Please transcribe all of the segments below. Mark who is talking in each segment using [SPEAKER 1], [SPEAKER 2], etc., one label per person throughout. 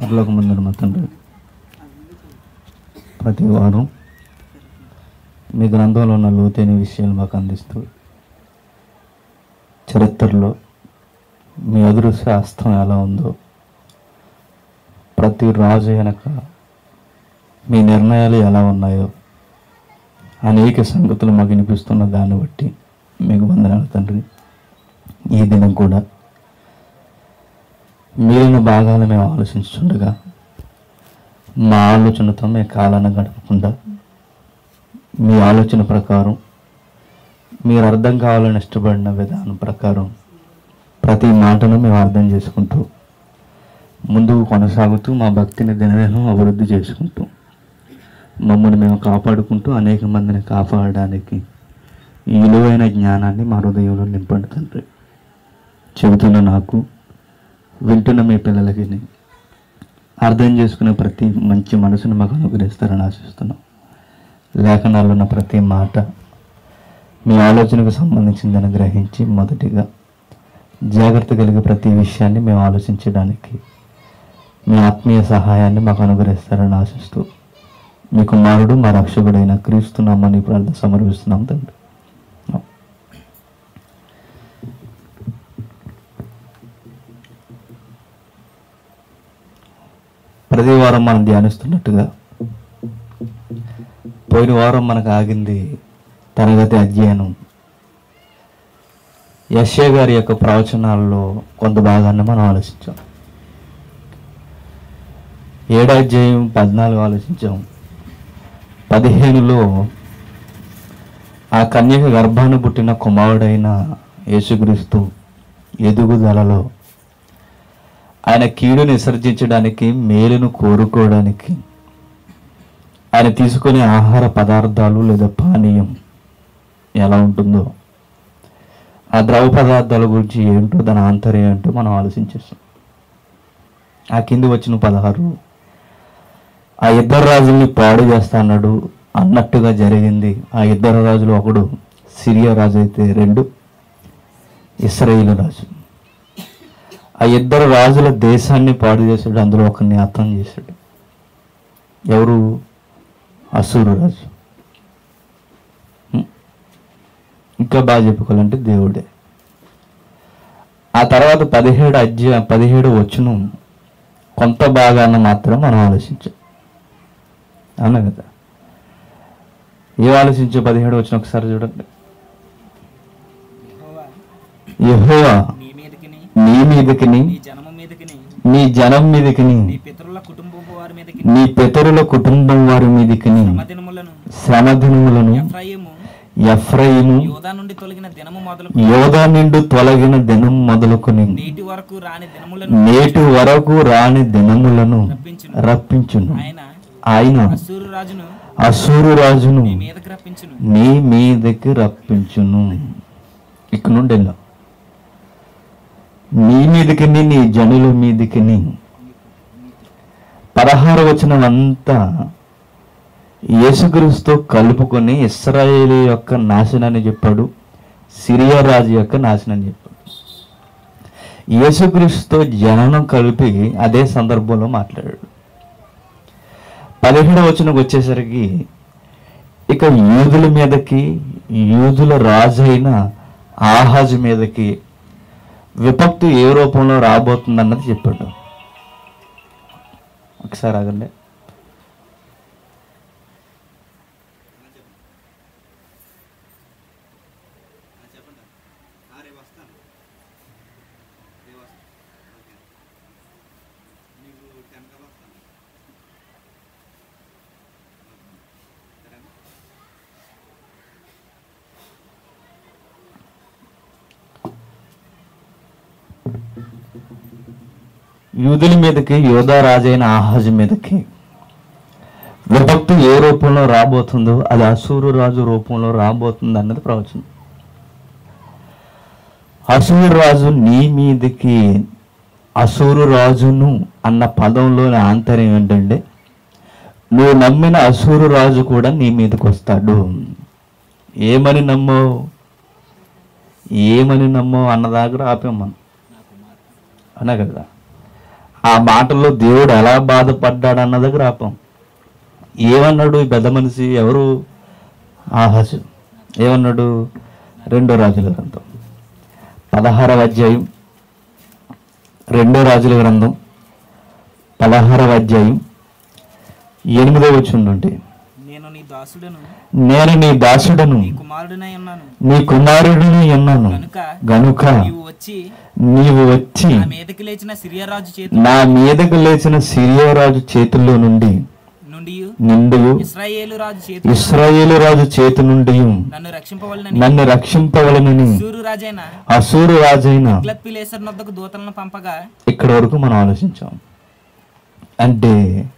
[SPEAKER 1] పరలోక ముందు మా తండ్రి ప్రతి వారం మీ గ్రంథంలో ఉన్న లోతైన విషయాలు మాకు అందిస్తూ చరిత్రలో మీ అదృశ్య హస్తం ఎలా ఉందో ప్రతి రాజు వెనక మీ నిర్ణయాలు ఎలా ఉన్నాయో అనేక సంగతులు మాకు వినిపిస్తున్న దాన్ని బట్టి మీకు వందనాలు తండ్రి ఈ దినం కూడా మిగిలిన భాగాలు మేము ఆలోచించుండగా మా ఆలోచనతో మేము కాలాన్ని గడపకుండా మీ ఆలోచన ప్రకారం మీరు అర్థం కావాలని ఇష్టపడిన విధానం ప్రకారం ప్రతి మాటను మేము అర్థం చేసుకుంటూ ముందుకు కొనసాగుతూ మా భక్తిని దినదినం అభివృద్ధి చేసుకుంటూ మమ్మల్ని మేము కాపాడుకుంటూ అనేక మందిని కాపాడడానికి ఈ విలువైన జ్ఞానాన్ని మా హృదయంలో నింపండి తండ్రి చెబుతున్న నాకు వింటున్న మీ పిల్లలకి అర్థం చేసుకునే ప్రతి మంచి మనసును మాకు అనుగ్రహిస్తారని ఆశిస్తున్నాం లేఖనాల్లో ఉన్న ప్రతి మాట మీ ఆలోచనకు సంబంధించిందని గ్రహించి మొదటిగా జాగ్రత్త కలిగే ప్రతి విషయాన్ని మేము ఆలోచించడానికి మీ ఆత్మీయ సహాయాన్ని మాకు అనుగ్రహిస్తారని ఆశిస్తూ మీ కుమారుడు మా రక్షకుడైన క్రీస్తు నామని ప్రార్థన సమర్పిస్తున్నాం తండ్రి ప్రతి వారం మనం ధ్యానిస్తున్నట్టుగా పోయిన వారం మనకు ఆగింది తరగతి అధ్యయనం యశ్య గారి యొక్క ప్రవచనాల్లో కొంత భాగాన్ని మనం ఆలోచించాం ఏడో అధ్యాయం పద్నాలుగు ఆలోచించాం పదిహేనులో ఆ కన్యక గర్భాన్ని పుట్టిన కుమారుడైన యేసుక్రీస్తు ఎదుగుదలలో ఆయన కీడుని విసర్జించడానికి మేలును కోరుకోవడానికి ఆయన తీసుకునే ఆహార పదార్థాలు లేదా పానీయం ఎలా ఉంటుందో ఆ ద్రవ పదార్థాల గురించి ఏంటో దాని ఆంతర్యం ఏంటో మనం ఆలోచించేస్తాం ఆ కింది వచ్చిన పదహారు ఆ ఇద్దరు రాజుల్ని పాడు చేస్తా అన్నాడు అన్నట్టుగా జరిగింది ఆ ఇద్దరు రాజులు ఒకడు సిరియా రాజు అయితే రెండు ఇస్రాయేలు రాజు ఆ ఇద్దరు రాజుల దేశాన్ని పాడు చేశాడు అందులో ఒకరిని అర్థం చేశాడు ఎవరు అసూరు రాజు హ్మ్. ఇంకా బాగా చెప్పుకోవాలంటే దేవుడే ఆ తర్వాత పదిహేడు అధ్యాయ పదిహేడు వచ్చును కొంత భాగాన్ని మాత్రం మనం ఆలోచించాం అవునా కదా ఏం ఆలోచించే పదిహేడు వచ్చిన ఒకసారి చూడండి
[SPEAKER 2] యెహోవా
[SPEAKER 1] యెహోవా
[SPEAKER 2] నీ మీదకిని
[SPEAKER 1] నీ మీదకిని
[SPEAKER 2] నీ జనము మీదకిని
[SPEAKER 1] నీ జనం మీదకిని
[SPEAKER 2] నీ పితరుల కుటుంబపు వారి మీదకి
[SPEAKER 1] నీ పితరుల కుటుంబం వారి మీదకిని
[SPEAKER 2] శ్రమదినములను
[SPEAKER 1] శ్రమ దినములను
[SPEAKER 2] ఎఫ్రాయిము
[SPEAKER 1] ఎఫ్రయిము
[SPEAKER 2] యోధా నుండి తొలగిన దినము మొదలు
[SPEAKER 1] యోధా నిండు తొలగిన దినం మొదలుకొని
[SPEAKER 2] నేటి వరకు రాని దినములను
[SPEAKER 1] నేటి వరకు రాని దినములను
[SPEAKER 2] రప్పించును
[SPEAKER 1] రప్పించును
[SPEAKER 2] ఆయన
[SPEAKER 1] ఆయన
[SPEAKER 2] అసూరు రాజును
[SPEAKER 1] అసూరు రాజును
[SPEAKER 2] నీ మీదకి రప్పించును
[SPEAKER 1] నీ మీదకి రప్పించును ఇక్కడ నుండి వెళ్ళాం నీ మీదకి నీ జనుల మీదకి పదహారు వచనం అంతా యేసుక్రీస్తు కలుపుకొని ఇస్రాయేల్ యొక్క నాశనాన్ని చెప్పాడు సిరియా రాజు యొక్క నాశనాన్ని చెప్పాడు యేసుక్రీస్తు జననం కలిపి అదే సందర్భంలో మాట్లాడాడు పదిహేడవ వచనంకి వచ్చేసరికి ఇక యూదుల మీదకి యూదుల రాజు అయిన ఆహాజు మీదకి విపత్తు ఏ రూపంలో రాబోతుందన్నది చెప్పాడు ఒకసారి ఆగండి యూదుల మీదకి యోధా రాజైన ఆహాజు మీదకి విభక్తి ఏ రూపంలో రాబోతుందో అది అసూరు రాజు రూపంలో రాబోతుంది అన్నది ప్రవచనం అసూరు రాజు నీ మీదకి అసూరు రాజును అన్న పదంలోని ఆంతర్యం ఏంటంటే నువ్వు నమ్మిన అసూరు రాజు కూడా నీ మీదకి వస్తాడు ఏమని నమ్మో ఏమని నమ్మో అన్న దగ్గర ఆపాం మనం అన్నా కదా ఆ మాటల్లో దేవుడు ఎలా బాధపడ్డాడు అన్న దగ్గర ఆపం ఏమన్నాడు ఈ పెద్ద మనిషి ఎవరు ఆహాసు ఏమన్నాడు రెండో రాజుల గ్రంథం పదహారవ అధ్యాయం రెండో రాజుల గ్రంథం పదహారవ అధ్యాయం ఎనిమిదో వచ్చి ఉండుంటే
[SPEAKER 2] నేను నీ దాసుడను
[SPEAKER 1] నేను నీ దాసుడను
[SPEAKER 2] నీ కుమారుడినై ఉన్నాను
[SPEAKER 1] నీ కుమారుడిని ఉన్నాను
[SPEAKER 2] కనుక
[SPEAKER 1] గనుక
[SPEAKER 2] నీవు వచ్చి
[SPEAKER 1] నీవు వచ్చి
[SPEAKER 2] నా మీదకి లేచిన సిరియరాజు చేతి
[SPEAKER 1] నా మీదకు లేచిన సిరియారాజు చేతుల్లో నుండి
[SPEAKER 2] నుండి
[SPEAKER 1] నిండు
[SPEAKER 2] ఇస్రాయేలు రాజు చేతి
[SPEAKER 1] ఇస్రాయేలు రాజు చేతి నుండి
[SPEAKER 2] నన్ను రక్షింపవలనని
[SPEAKER 1] నన్ను రక్షింపవలనని
[SPEAKER 2] సూరు రాజైన
[SPEAKER 1] అసూరు రాజైన
[SPEAKER 2] గ్లత్పిలేసర్ నొద్దకు దూతలను పంపగా
[SPEAKER 1] ఇక్కడి వరకు మనం ఆలోచించాం అంటే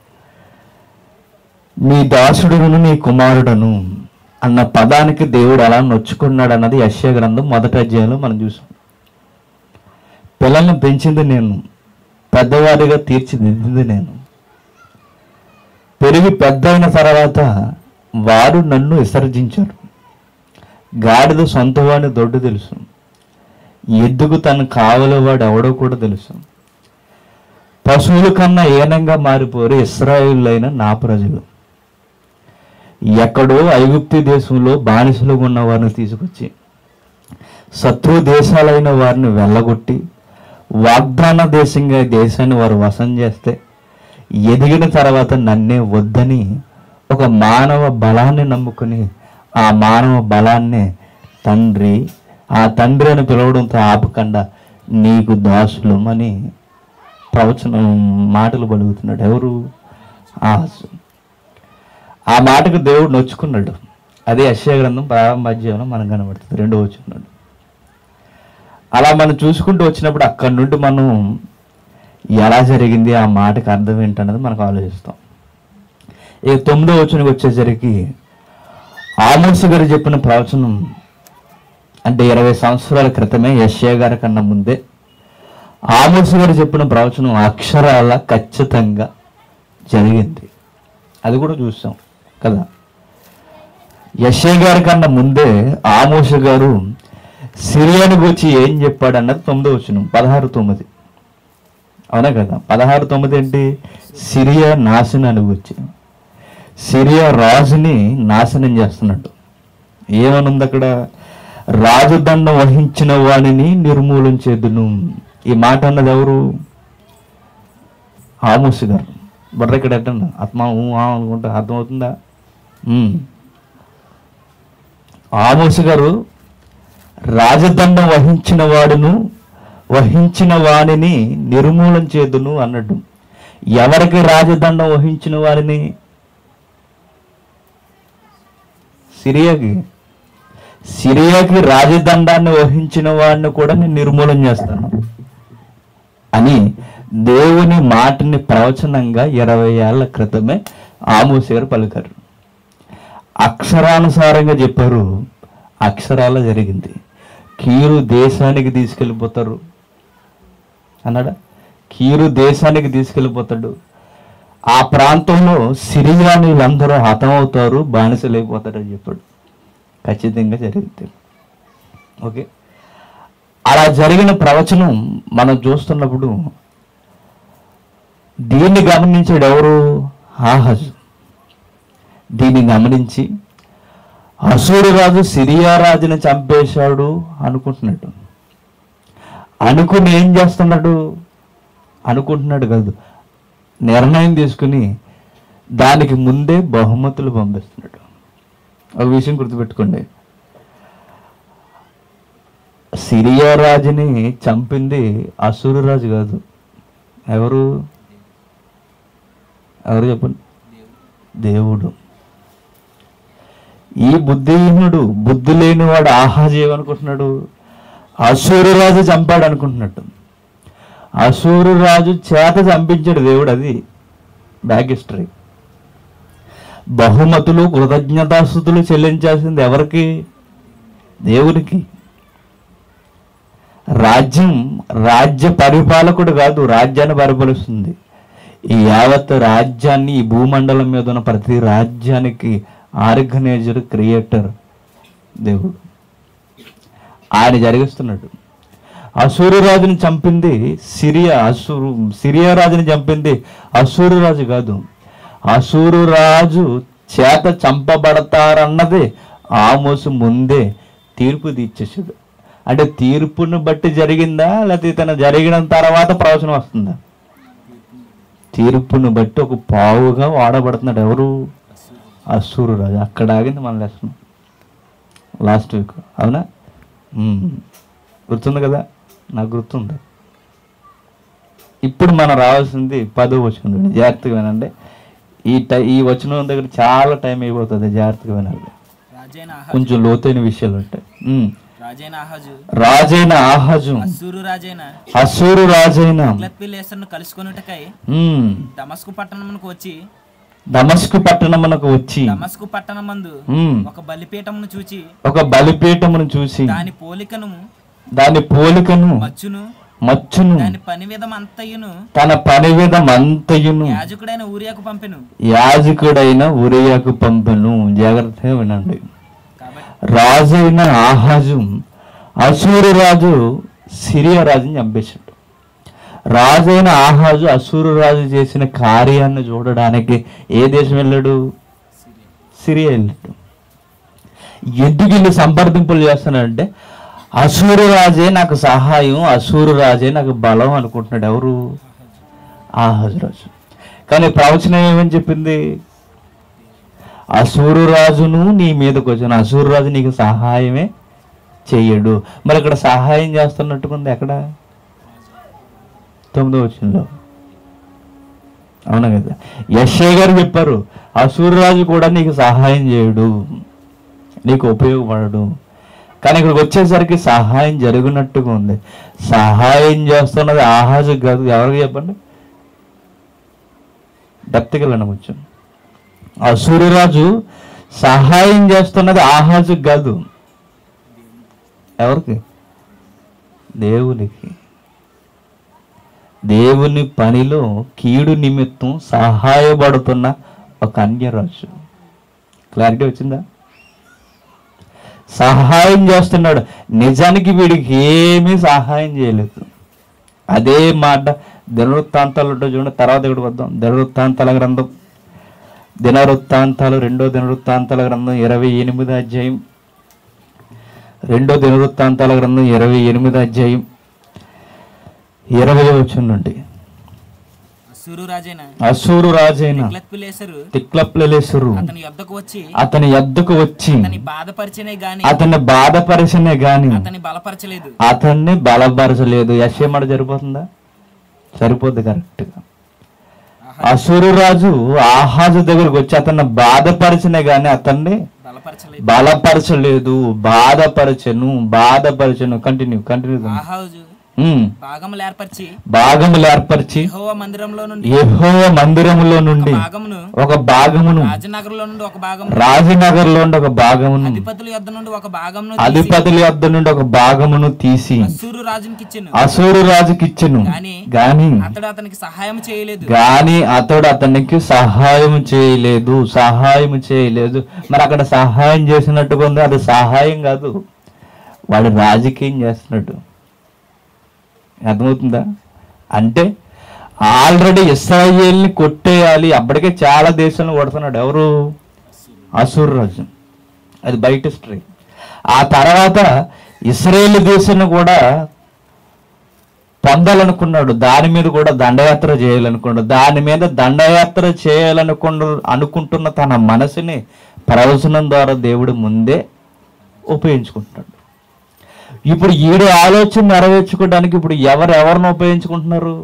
[SPEAKER 1] నీ దాసుడును నీ కుమారుడను అన్న పదానికి దేవుడు ఎలా నొచ్చుకున్నాడు అన్నది యశ్య గ్రంథం మొదటి అధ్యాయంలో మనం చూసాం పిల్లల్ని పెంచింది నేను పెద్దవారిగా తీర్చిదిద్దింది నేను పెరిగి పెద్ద అయిన తర్వాత వారు నన్ను విసర్జించారు గాడిద సొంతవాడిని దొడ్డు తెలుసు ఎద్దుకు తను కావలవాడు ఎవడో కూడా తెలుసు పశువుల కన్నా ఏనంగా మారిపోరు ఇస్రాయిల్ నా ప్రజలు ఎక్కడో ఐగుప్తి దేశంలో బానిసలుగా ఉన్న వారిని తీసుకొచ్చి శత్రు దేశాలైన వారిని వెళ్ళగొట్టి వాగ్దాన దేశంగా ఈ దేశాన్ని వారు వశం చేస్తే ఎదిగిన తర్వాత నన్నే వద్దని ఒక మానవ బలాన్ని నమ్ముకుని ఆ మానవ బలాన్ని తండ్రి ఆ తండ్రి అని పిలవడంతో ఆపకుండా నీకు దాసులం అని ప్రవచనం మాటలు పలుకుతున్నాడు ఎవరు ఆహాసు ఆ మాటకు దేవుడు నొచ్చుకున్నాడు అదే అశ్య గ్రంథం ప్రారంభ అధ్యాయంలో మనకు కనబడుతుంది రెండో వచ్చుకున్నాడు అలా మనం చూసుకుంటూ వచ్చినప్పుడు అక్కడి నుండి మనం ఎలా జరిగింది ఆ మాటకి అర్థం ఏంటన్నది మనకు ఆలోచిస్తాం ఇక తొమ్మిదో వచనకి వచ్చేసరికి ఆమోసు గారు చెప్పిన ప్రవచనం అంటే ఇరవై సంవత్సరాల క్రితమే యశ్య గారి కన్నా ముందే ఆమోసు గారు చెప్పిన ప్రవచనం అక్షరాల ఖచ్చితంగా జరిగింది అది కూడా చూసాం కదా యశ్య గారి కన్నా ముందే ఆమోష గారు సిరియానికి వచ్చి ఏం చెప్పాడు అన్నది తొమ్మిదో వచ్చిన పదహారు తొమ్మిది అవునా కదా పదహారు తొమ్మిది ఏంటి సిరియా నాశనానికి వచ్చి సిరియా రాజుని నాశనం చేస్తున్నాడు ఏమనుంది అక్కడ రాజదండం వహించిన వాడిని నిర్మూలించేదును ఈ మాట అన్నది ఎవరు ఆమోస్ గారు బట్ర ఇక్కడ ఎట్టండి ఆత్మ ఊ ఆ అనుకుంటా అర్థమవుతుందా ఉమ్. ఆమోస్ గారు రాజదండం వహించిన వాడును వహించిన వాడిని నిర్మూలన చేదును అన్నట్టు ఎవరికి రాజదండం వహించిన వారిని సిరియాకి సిరియాకి రాజదండాన్ని వహించిన వాడిని కూడా నేను నిర్మూలన చేస్తాను అని దేవుని మాటని ప్రవచనంగా ఇరవై ఏళ్ల క్రితమే ఆమోస్ గారు పలికారు అక్షరానుసారంగా చెప్పారు అక్షరాల జరిగింది కీరు దేశానికి తీసుకెళ్ళిపోతారు అన్నాడా కీరు దేశానికి తీసుకెళ్ళిపోతాడు ఆ ప్రాంతంలో సిరియానీలందరూ హతమవుతారు బానిసలైపోతారు అని చెప్పాడు ఖచ్చితంగా జరిగింది ఓకే అలా జరిగిన ప్రవచనం మనం చూస్తున్నప్పుడు దీన్ని గమనించాడు ఎవరు ఆహజ్ దీన్ని గమనించి అసూరు రాజు సిరియా రాజుని చంపేశాడు అనుకుంటున్నాడు అనుకుని ఏం చేస్తున్నాడు అనుకుంటున్నాడు కాదు నిర్ణయం తీసుకుని దానికి ముందే బహుమతులు పంపిస్తున్నాడు ఒక విషయం గుర్తుపెట్టుకోండి సిరియా రాజుని చంపింది అసూరు రాజు కాదు ఎవరు ఎవరు చెప్పండి దేవుడు ఈ బుద్ధిహీనుడు బుద్ధి లేనివాడు ఆహాజీ ఏమనుకుంటున్నాడు అసూరు రాజు చంపాడు అనుకుంటున్నట్టు అసూరు రాజు చేత చంపించాడు దేవుడు అది బ్యాక్ హిస్టరీ బహుమతులు కృతజ్ఞతాస్థుతులు చెల్లించాల్సింది ఎవరికి దేవునికి రాజ్యం రాజ్య పరిపాలకుడు కాదు రాజ్యాన్ని పరిపాలిస్తుంది ఈ యావత్ రాజ్యాన్ని ఈ భూమండలం మీద ఉన్న ప్రతి రాజ్యానికి ఆర్గనైజర్ క్రియేటర్ దేవుడు ఆయన జరిగిస్తున్నాడు అసూరు రాజుని చంపింది సిరియా అసూరు సిరియా రాజుని చంపింది అసూరు రాజు కాదు అసూరు రాజు చేత చంపబడతారన్నది ఆమోసు ముందే తీర్పు తీర్చేసాడు అంటే తీర్పును బట్టి జరిగిందా లేకపోతే తన జరిగిన తర్వాత ప్రవచనం వస్తుందా తీర్పును బట్టి ఒక పావుగా వాడబడుతున్నాడు ఎవరు అసూరు రాజు అక్కడ ఆగింది మన లెసన్ లాస్ట్ వీక్ అవునా మ్మ్. గుర్తుంది కదా నాకు గుర్తుంది ఇప్పుడు మనం రావాల్సింది పదో వచనం జాగ్రత్తగా వినండి ఈ టై ఈ వచనం దగ్గర చాలా టైం అయిపోతుంది జాగ్రత్తగా వినాలి
[SPEAKER 2] రాజైన ఆహాజు
[SPEAKER 1] కొంచెం లోతైన విషయాలు ఉంటాయి మ్మ్.
[SPEAKER 2] రాజైన ఆహాజు
[SPEAKER 1] రాజైన ఆహాజు
[SPEAKER 2] అస్సూరు రాజైన
[SPEAKER 1] అసూరు రాజైన
[SPEAKER 2] పిల్లేసర్ను కలుసుకొనుటకై
[SPEAKER 1] మ్మ్.
[SPEAKER 2] దమస్కు పట్టణమునకు వచ్చి
[SPEAKER 1] దమస్కు పట్టణమునకు వచ్చి
[SPEAKER 2] దమస్కు పట్టణమందు
[SPEAKER 1] మ్మ్.
[SPEAKER 2] ఒక బలిపీఠమును చూచి
[SPEAKER 1] ఒక బలిపీఠమును చూసి
[SPEAKER 2] దాని పోలికను
[SPEAKER 1] దాని పోలికను
[SPEAKER 2] మచ్చును
[SPEAKER 1] మచ్చును
[SPEAKER 2] దాని పని విధం అంతయును
[SPEAKER 1] తన పని విధమంతయును
[SPEAKER 2] యాజకుడైన ఊరియాకు పంపెను
[SPEAKER 1] యాజకుడైన ఉరియకు పంపెను జాగ్రత్తగా వినండి
[SPEAKER 2] కాబట్టి
[SPEAKER 1] రాజైన ఆహాజు అసూరు రాజు సిరియా రాజుని చంపేశాడు రాజైన ఆహాజు అసూరు రాజు చేసిన కార్యాన్ని చూడడానికి ఏ దేశం వెళ్ళాడు సిరియా వెళ్ళాడు ఎందుకు వీళ్ళు సంప్రదింపులు చేస్తున్నాడంటే అసూరు రాజే నాకు సహాయం అసూరు రాజే నాకు బలం అనుకుంటున్నాడు ఎవరు ఆహాజు రాజు కానీ ప్రవచనం ఏమని చెప్పింది అసూరు రాజును నీ మీదకి వచ్చిన అసూరు రాజు నీకు సహాయమే చెయ్యడు మరి ఇక్కడ సహాయం చేస్తున్నట్టుకుంది ఎక్కడ తొమ్మిదో వచ్చిందో అవునా కదా యశ్ఐ గారు చెప్పారు అసూరు రాజు కూడా నీకు సహాయం చేయడు నీకు ఉపయోగపడడు కానీ ఇక్కడికి వచ్చేసరికి సహాయం జరుగునట్టుగా ఉంది సహాయం చేస్తున్నది ఆహాజు కాదు ఎవరికి చెప్పండి డెప్త్కి వెళ్ళండి కొంచెం ఆ సూర్యరాజు సహాయం చేస్తున్నది ఆహాజు కాదు ఎవరికి దేవునికి దేవుని పనిలో కీడు నిమిత్తం సహాయపడుతున్న ఒక అన్యరాజు క్లారిటీ వచ్చిందా సహాయం చేస్తున్నాడు నిజానికి వీడికి ఏమీ సహాయం చేయలేదు అదే మాట దినవృత్తాంతాలు ఉంటాయి చూడండి తర్వాత ఇక్కడ వద్దాం దినవృత్తాంతాల గ్రంథం దినవృత్తాంతాలు రెండో దినవృత్తాంతాల గ్రంథం ఇరవై ఎనిమిది అధ్యాయం రెండో దినవృత్తాంతాల గ్రంథం ఇరవై ఎనిమిది అధ్యాయం ఇరవై వచ్చిన నుండి
[SPEAKER 2] అస్సూరు రాజైన
[SPEAKER 1] అసూరు రాజైన
[SPEAKER 2] పిల్లేసరు
[SPEAKER 1] తిక్లప్లలేసురు
[SPEAKER 2] అతని యొద్దకు వచ్చి
[SPEAKER 1] అతని ఎద్దుకు వచ్చి
[SPEAKER 2] అతని బాధపరిచినే గాని
[SPEAKER 1] అతన్ని బాధపరిచనే గాని
[SPEAKER 2] అతని బలపరచలేదు
[SPEAKER 1] అతన్ని బలపరచలేదు యశ్యమడ సరిపోతుందా సరిపోద్ది కరెక్ట్గా అసురు రాజు ఆహాజు దగ్గరకు వచ్చి అతన్ని బాధపరిచిన గాని అతన్ని
[SPEAKER 2] బలపరచలేదు
[SPEAKER 1] బలపరచలేదు బాధపరచను బాధపరచను కంటిన్యూ కంటిన్యూ
[SPEAKER 2] ఆహాజు
[SPEAKER 1] ఉమ్.
[SPEAKER 2] భాగములు ఏర్పరిచి
[SPEAKER 1] భాగములు ఏర్పరిచి
[SPEAKER 2] యెహోవా మందిరంలో నుండి
[SPEAKER 1] యెహోవా మందిరములో నుండి
[SPEAKER 2] భాగమును
[SPEAKER 1] ఒక భాగమును
[SPEAKER 2] రాజనగరంలో నుండి ఒక భాగం
[SPEAKER 1] రాజనగర్ లో ఒక భాగమును
[SPEAKER 2] అధిపతుల యొద్ద నుండి ఒక భాగమును
[SPEAKER 1] అధిపతుల యొద్ద నుండి ఒక భాగమును తీసి
[SPEAKER 2] అస్సూరు రాజునికి ఇచ్చెను
[SPEAKER 1] అసూరు రాజుకిచ్చెను
[SPEAKER 2] గాని
[SPEAKER 1] గాని
[SPEAKER 2] అతడు అతనికి సహాయం చేయలేదు
[SPEAKER 1] గాని అతడు అతనికి సహాయం చేయలేదు సహాయం చేయలేదు మరి అక్కడ సహాయం చేసినట్టుగా ఉంది అది సహాయం కాదు వాడు రాజకీయం చేస్తున్నాడు అర్థమవుతుందా అంటే ఆల్రెడీ ఇస్రాయేల్ని కొట్టేయాలి అప్పటికే చాలా దేశాలను కొడుతున్నాడు ఎవరు అసూర్ రాజు అది బయట హిస్టరీ ఆ తర్వాత ఇస్రాయేల్ దేశాన్ని కూడా పొందాలనుకున్నాడు దాని మీద కూడా దండయాత్ర చేయాలనుకున్నాడు దాని మీద దండయాత్ర చేయాలనుకున్న అనుకుంటున్న తన మనసుని ప్రవచనం ద్వారా దేవుడు ముందే ఉపయోగించుకుంటున్నాడు ఇప్పుడు ఈడు ఆలోచన నెరవేర్చుకోవడానికి ఇప్పుడు ఎవరు ఎవరిని ఉపయోగించుకుంటున్నారు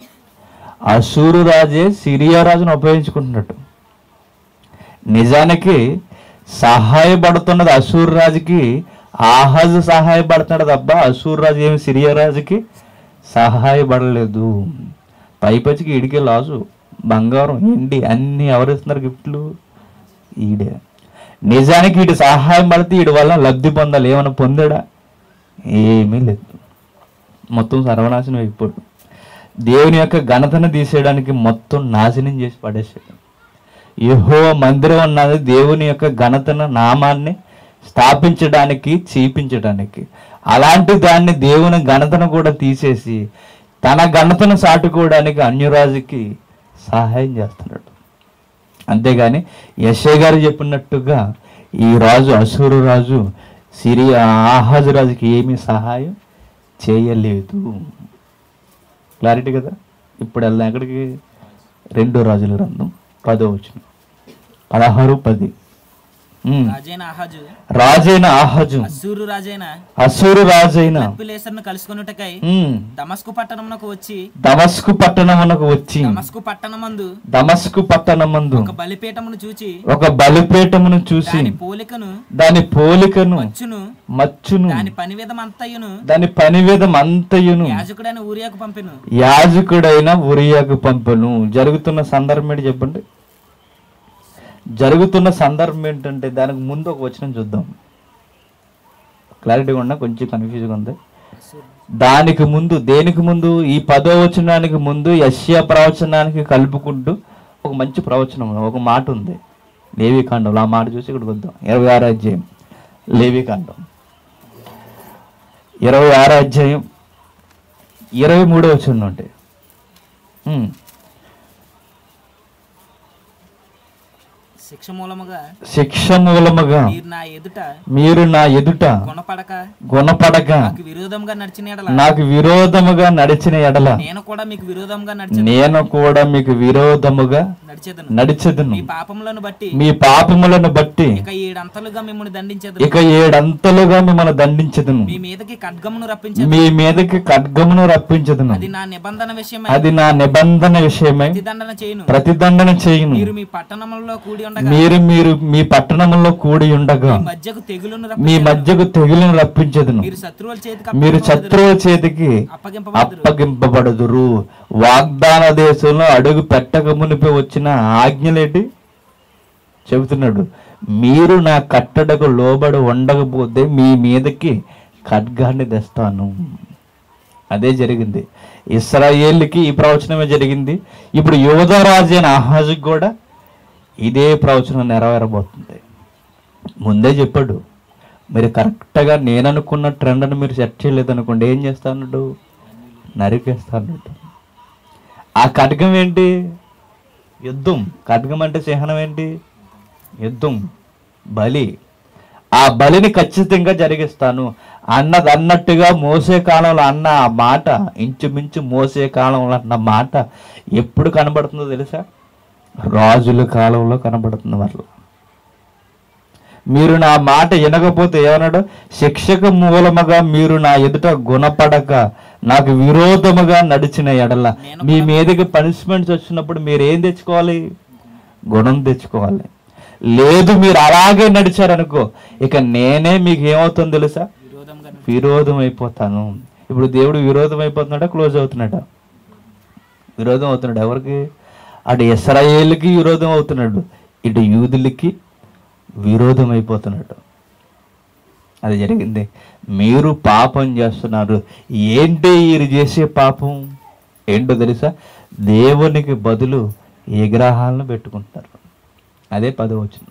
[SPEAKER 1] అసూరు రాజే సిరియా రాజును ఉపయోగించుకుంటున్నట్టు నిజానికి సహాయపడుతున్నది అసూర్ రాజుకి ఆహాజు సహాయపడుతున్నాడు తప్ప అసూర్ రాజు ఏమి సిరియా రాజుకి సహాయపడలేదు పైపచ్చికి ఈడికే లాసు బంగారం ఎండి అన్ని ఎవరిస్తున్నారు గిఫ్ట్లు ఈడే నిజానికి ఈడు సహాయం పడితే ఈడి వల్ల లబ్ధి పొందాలి ఏమైనా పొందాడా ఏమీ లేదు మొత్తం సర్వనాశనం అయిపోడు దేవుని యొక్క ఘనతను తీసేయడానికి మొత్తం నాశనం చేసి పడేసాడు యహో మందిరం అన్నది దేవుని యొక్క ఘనతను నామాన్ని స్థాపించడానికి చీపించడానికి అలాంటి దాన్ని దేవుని ఘనతను కూడా తీసేసి తన ఘనతను సాటుకోవడానికి అన్యరాజుకి సహాయం చేస్తున్నాడు అంతేగాని యశే గారు చెప్పినట్టుగా ఈ రాజు అసూరు రాజు సిరియా ఆహాజు రాజుకి ఏమీ సహాయం చేయలేదు క్లారిటీ కదా ఇప్పుడు వెళ్దాం ఎక్కడికి రెండో రాజుల గ్రంథం పదో వచ్చిన పదహారు పది ఉమ్.
[SPEAKER 2] రాజైన ఆహాజు
[SPEAKER 1] రాజైన ఆహాజు
[SPEAKER 2] అస్సూరు రాజైన
[SPEAKER 1] అసూరు రాజైన
[SPEAKER 2] పిలేసర్ను కలుసుకొనుటకై
[SPEAKER 1] ఉమ్,
[SPEAKER 2] దమస్కు పట్టణమునకు వచ్చి
[SPEAKER 1] దమస్కు పట్టణమునకు వచ్చి
[SPEAKER 2] దమస్కు పట్టణమందు
[SPEAKER 1] దమస్కు పట్టణమందు
[SPEAKER 2] ఒక బలిపీఠమును చూచి
[SPEAKER 1] ఒక బలిపీఠమును చూసి
[SPEAKER 2] దాని పోలికను
[SPEAKER 1] దాని పోలికను
[SPEAKER 2] వచ్చును
[SPEAKER 1] మచ్చును
[SPEAKER 2] దాని పని విధమంతయును
[SPEAKER 1] దాని పనివేదం అంతయును
[SPEAKER 2] యాజకుడైన ఊరియాకు పంపెను
[SPEAKER 1] యాజకుడైన ఉరియాకు పంపను జరుగుతున్న సందర్భం ఏంటి చెప్పండి జరుగుతున్న సందర్భం ఏంటంటే దానికి ముందు ఒక వచనం చూద్దాం క్లారిటీ ఉన్నా కొంచెం కన్ఫ్యూజ్గా ఉంది దానికి ముందు దేనికి ముందు ఈ పదో వచనానికి ముందు యశ్యా ప్రవచనానికి కలుపుకుంటూ ఒక మంచి ప్రవచనం ఉంది, ఒక మాట ఉంది లేవికాండంలో ఆ మాట చూసి ఇక్కడికి వద్దాం ఇరవై ఆరో అధ్యాయం లేవికాండం ఇరవై ఆరో అధ్యాయం ఇరవై మూడో వచనం అంటే ఉమ్.
[SPEAKER 2] శిక్ష మూలముగా
[SPEAKER 1] శిక్ష మూలముగా
[SPEAKER 2] మీరు నా ఎదుట
[SPEAKER 1] మీరు నా ఎదుట
[SPEAKER 2] గుణపడక
[SPEAKER 1] గుణపడక
[SPEAKER 2] నాకు విరోధంగా నడిచిన ఎడల
[SPEAKER 1] నాకు విరోధముగా నడిచిన ఎడల
[SPEAKER 2] నేను కూడా మీకు విరోధంగా నడిచి
[SPEAKER 1] నేను కూడా మీకు విరోధముగా
[SPEAKER 2] నడిచేదను
[SPEAKER 1] నడిచెదను
[SPEAKER 2] మీ పాపములను బట్టి
[SPEAKER 1] మీ పాపములను బట్టి
[SPEAKER 2] ఇక ఏడంతలుగా మిమ్మల్ని దండించేదను
[SPEAKER 1] ఇక ఏడంతలుగా మిమ్మల్ని దండించదును
[SPEAKER 2] మీ మీదకి ఖడ్గమును రప్పించేది
[SPEAKER 1] మీ మీదకి ఖడ్గమును రప్పించదును
[SPEAKER 2] అది నా నిబంధన విషయమై
[SPEAKER 1] అది నా నిబంధన విషయమై
[SPEAKER 2] ప్రతిదండన చేయును
[SPEAKER 1] ప్రతిదండన చేయును
[SPEAKER 2] మీరు మీ పట్టణములలో కూడి ఉండగా
[SPEAKER 1] మీరు మీరు మీ పట్టణంలో కూడి ఉండగా
[SPEAKER 2] మీ మధ్యకు తెగులును
[SPEAKER 1] మీ
[SPEAKER 2] రప్పించేదను.
[SPEAKER 1] మధ్యకు తెగులను రప్పించదును
[SPEAKER 2] మీరు శత్రువుల చేతికి
[SPEAKER 1] మీరు
[SPEAKER 2] అప్పగింపబడుదురు.
[SPEAKER 1] శత్రువుల చేతికి
[SPEAKER 2] అప్పగింపబడుదురు
[SPEAKER 1] అప్పగింపబడుదురు వాగ్దాన దేశంలో అడుగు పెట్టక మునిపే వచ్చిన ఆజ్ఞలేంటి చెబుతున్నాడు మీరు నా కట్టడకు లోబడి ఉండకపోతే మీ మీదకి ఖడ్గాన్ని తెస్తాను అదే జరిగింది ఇస్రాయేల్కి ఈ ప్రవచనమే జరిగింది ఇప్పుడు యువతరాజు అయిన ఆహాజుకి కూడా ఇదే ప్రవచనం నెరవేరబోతుంది ముందే చెప్పాడు మీరు కరెక్ట్గా నేను అనుకున్న ట్రెండ్ని మీరు సెట్ చేయలేదు అనుకోండి ఏం చేస్తాడు నరికేస్తాడు ఆ ఖడ్గం ఏంటి యుద్ధం ఖడ్గం అంటే చిహ్నం ఏంటి యుద్ధం బలి ఆ బలిని ఖచ్చితంగా జరిగిస్తాను అన్నది అన్నట్టుగా మోసే కాలంలో అన్న ఆ మాట ఇంచుమించు మోసే కాలంలో అన్న మాట ఎప్పుడు కనబడుతుందో తెలుసా రాజుల కాలంలో కనబడుతుంది వాళ్ళు మీరు నా మాట వినకపోతే ఏమన్నాడు శిక్షక మూలముగా మీరు నా ఎదుట గుణపడక నాకు విరోధముగా నడిచిన ఎడల మీ మీదకి పనిష్మెంట్స్ వచ్చినప్పుడు మీరు ఏం తెచ్చుకోవాలి గుణం తెచ్చుకోవాలి లేదు మీరు అలాగే నడిచారనుకో ఇక నేనే మీకు ఏమవుతుందో తెలుసా
[SPEAKER 2] విరోధంగా నడిచి-
[SPEAKER 1] విరోధం అయిపోతాను ఇప్పుడు దేవుడు విరోధం అయిపోతున్నాడా క్లోజ్ అవుతున్నాడా విరోధం అవుతున్నాడు ఎవరికి అటు ఇస్రాయేల్కి విరోధం అవుతున్నాడు ఇటు యూదులకి విరోధం అయిపోతున్నాడు అది జరిగింది మీరు పాపం చేస్తున్నారు ఏంటి వీరు చేసే పాపం ఏంటో తెలుసా దేవునికి బదులు విగ్రహాలను పెట్టుకుంటారు అదే పదవచనం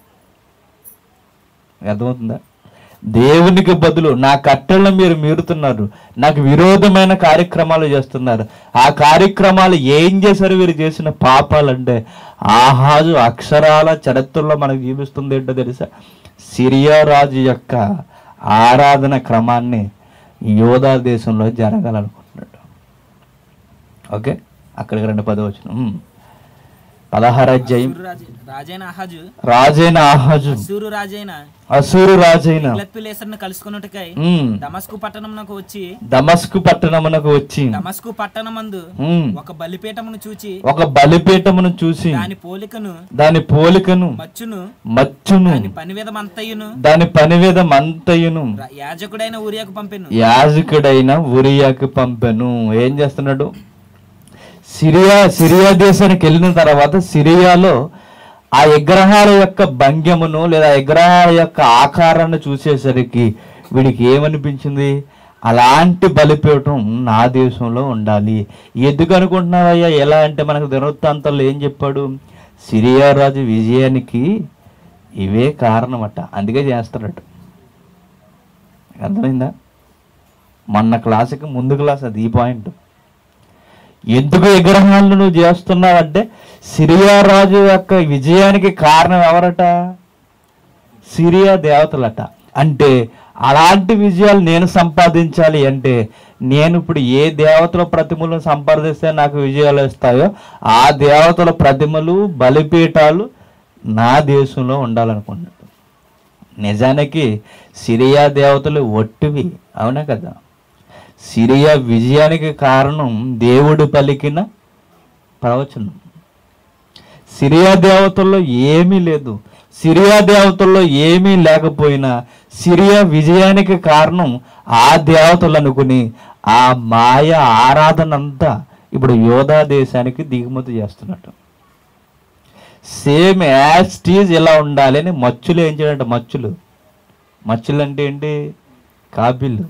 [SPEAKER 1] అర్థమవుతుందా దేవునికి బదులు నా కట్టలను మీరు మీరుతున్నారు నాకు విరోధమైన కార్యక్రమాలు చేస్తున్నారు ఆ కార్యక్రమాలు ఏం చేశారు వీరు చేసిన పాపాలంటే ఆహాజు అక్షరాల చరిత్రలో మనకు చూపిస్తుంది ఏంటో తెలుసా సిరియా రాజు యొక్క ఆరాధన క్రమాన్ని యోధా దేశంలో జరగాలనుకుంటున్నాడు ఓకే అక్కడికి రెండు పదవచనం ఉమ్. పదహారు అధ్యాయం
[SPEAKER 2] అసూరు రాజు రాజైన ఆహాజు
[SPEAKER 1] రాజైన ఆహాజు
[SPEAKER 2] అసూరు రాజైన
[SPEAKER 1] అసూరు రాజైన
[SPEAKER 2] పిలేసర్ను కలుసుకొనుటకై
[SPEAKER 1] ఉమ్,
[SPEAKER 2] దమస్కు పట్టణమునకు వచ్చి
[SPEAKER 1] దమస్కు పట్టణమునకు వచ్చి
[SPEAKER 2] దమస్కు పట్టణమందు
[SPEAKER 1] ఉమ్,
[SPEAKER 2] ఒక బలిపీఠమును చూచి
[SPEAKER 1] ఒక బలిపీఠమును చూసి
[SPEAKER 2] దాని పోలికను
[SPEAKER 1] దాని పోలికను
[SPEAKER 2] మచ్చును
[SPEAKER 1] మచ్చును
[SPEAKER 2] దాని పనివిధమంతయును
[SPEAKER 1] దాని పనివేదం అంతయును
[SPEAKER 2] రా- యాజకుడైన ఊరియాకు పంపెను
[SPEAKER 1] యాజకుడైన ఉరియాకి పంపెను ఏం చేస్తున్నాడు సిరియా సిరియా దేశానికి వెళ్ళిన తర్వాత సిరియాలో ఆ విగ్రహాల యొక్క భంగ్యమును లేదా విగ్రహాల యొక్క ఆకారాన్ని చూసేసరికి వీడికి ఏమనిపించింది అలాంటి బలిపీఠం నా దేశంలో ఉండాలి ఎందుకు అనుకుంటున్నావయ్యా ఎలా అంటే మనకు దినవృత్తాంతాల్లో ఏం చెప్పాడు సిరియా రాజు విజయానికి ఇవే కారణమట అందుకే చేస్తాడట అర్థమైందా మొన్న క్లాసుకి ముందు క్లాస్ అది ఈ పాయింట్ ఎందుకు విగ్రహాలను నువ్వు చేస్తున్నావంటే సిరియా రాజు యొక్క విజయానికి కారణం ఎవరట సిరియా దేవతలట అంటే అలాంటి విజయాలు నేను సంపాదించాలి అంటే నేను ఇప్పుడు ఏ దేవతల ప్రతిమలను సంపాదిస్తే నాకు విజయాలు వస్తాయో ఆ దేవతల ప్రతిమలు బలిపీఠాలు నా దేశంలో ఉండాలనుకున్నాడు నిజానికి సిరియా దేవతలు ఒట్టివి అవునా కదా సిరియా విజయానికి కారణం దేవుడు పలికిన ప్రవచనం సిరియా దేవతల్లో ఏమీ లేదు సిరియా దేవతల్లో ఏమీ లేకపోయినా సిరియా విజయానికి కారణం ఆ దేవతలు అనుకుని ఆ మాయ ఆరాధన అంతా ఇప్పుడు యోధా దేశానికి దిగుమతి చేస్తున్నట్టు సేమ్ యాజ్ టీజ్ ఇలా ఉండాలి అని మచ్చులు ఏం చేయాలంటే మచ్చులు మచ్చులు అంటే ఏంటి కాపీలు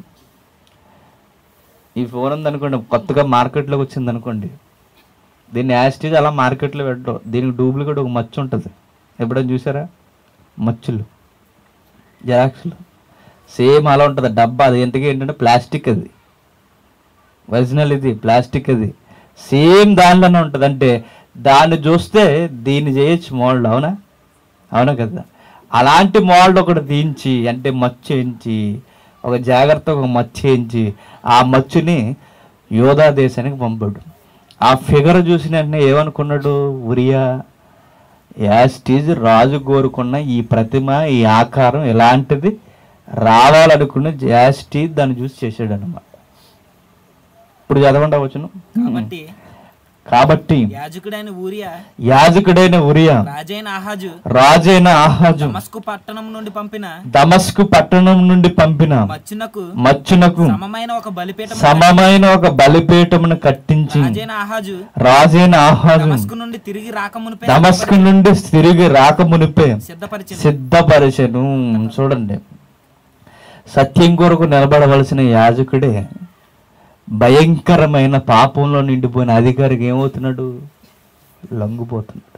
[SPEAKER 1] ఈ ఫోన్ ఉందనుకోండి కొత్తగా మార్కెట్లోకి వచ్చింది అనుకోండి దీన్ని యాస్టీజ్ అలా మార్కెట్లో పెట్టరు దీనికి డూప్లికేట్ ఒక మచ్చ ఉంటుంది ఎప్పుడైనా చూసారా మచ్చులు జెరాక్స్లు సేమ్ అలా ఉంటుంది డబ్బా అది ఎంతకి ఏంటంటే ప్లాస్టిక్ అది ఒరిజినల్ ఇది ప్లాస్టిక్ అది సేమ్ దానిలోనే ఉంటుంది అంటే దాన్ని చూస్తే దీన్ని చేయొచ్చు మోల్డ్ అవునా అవునా కదా అలాంటి మోల్డ్ ఒకటి తీయించి అంటే మచ్చు వేయించి ఒక జాగ్రత్తగా ఒక మచ్చు వేయించి ఆ మచ్చుని యోధా దేశానికి పంపాడు ఆ ఫిగర్ చూసిన వెంటనే ఏమనుకున్నాడు ఉరియా యాస్టీజ్ రాజు కోరుకున్న ఈ ప్రతిమ ఈ ఆకారం ఎలాంటిది రావాలనుకున్న యాస్టీజ్ దాన్ని చూసి చేశాడు అనమాట ఇప్పుడు చదవండి వచ్చును
[SPEAKER 2] కాబట్టి
[SPEAKER 1] కాబట్టి
[SPEAKER 2] యాజకుడైన ఊరియా
[SPEAKER 1] యాజకుడైన ఉరియా
[SPEAKER 2] రాజైన ఆహాజు
[SPEAKER 1] రాజైన ఆహాజు
[SPEAKER 2] దమస్కు పట్టణం నుండి పంపిన
[SPEAKER 1] దమస్కు పట్టణం నుండి పంపిన
[SPEAKER 2] మచ్చునకు
[SPEAKER 1] మచ్చునకు
[SPEAKER 2] సమమైన ఒక బలిపీఠం
[SPEAKER 1] సమమైన ఒక బలిపీఠమును కట్టించి
[SPEAKER 2] రాజైన ఆహాజు
[SPEAKER 1] రాజైన ఆహాజు
[SPEAKER 2] దమస్కు నుండి తిరిగి రాకమునిపై
[SPEAKER 1] దమస్కు నుండి తిరిగి రాకమునిపే
[SPEAKER 2] సిద్ధపరిచిన
[SPEAKER 1] సిద్ధపరిచెను చూడండి సత్యం కొరకు నిలబడవలసిన యాజకుడే భయంకరమైన పాపంలో నిండిపోయిన అధికారికి ఏమవుతున్నాడు లొంగిపోతున్నాడు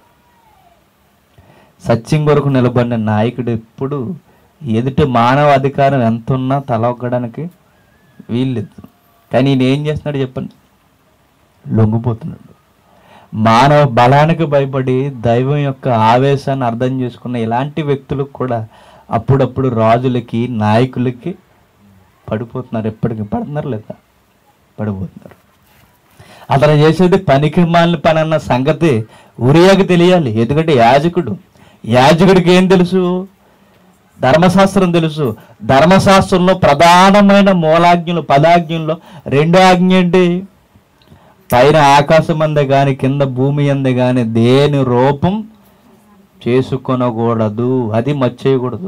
[SPEAKER 1] సత్యం కొరకు నిలబడిన నాయకుడు ఎప్పుడు ఎదుటి మానవ అధికారం ఎంత ఉన్నా తల ఒక్కడానికి వీల్లేదు కానీ ఈయన ఏం చేస్తున్నాడు చెప్పండి లొంగిపోతున్నాడు మానవ బలానికి భయపడి దైవం యొక్క ఆవేశాన్ని అర్థం చేసుకున్న ఇలాంటి వ్యక్తులకు కూడా అప్పుడప్పుడు రాజులకి నాయకులకి పడిపోతున్నారు ఎప్పటికీ పడుతున్నారు లేదా పడిపోతున్నారు అతను చేసేది పనికి మాలిన పని అన్న సంగతి ఉరియాకి తెలియాలి ఎందుకంటే యాజకుడు యాజకుడికి ఏం తెలుసు ధర్మశాస్త్రం తెలుసు ధర్మశాస్త్రంలో ప్రధానమైన మూలాజ్ఞలు పదాజ్ఞల్లో రెండో ఆజ్ఞ ఏంటి పైన ఆకాశం అందే గాని కింద భూమి అందే గాని దేని రూపం చేసుకొనకూడదు అది మర్చేయకూడదు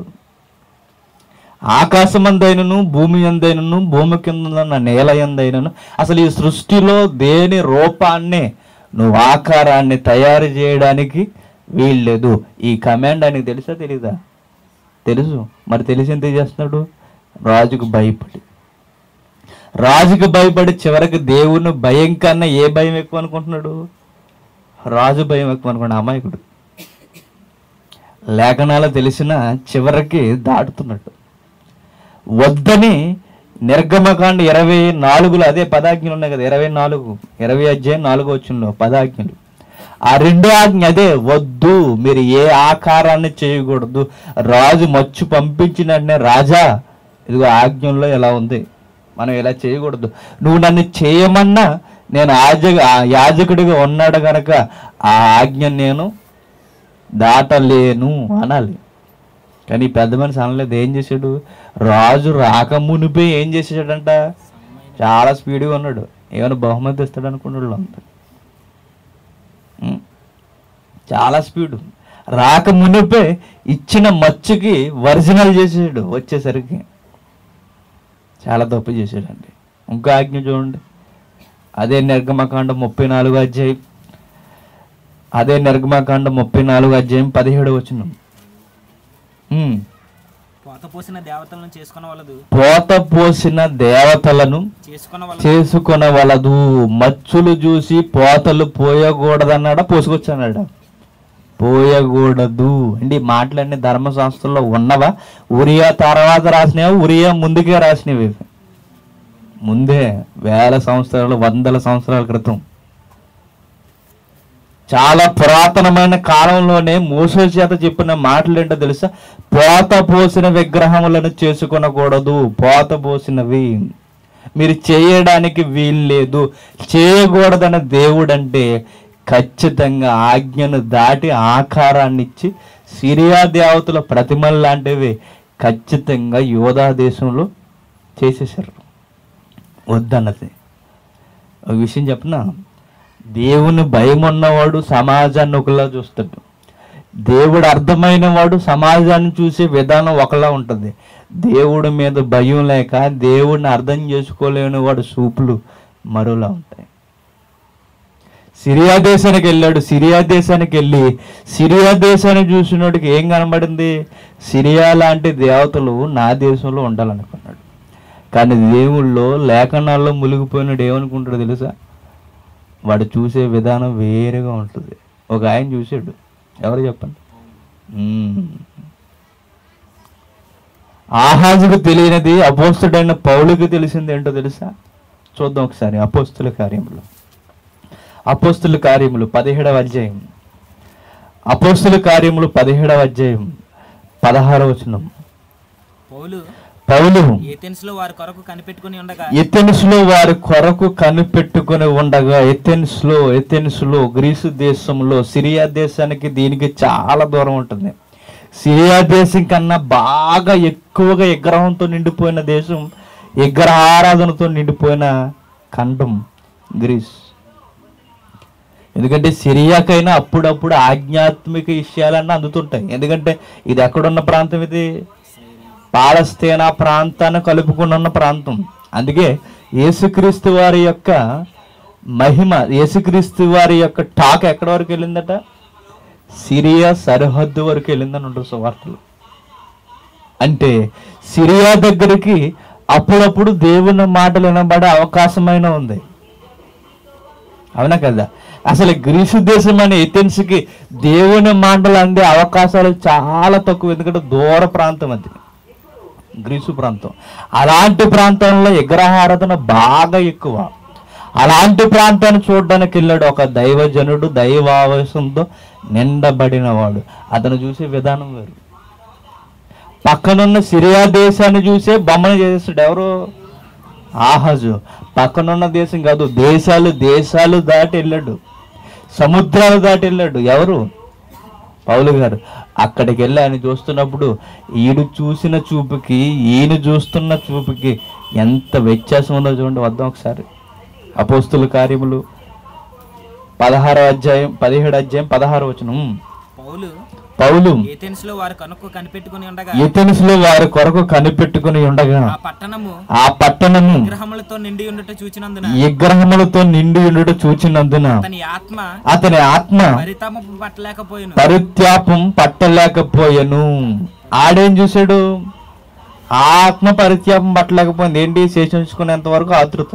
[SPEAKER 1] ఆకాశం అందైనను భూమి అందైనను భూమి కింద ఉన్న నేల ఎందైనను అసలు ఈ సృష్టిలో దేని రూపాన్ని నువ్వు ఆకారాన్ని తయారు చేయడానికి వీల్లేదు ఈ కమాండ్ ఆయనకి తెలుసా తెలీదా తెలుసు మరి తెలిసి ఎంత చేస్తున్నాడు రాజుకు భయపడి రాజుకు భయపడి చివరికి దేవుని భయం కన్నా ఏ భయం ఎక్కువ అనుకుంటున్నాడు రాజు భయం ఎక్కువ అనుకున్నాడు అమాయకుడు లేఖనాలు తెలిసిన చివరికి దాటుతున్నాడు వద్దని నిర్గమకాండ ఇరవై నాలుగులో అదే పదాజ్ఞలు ఉన్నాయి కదా ఇరవై నాలుగు ఇరవై అధ్యాయం నాలుగు వచ్చిందో పదాజ్ఞలు ఆ రెండో ఆజ్ఞ అదే వద్దు మీరు ఏ ఆకారాన్ని చేయకూడదు రాజు మచ్చు పంపించిన వెంటనే రాజా ఇదిగో ఆజ్ఞంలో ఎలా ఉంది మనం ఇలా చేయకూడదు నువ్వు నన్ను చేయమన్నా నేను ఆజ ఆ యాజకుడిగా ఉన్నాడు గనక ఆ ఆజ్ఞ నేను దాటలేను అనాలి కానీ ఈ పెద్ద మనిషి అనలేదు ఏం చేశాడు రాజు రాకమునిపే ఏం చేసేసాడంట చాలా స్పీడ్గా ఉన్నాడు ఏమైనా బహుమతి ఇస్తాడు అనుకున్నాడు అంత చాలా స్పీడు రాక మునిపే ఇచ్చిన మచ్చుకి ఒరిజినల్ చేసాడు వచ్చేసరికి చాలా తప్పు చేశాడండి ఇంకో ఆజ్ఞ చూడండి అదే నిర్గమకాండం ముప్పై నాలుగు అధ్యాయం అదే నిర్గమకాండం ముప్పై నాలుగు అధ్యాయం పదిహేడు వచ్చిన
[SPEAKER 2] పోత పోసిన దేవతలను చేసుకున్న వాళ్ళదు
[SPEAKER 1] పోత పోసిన దేవతలను
[SPEAKER 2] చేసుకున్న వాళ్ళ
[SPEAKER 1] చేసుకొనవలదు మచ్చులు చూసి పోతలు పోయకూడదన్నాడా పోసుకొచ్చన్నాడా పోయకూడదు అండి ఈ మాటలన్నీ ధర్మశాస్త్రంలో ఉన్నవా ఉరియా తర్వాత రాసినవా ఉరియా ముందుకే రాసినవి ఇవి. ముందే వేల సంవత్సరాలు వందల సంవత్సరాల క్రితం చాలా పురాతనమైన కాలంలోనే మోసే చేత చెప్పిన మాటలు ఏంటో తెలుసా పోత పోసిన విగ్రహములను చేసుకొనకూడదు పోత పోసినవి మీరు చేయడానికి వీల్లేదు చేయకూడదన్న దేవుడంటే ఖచ్చితంగా ఆజ్ఞను దాటి ఆకారాన్ని ఇచ్చి సిరియా దేవతల ప్రతిమలు లాంటివి ఖచ్చితంగా యోధా దేశంలో చేసేసారు వద్దన్నది ఒక విషయం చెప్పనా దేవుని భయం ఉన్నవాడు సమాజాన్ని ఒకలా చూస్తాడు దేవుడు అర్థమైన వాడు సమాజాన్ని చూసే విధానం ఒకలా ఉంటుంది దేవుడి మీద భయం లేక దేవుడిని అర్థం చేసుకోలేని వాడు సూపులు మరోలా ఉంటాయి సిరియా దేశానికి వెళ్ళాడు సిరియా దేశానికి వెళ్ళి సిరియా దేశాన్ని చూసినోడికి ఏం కనబడింది సిరియా లాంటి దేవతలు నా దేశంలో ఉండాలనుకున్నాడు కానీ దేవుళ్ళో లేఖనాల్లో మునిగిపోయినాడు ఏమనుకుంటాడు తెలుసా వాడు చూసే విధానం వేరుగా ఉంటుంది ఒక ఆయన చూసాడు ఎవరు చెప్పండి మ్మ్. ఆహాజుకు తెలియనిది అపోస్తుడైన పౌలుకి తెలిసింది ఏంటో తెలుసా చూద్దాం ఒకసారి అపోస్తుల కార్యములు అపోస్తుల కార్యములు పదిహేడవ అధ్యాయం అపోస్తుల కార్యములు పదిహేడవ అధ్యాయం పదహారవ వచనం
[SPEAKER 2] పౌలు
[SPEAKER 1] పౌలు
[SPEAKER 2] ఏథెన్స్ లో వారి కొరకు కనిపెట్టుకుని ఉండగా
[SPEAKER 1] ఎథెన్స్ లో వారి కొరకు కనిపెట్టుకుని ఉండగా ఎథెన్స్ లో ఎథెన్స్ లో గ్రీసు దేశంలో సిరియా దేశానికి దీనికి చాలా దూరం ఉంటుంది సిరియా దేశం కన్నా బాగా ఎక్కువగా విగ్రహంతో నిండిపోయిన దేశం విగ్రహ ఆరాధనతో నిండిపోయిన ఖండం గ్రీస్ ఎందుకంటే సిరియాకైనా అప్పుడప్పుడు ఆధ్యాత్మిక విషయాలన్నీ అందుతుంటాయి ఎందుకంటే ఇది ఎక్కడున్న ప్రాంతం ఇది పాలస్తీనా ప్రాంతాన్ని కలుపుకుని ఉన్న ప్రాంతం అందుకే యేసుక్రీస్తు వారి యొక్క మహిమ యేసుక్రీస్తు వారి యొక్క టాక్ ఎక్కడి వరకు వెళ్ళిందట సిరియా సరిహద్దు వరకు వెళ్ళిందని ఉంటారు సువార్తలు అంటే సిరియా దగ్గరికి అప్పుడప్పుడు దేవుని మాటలు వినబడే అవకాశమైన ఉంది అవునా కదా అసలు గ్రీసు దేశం అనే ఎథెన్స్కి దేవుని మాటలు అందే అవకాశాలు చాలా తక్కువ ఎందుకంటే దూర ప్రాంతం అది గ్రీసు ప్రాంతం అలాంటి ప్రాంతంలో విగ్రహారాధన బాగా ఎక్కువ అలాంటి ప్రాంతాన్ని చూడడానికి వెళ్ళాడు ఒక దైవజనుడు దైవావేశంతో నిండబడిన వాడు అతను చూసే విధానం వేరు పక్కనున్న సిరియా దేశాన్ని చూసే బొమ్మను చేస్తాడు ఎవరు ఆహాజు పక్కనున్న దేశం కాదు దేశాలు దేశాలు దాటి వెళ్ళాడు సముద్రాలు దాటి వెళ్ళాడు ఎవరు పౌలు గారు అక్కడికి వెళ్ళి ఆయన చూస్తున్నప్పుడు ఈడు చూసిన చూపుకి ఈయన చూస్తున్న చూపుకి ఎంత వ్యత్యాసం ఉందో చూడండి వద్దాం ఒకసారి అపోస్తుల కార్యములు పదహారో అధ్యాయం పదిహేడు అధ్యాయం పదహారు వచనం
[SPEAKER 2] పౌలు
[SPEAKER 1] పౌలు
[SPEAKER 2] ఏథెన్స్ లో వారి కొరకు కనిపెట్టుకుని ఉండగా
[SPEAKER 1] ఎథెన్స్లో వారి కొరకు కనిపెట్టుకుని ఉండగా
[SPEAKER 2] ఆ పట్టణము
[SPEAKER 1] ఆ పట్టణము
[SPEAKER 2] విగ్రహములతో నిండి ఉండట చూచినందున
[SPEAKER 1] విగ్రహములతో నిండి ఉండుట చూచినందున
[SPEAKER 2] అతని ఆత్మ
[SPEAKER 1] అతని ఆత్మ
[SPEAKER 2] పరితాపము పట్టలేకపోయిను
[SPEAKER 1] పరిత్యాపం పట్టలేకపోయాను ఆడేం చూశాడు ఆ ఆత్మ పరిత్యాపం పట్టలేకపోయింది ఏంటి శేషించుకునేంత వరకు ఆతృత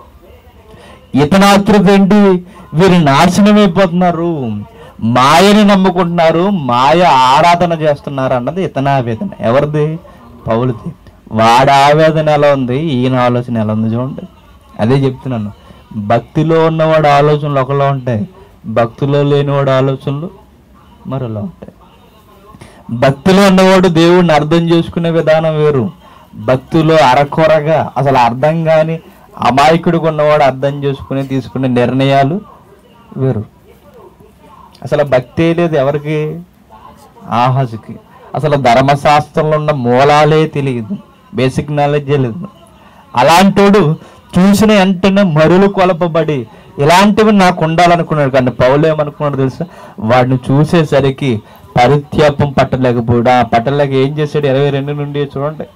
[SPEAKER 1] ఇతని ఆతృత ఏంటి వీరు నాశనం అయిపోతున్నారు మాయని నమ్ముకుంటున్నారు మాయ ఆరాధన చేస్తున్నారు అన్నది ఇతని ఆవేదన ఎవరిది పౌలుది వాడి ఆవేదన ఎలా ఉంది ఈయన ఆలోచన ఎలా ఉంది చూడండి అదే చెప్తున్నాను భక్తిలో ఉన్నవాడు ఆలోచనలు ఒకలా ఉంటాయి భక్తిలో లేనివాడు ఆలోచనలు మరోలా ఉంటాయి భక్తిలో ఉన్నవాడు దేవుడిని అర్థం చేసుకునే విధానం వేరు భక్తిలో అరకొరగా అసలు అర్థం కాని అమాయకుడిగా ఉన్నవాడు అర్థం చేసుకుని తీసుకునే నిర్ణయాలు వేరు అసలు భక్తి లేదు ఎవరికి ఆహాజుకి అసలు ధర్మశాస్త్రంలో ఉన్న మూలాలే తెలియదు బేసిక్ నాలెడ్జే లేదు అలాంటోడు చూసిన వెంటనే మరులు కొలపబడి ఇలాంటివి నాకు ఉండాలనుకున్నాడు కానీ పౌలు ఏమనుకున్నాడు తెలుసా వాడిని చూసేసరికి పరిత్యాపం పట్టలేకపోయాడు ఆ పట్టలేక ఏం చేశాడు ఇరవై రెండు నుండి చూడండి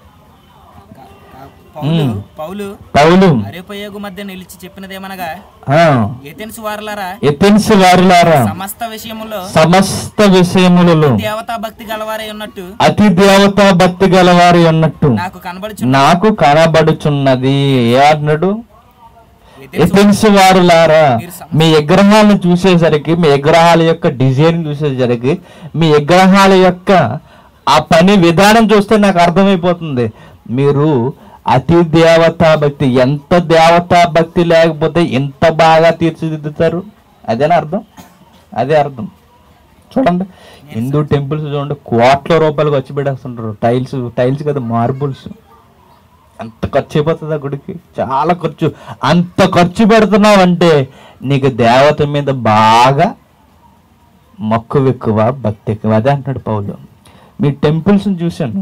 [SPEAKER 2] పౌలు పౌలు
[SPEAKER 1] పౌలు
[SPEAKER 2] అరేపయోగు మధ్య నిలిచి చెప్పినదేమనగా
[SPEAKER 1] ఆ,
[SPEAKER 2] ఏథెన్స్ వారలారా
[SPEAKER 1] ఎథెన్స్ వారులారా
[SPEAKER 2] సమస్త విషయములో
[SPEAKER 1] సమస్త విషయములలో
[SPEAKER 2] దేవతా భక్తి గలవారై ఉన్నట్టు
[SPEAKER 1] అతి దేవతా భక్తి గలవారి అన్నట్టు
[SPEAKER 2] నాకు కనబడుచు
[SPEAKER 1] నాకు కనబడుచున్నది ఏ అన్నాడు
[SPEAKER 2] ఏథెన్స్
[SPEAKER 1] ఎథెన్స్ వారులారా మీ విగ్రహాలను చూసేసరికి మీ విగ్రహాల యొక్క డిజైన్ చూసేసరికి మీ విగ్రహాల యొక్క ఆ పని విధానం చూస్తే నాకు అర్థమైపోతుంది మీరు అతి దేవతా భక్తి ఎంత దేవతా భక్తి లేకపోతే ఇంత బాగా తీర్చిదిద్దుతారు అదేనా అర్థం అదే అర్థం చూడండి హిందూ టెంపుల్స్ చూడండి కోట్ల రూపాయలు ఖర్చు పెట్టేస్తుంటారు టైల్స్ టైల్స్ కదా మార్బుల్స్ ఎంత ఖర్చు అయిపోతుంది ఆ గుడికి చాలా ఖర్చు అంత ఖర్చు పెడుతున్నావు అంటే నీకు దేవత మీద బాగా మక్కువ ఎక్కువ భక్తి ఎక్కువ అదే అంటున్నాడు పౌలు మీ టెంపుల్స్ని చూశాను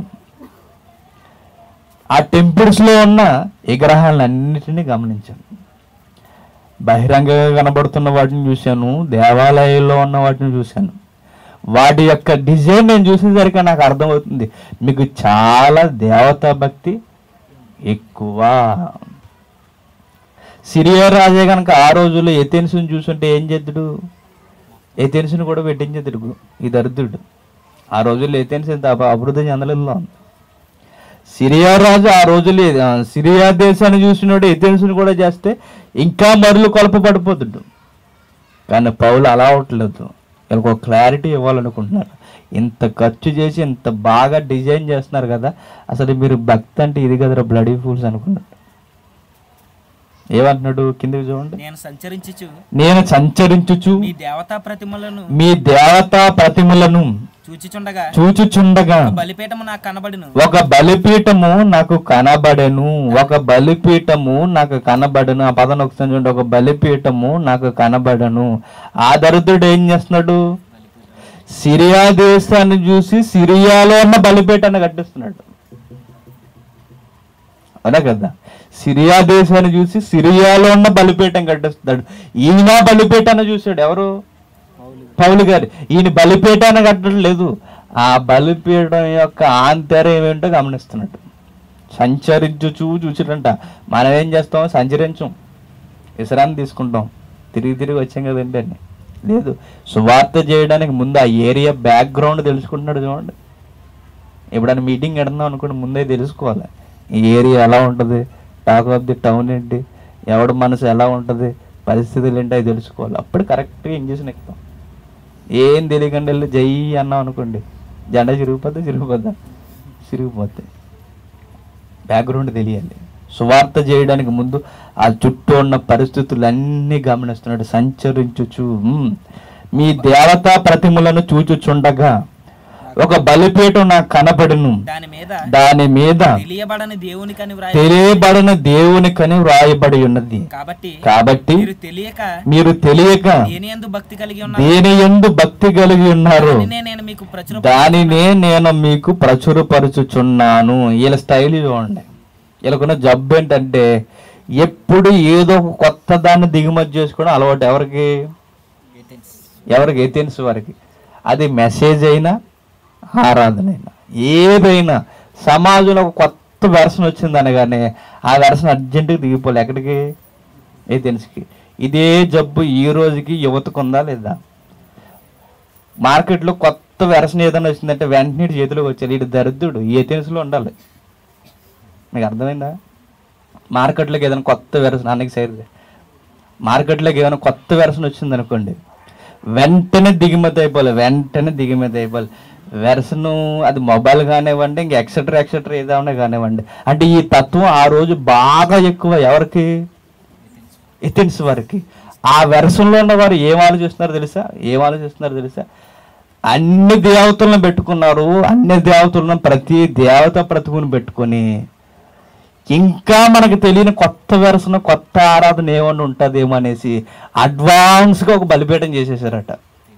[SPEAKER 1] ఆ టెంపుల్స్లో ఉన్న విగ్రహాలన్నిటినీ గమనించాను బహిరంగంగా కనబడుతున్న వాటిని చూశాను దేవాలయాల్లో ఉన్న వాటిని చూశాను వాటి యొక్క డిజైన్ నేను చూసేసరికి నాకు అర్థమవుతుంది మీకు చాలా దేవతా భక్తి ఎక్కువ సిరియా రాజే కనుక ఆ రోజుల్లో ఎథెన్స్ని చూసుంటే ఏం చేద్దుడు ఎథెన్స్ని కూడా పెట్టించేదుడు ఈ దరిద్రుడు ఆ రోజుల్లో ఎథెన్స్ ఎంత అభ- అభివృద్ధి చెందలేదు సిరియా రాజు ఆ రోజులు ఆ, సిరియా దేశాన్ని చూసినోడు ఎథెన్స్ని కూడా చేస్తే ఇంకా మరులు కొలప పడిపోతుడు కానీ పౌలు అలా అవట్లేదు వీళ్ళకి ఒక క్లారిటీ ఇవ్వాలనుకుంటున్నారు ఇంత ఖర్చు చేసి ఇంత బాగా డిజైన్ చేస్తున్నారు కదా అసలు మీరు భక్తి అంటే ఇది కదరా బ్లడీ ఫూల్స్ అనుకున్నాడు ఏమంటున్నాడు కిందకి చూడండి
[SPEAKER 2] నేను సంచరించుచు
[SPEAKER 1] నేను సంచరించుచు
[SPEAKER 2] మీ దేవతా ప్రతిమలను
[SPEAKER 1] మీ దేవతా ప్రతిమలను
[SPEAKER 2] చూచిచుండగా
[SPEAKER 1] చూచుచుండగా
[SPEAKER 2] ఒక బలిపీఠము నాకు కనబడిను
[SPEAKER 1] ఒక బలిపీఠము నాకు కనబడెను ఒక బలిపీఠము నాకు కనబడను ఆ పదం ఒకసారి చూడండి ఒక బలిపీఠము నాకు కనబడను ఆ దరిద్రుడు ఏం చేస్తున్నాడు సిరియా దేశాన్ని చూసి సిరియాలో ఉన్న బలిపీఠాన్ని కట్టిస్తున్నాడు అదే కదా సిరియా దేశాన్ని చూసి సిరియాలో ఉన్న బలిపీఠం కట్టిస్తున్నాడు ఈయన బలిపీఠాన్ని చూశాడు ఎవరు పౌలు గారు ఈయన బలిపీఠాన్ని కట్టడం లేదు ఆ బలిపీఠం యొక్క ఆంతర్యం ఏమిటో గమనిస్తున్నాడు సంచరించుచూ చూసిరంట మనం ఏం చేస్తాం సంచరించం విశ్రాంతి తీసుకుంటాం తిరిగి తిరిగి వచ్చాం కదండి అని లేదు సువార్త చేయడానికి ముందు ఆ ఏరియా బ్యాక్గ్రౌండ్ తెలుసుకుంటున్నాడు చూడండి ఎప్పుడైనా మీటింగ్ పెడదాం అనుకోండి ముందే తెలుసుకోవాలి ఈ ఏరియా ఎలా ఉంటుంది టాక్ ఆఫ్ ది టౌన్ ఏంటి ఎవడి మనసు ఎలా ఉంటుంది పరిస్థితులు ఏంటి అవి తెలుసుకోవాలి అప్పుడు కరెక్ట్గా ఇంజక్షన్ ఎక్కుతాం ఏం తెలియకుండా వెళ్ళి జై అన్నాం అనుకోండి జెండా చిరిగిపోతే చిరిగిపోద్దా చిరిగిపోతే బ్యాక్గ్రౌండ్ తెలియాలి సువార్త చేయడానికి ముందు ఆ చుట్టూ ఉన్న పరిస్థితులన్నీ గమనిస్తున్నాడు సంచరించుచు ఉమ్, మీ దేవతా ప్రతిమలను చూచుచుండగా ఒక బలిపీఠం నాకు కనబడును
[SPEAKER 2] దాని మీద
[SPEAKER 1] దాని మీద
[SPEAKER 2] తెలియబడని దేవునికని వ్రాయ
[SPEAKER 1] తెలియబడిన దేవునికని వ్రాయబడి ఉన్నది
[SPEAKER 2] కాబట్టి
[SPEAKER 1] కాబట్టి
[SPEAKER 2] మీరు తెలియక
[SPEAKER 1] మీరు తెలియక
[SPEAKER 2] దేని యందు భక్తి కలిగి ఉన్నారు
[SPEAKER 1] దేని ఎందు భక్తి కలిగి ఉన్నారు
[SPEAKER 2] దానినే నేను మీకు ప్రచుర
[SPEAKER 1] దానినే నేను మీకు ప్రచురపరుచుచున్నాను వీళ్ళ స్టైల్ చూడండి వీళ్ళకున్న జబ్బు ఏంటంటే ఎప్పుడు ఏదో ఒక కొత్త దాన్ని దిగుమతి చేసుకోవడం అలవాటు ఎవరికి ఎవరికి ఎథెన్స్ వారికి అది మెసేజ్ అయినా ఆరాధన అయినా ఏదైనా సమాజంలో ఒక కొత్త వెర్షన్ వచ్చింది అనగానే ఆ వెర్షన్ అర్జెంటుగా దిగిపోలే ఎక్కడికి ఎథెన్స్కి ఇదే జబ్బు ఈ రోజుకి యువతకు ఉందా లేదా మార్కెట్లో కొత్త వెర్షన్ ఏదైనా వచ్చిందంటే వెంటనే ఇటు చేతిలోకి వచ్చారు ఇటు దరిద్రుడు ఈ ఎథెన్స్లో ఉండాలి మీకు అర్థమైందా మార్కెట్లోకి ఏదైనా కొత్త వెర్షన్ అన్నకి సైడ్ మార్కెట్లోకి ఏదైనా కొత్త వెర్షన్ వచ్చింది అనుకోండి వెంటనే దిగుమతి అయిపోవాలి వెంటనే దిగుమతి అయిపోవాలి వెర్షన్ అది మొబైల్ కానివ్వండి ఇంక ఎక్సెట్రా ఎక్సెట్రా ఏదైనా కానివ్వండి అంటే ఈ తత్వం ఆ రోజు బాగా ఎక్కువ ఎవరికి ఎథెన్స్ వారికి ఆ వెర్షన్లో ఉన్న వారు ఏం ఆలోచిస్తున్నారు తెలుసా ఏం ఆలోచిస్తున్నారు తెలుసా అన్ని దేవతలను పెట్టుకున్నారు అన్ని దేవతలను ప్రతి దేవత ప్రతిమను పెట్టుకొని ఇంకా మనకు తెలియని కొత్త వెరసన కొత్త ఆరాధన ఏమన్నా ఉంటుందేమో అనేసి అడ్వాన్స్గా ఒక బలిపీఠం చేసేసారట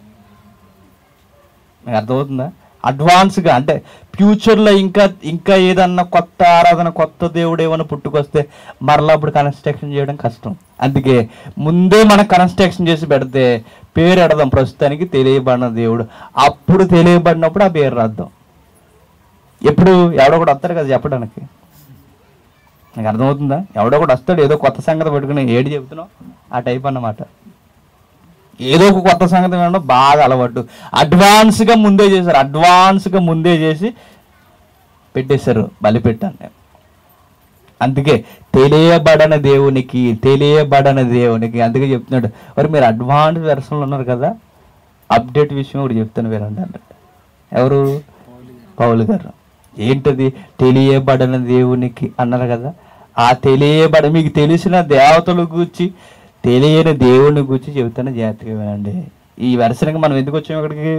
[SPEAKER 1] మీకు అర్థమవుతుందా అడ్వాన్స్గా అంటే ఫ్యూచర్లో ఇంకా ఇంకా ఏదన్నా కొత్త ఆరాధన కొత్త దేవుడు ఏమైనా పుట్టుకొస్తే మరలా అప్పుడు కన్స్ట్రక్షన్ చేయడం కష్టం అందుకే ముందే మనం కన్స్ట్రక్షన్ చేసి పెడితే పేరు ఎడదాం ప్రస్తుతానికి తెలియబడిన దేవుడు అప్పుడు తెలియబడినప్పుడు ఆ పేరు రాద్దాం ఎప్పుడు ఎవడో కూడా వస్తారు కదా చెప్పడానికి నాకు అర్థమవుతుందా ఎవడో కూడా వస్తాడు ఏదో కొత్త సంగతి పెట్టుకుని ఏడు చెబుతున్నావు ఆ టైప్ అన్నమాట ఏదో ఒక కొత్త సంగతి వినడం బాగా అలవాటు అడ్వాన్స్గా ముందే చేశారు అడ్వాన్స్గా ముందే చేసి పెట్టేశారు బలిపెట్టాను అందుకే తెలియబడని దేవునికి తెలియబడని దేవునికి అందుకే చెప్తున్నాడు మరి మీరు అడ్వాన్స్ వెర్షన్లో ఉన్నారు కదా అప్డేట్ విషయం ఒకటి చెప్తాను వేరండి అన్నట్టు ఎవరు పౌలు గారు ఏంటది తెలియబడిన దేవునికి అన్నారు కదా ఆ తెలియబడ మీకు తెలిసిన దేవతల గురించి తెలియని దేవుని గురించి చెబుతాను జాగ్రత్తగా వినండి ఈ వెరసనగా మనం ఎందుకు వచ్చాము ఇక్కడికి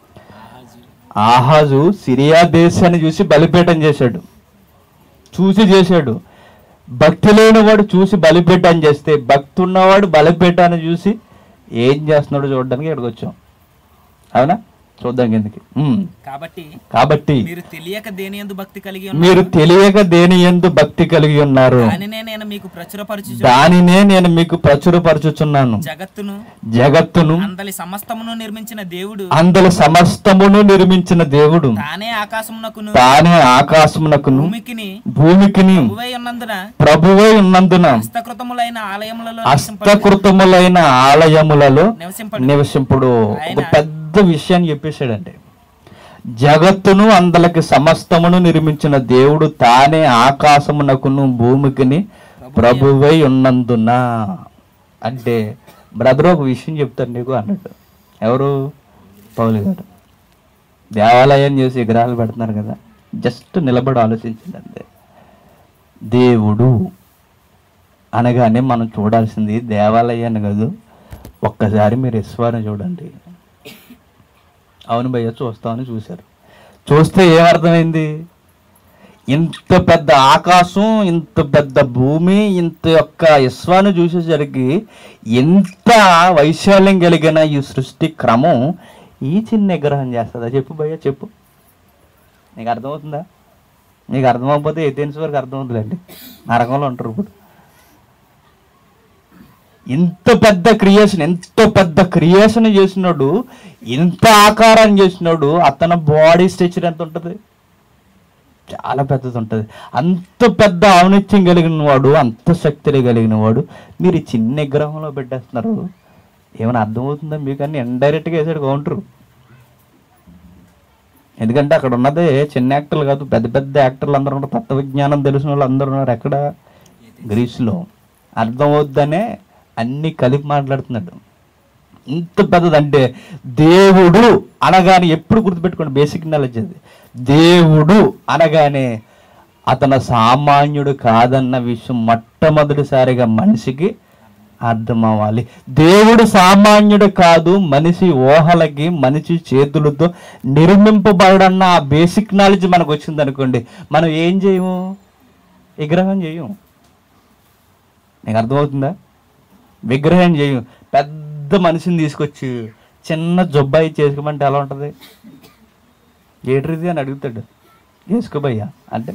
[SPEAKER 1] ఆహాజు సిరియా దేశాన్ని చూసి బలిపీఠం చేశాడు చూసి చేశాడు భక్తి లేనివాడు చూసి బలిపీఠం చేస్తే భక్తి ఉన్నవాడు బలిపీఠాన్ని చూసి ఏం చేస్తున్నాడో చూడడానికి ఇక్కడికి వచ్చాం అవునా చూద్దాం కిందకి ఉమ్.
[SPEAKER 2] కాబట్టి
[SPEAKER 1] కాబట్టి
[SPEAKER 2] మీరు తెలియక దేని యందు భక్తి కలిగి
[SPEAKER 1] మీరు తెలియక దేని ఎందు భక్తి కలిగి ఉన్నారు
[SPEAKER 2] దానినే నేను మీకు ప్రచురపరచు
[SPEAKER 1] దానినే నేను మీకు ప్రచురపరచుచున్నాను
[SPEAKER 2] జగత్తును
[SPEAKER 1] జగత్తును
[SPEAKER 2] అందలి సమస్తమును నిర్మించిన దేవుడు
[SPEAKER 1] అందులో సమస్తమును నిర్మించిన దేవుడు
[SPEAKER 2] తానే ఆకాశమునకును
[SPEAKER 1] తానే ఆకాశమునకును
[SPEAKER 2] భూమికిని
[SPEAKER 1] భూమికిని
[SPEAKER 2] భువై ఉన్నందున
[SPEAKER 1] ప్రభువై ఉన్నందున
[SPEAKER 2] హస్తకృతములైన ఆలయములలో
[SPEAKER 1] హస్తకృతములైన ఆలయములలో
[SPEAKER 2] నివసింపడు
[SPEAKER 1] నివసింపుడు ఒక పెద్ద విషయాన్ని చెప్పేశాడండి జగత్తును అందలకి సమస్తమును నిర్మించిన దేవుడు తానే ఆకాశమునకును భూమికిని ప్రభువై ఉన్నందున అంటే బ్రదర్ ఒక విషయం చెప్తాను నీకు అన్నట్టు ఎవరు పౌలు గారు దేవాలయం చేసి విగ్రహాలు పెడుతున్నారు కదా జస్ట్ నిలబడి ఆలోచించండి అంతే దేవుడు అనగానే మనం చూడాల్సింది దేవాలయాన్ని కాదు ఒక్కసారి మీరు ఈశ్వరుని చూడండి అవును భయ్య చూస్తామని చూశారు చూస్తే ఏమర్థమైంది ఇంత పెద్ద ఆకాశం ఇంత పెద్ద భూమి ఇంత యొక్క విశ్వాన్ని చూసేసరికి ఎంత వైశాల్యం కలిగిన ఈ సృష్టి క్రమం ఈ చిన్న విగ్రహం చేస్తుందా చెప్పు భయ్య చెప్పు నీకు అర్థమవుతుందా నీకు అర్థమవకపోతే ఎతేన్స్ వరకు అర్థమవుతుందండి నరకంలో ఉంటారు ఇప్పుడు ఇంత పెద్ద క్రియేషన్ ఎంత పెద్ద క్రియేషన్ చేసినాడు ఇంత ఆకారం చేసినాడు అతని బాడీ స్ట్రక్చర్ ఎంత ఉంటుంది చాలా పెద్దది ఉంటుంది అంత పెద్ద ఔన్నత్యం కలిగిన వాడు అంత శక్తి కలిగిన వాడు మీరు ఈ చిన్న విగ్రహంలో పెట్టేస్తున్నారు ఏమైనా అర్థమవుతుందా మీకు అన్ని ఇండైరెక్ట్గా వేసాడు కౌంటరు ఎందుకంటే అక్కడ ఉన్నదే చిన్న యాక్టర్లు కాదు పెద్ద పెద్ద యాక్టర్లు అందరూ ఉన్నారు తత్వ విజ్ఞానం తెలిసిన వాళ్ళు అందరూ ఉన్నారు ఎక్కడ గ్రీస్లో అర్థమవుద్దనే అన్ని కలిపి మాట్లాడుతున్నాడు ఇంత పెద్దది అంటే దేవుడు అనగానే ఎప్పుడు గుర్తుపెట్టుకోండి బేసిక్ నాలెడ్జ్ అది దేవుడు అనగానే అతను సామాన్యుడు కాదన్న విషయం మొట్టమొదటిసారిగా మనిషికి అర్థం అవ్వాలి దేవుడు సామాన్యుడు కాదు మనిషి ఊహలకి మనిషి చేతులతో నిర్మింపబడన్న ఆ బేసిక్ నాలెడ్జ్ మనకు వచ్చింది అనుకోండి మనం ఏం చేయము విగ్రహం చేయం నీకు అర్థమవుతుందా విగ్రహం చేయం పెద్ద మనిషిని తీసుకొచ్చి చిన్న జొబ్బాయి చేసుకోమంటే ఎలా ఉంటుంది ఏట్రిది అని అడుగుతాడు వేసుకోబయ్యా అంటే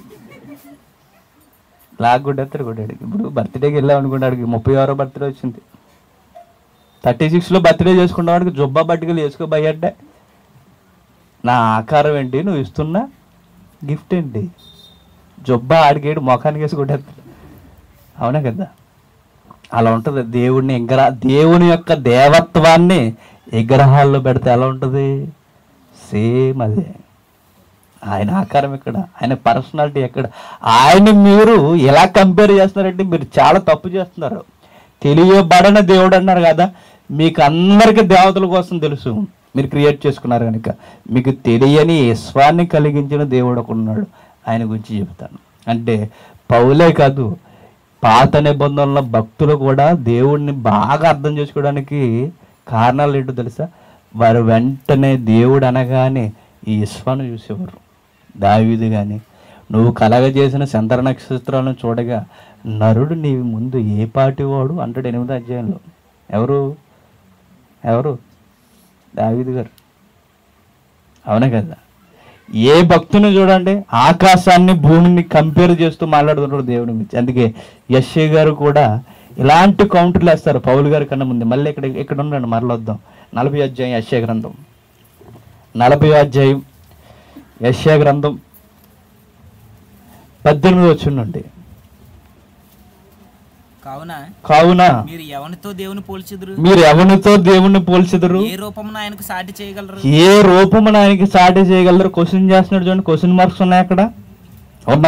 [SPEAKER 1] లాగ్ కొట్టేస్తాడు కొట్టాడు ఇప్పుడు బర్త్డేకి వెళ్ళాం అనుకున్నాడు ముప్పై ఆరో బర్త్డే వచ్చింది థర్టీ సిక్స్లో బర్త్డే చేసుకున్నవాడికి జొబ్బా బట్టికలు వేసుకోబోయా అంటే నా ఆకారం ఏంటి నువ్వు ఇస్తున్నా గిఫ్ట్ ఏంటి జొబ్బా ఆడికేడు మొఖానికి వేసి కొట్టేస్తాడు అవునా కదా అలా ఉంటుంది దేవుడిని విగ్రహ దేవుని యొక్క దేవత్వాన్ని విగ్రహాల్లో పెడితే ఎలా ఉంటుంది సేమ్ అదే ఆయన ఆకారం ఎక్కడ ఆయన పర్సనాలిటీ ఎక్కడ ఆయన మీరు ఎలా కంపేర్ చేస్తున్నారంటే మీరు చాలా తప్పు చేస్తున్నారు తెలియబడని దేవుడు అన్నారు కదా మీకు అందరికీ దేవతల కోసం తెలుసు మీరు క్రియేట్ చేసుకున్నారు కనుక మీకు తెలియని విశ్వాన్ని కలిగించిన దేవుడు ఒకడు ఉన్నాడు ఆయన గురించి చెప్తాను అంటే పౌలే కాదు పాత నిబంధనల భక్తులు కూడా దేవుడిని బాగా అర్థం చేసుకోవడానికి కారణాలు ఏంటో తెలుసా వారు వెంటనే దేవుడు అనగానే ఈ విశ్వాన్ని చూసేవారు దావీదు కానీ నువ్వు కలగజేసిన చంద్ర నక్షత్రాలను చూడగా నరుడు నీ ముందు ఏ పాటి వాడు అంటాడు ఎనిమిదో అధ్యాయంలో ఎవరు ఎవరు దావీదు గారు అవునా కదా ఏ భక్తుని చూడండి ఆకాశాన్ని భూమిని కంపేర్ చేస్తూ మాట్లాడుతుంటాడు దేవుడి గురించి అందుకే యశ్య గారు కూడా ఇలాంటి కౌంటర్లు వేస్తారు పౌలు గారి కన్నా ముందు మళ్ళీ ఇక్కడ ఇక్కడ ఉండండి మరలొద్దాం నలభై అధ్యాయం యశ్య గ్రంథం నలభై అధ్యాయం యశ్య గ్రంథం పద్దెనిమిది వచ్చిండండి
[SPEAKER 2] కావున
[SPEAKER 1] కావున
[SPEAKER 2] మీరు ఎవరితో దేవుని పోల్చుదురు
[SPEAKER 1] మీరు ఎవరితో దేవుణ్ణి పోల్చెదరు
[SPEAKER 2] ఏ రూపమున ఆయనకు సాటి చేయగలరు
[SPEAKER 1] ఏ రూపమున ఆయనకి సాటి చేయగలరు క్వశ్చన్ చేస్తున్నాడు చూడండి క్వశ్చన్ మార్క్స్ ఉన్నాయి అక్కడ ఉన్నాయి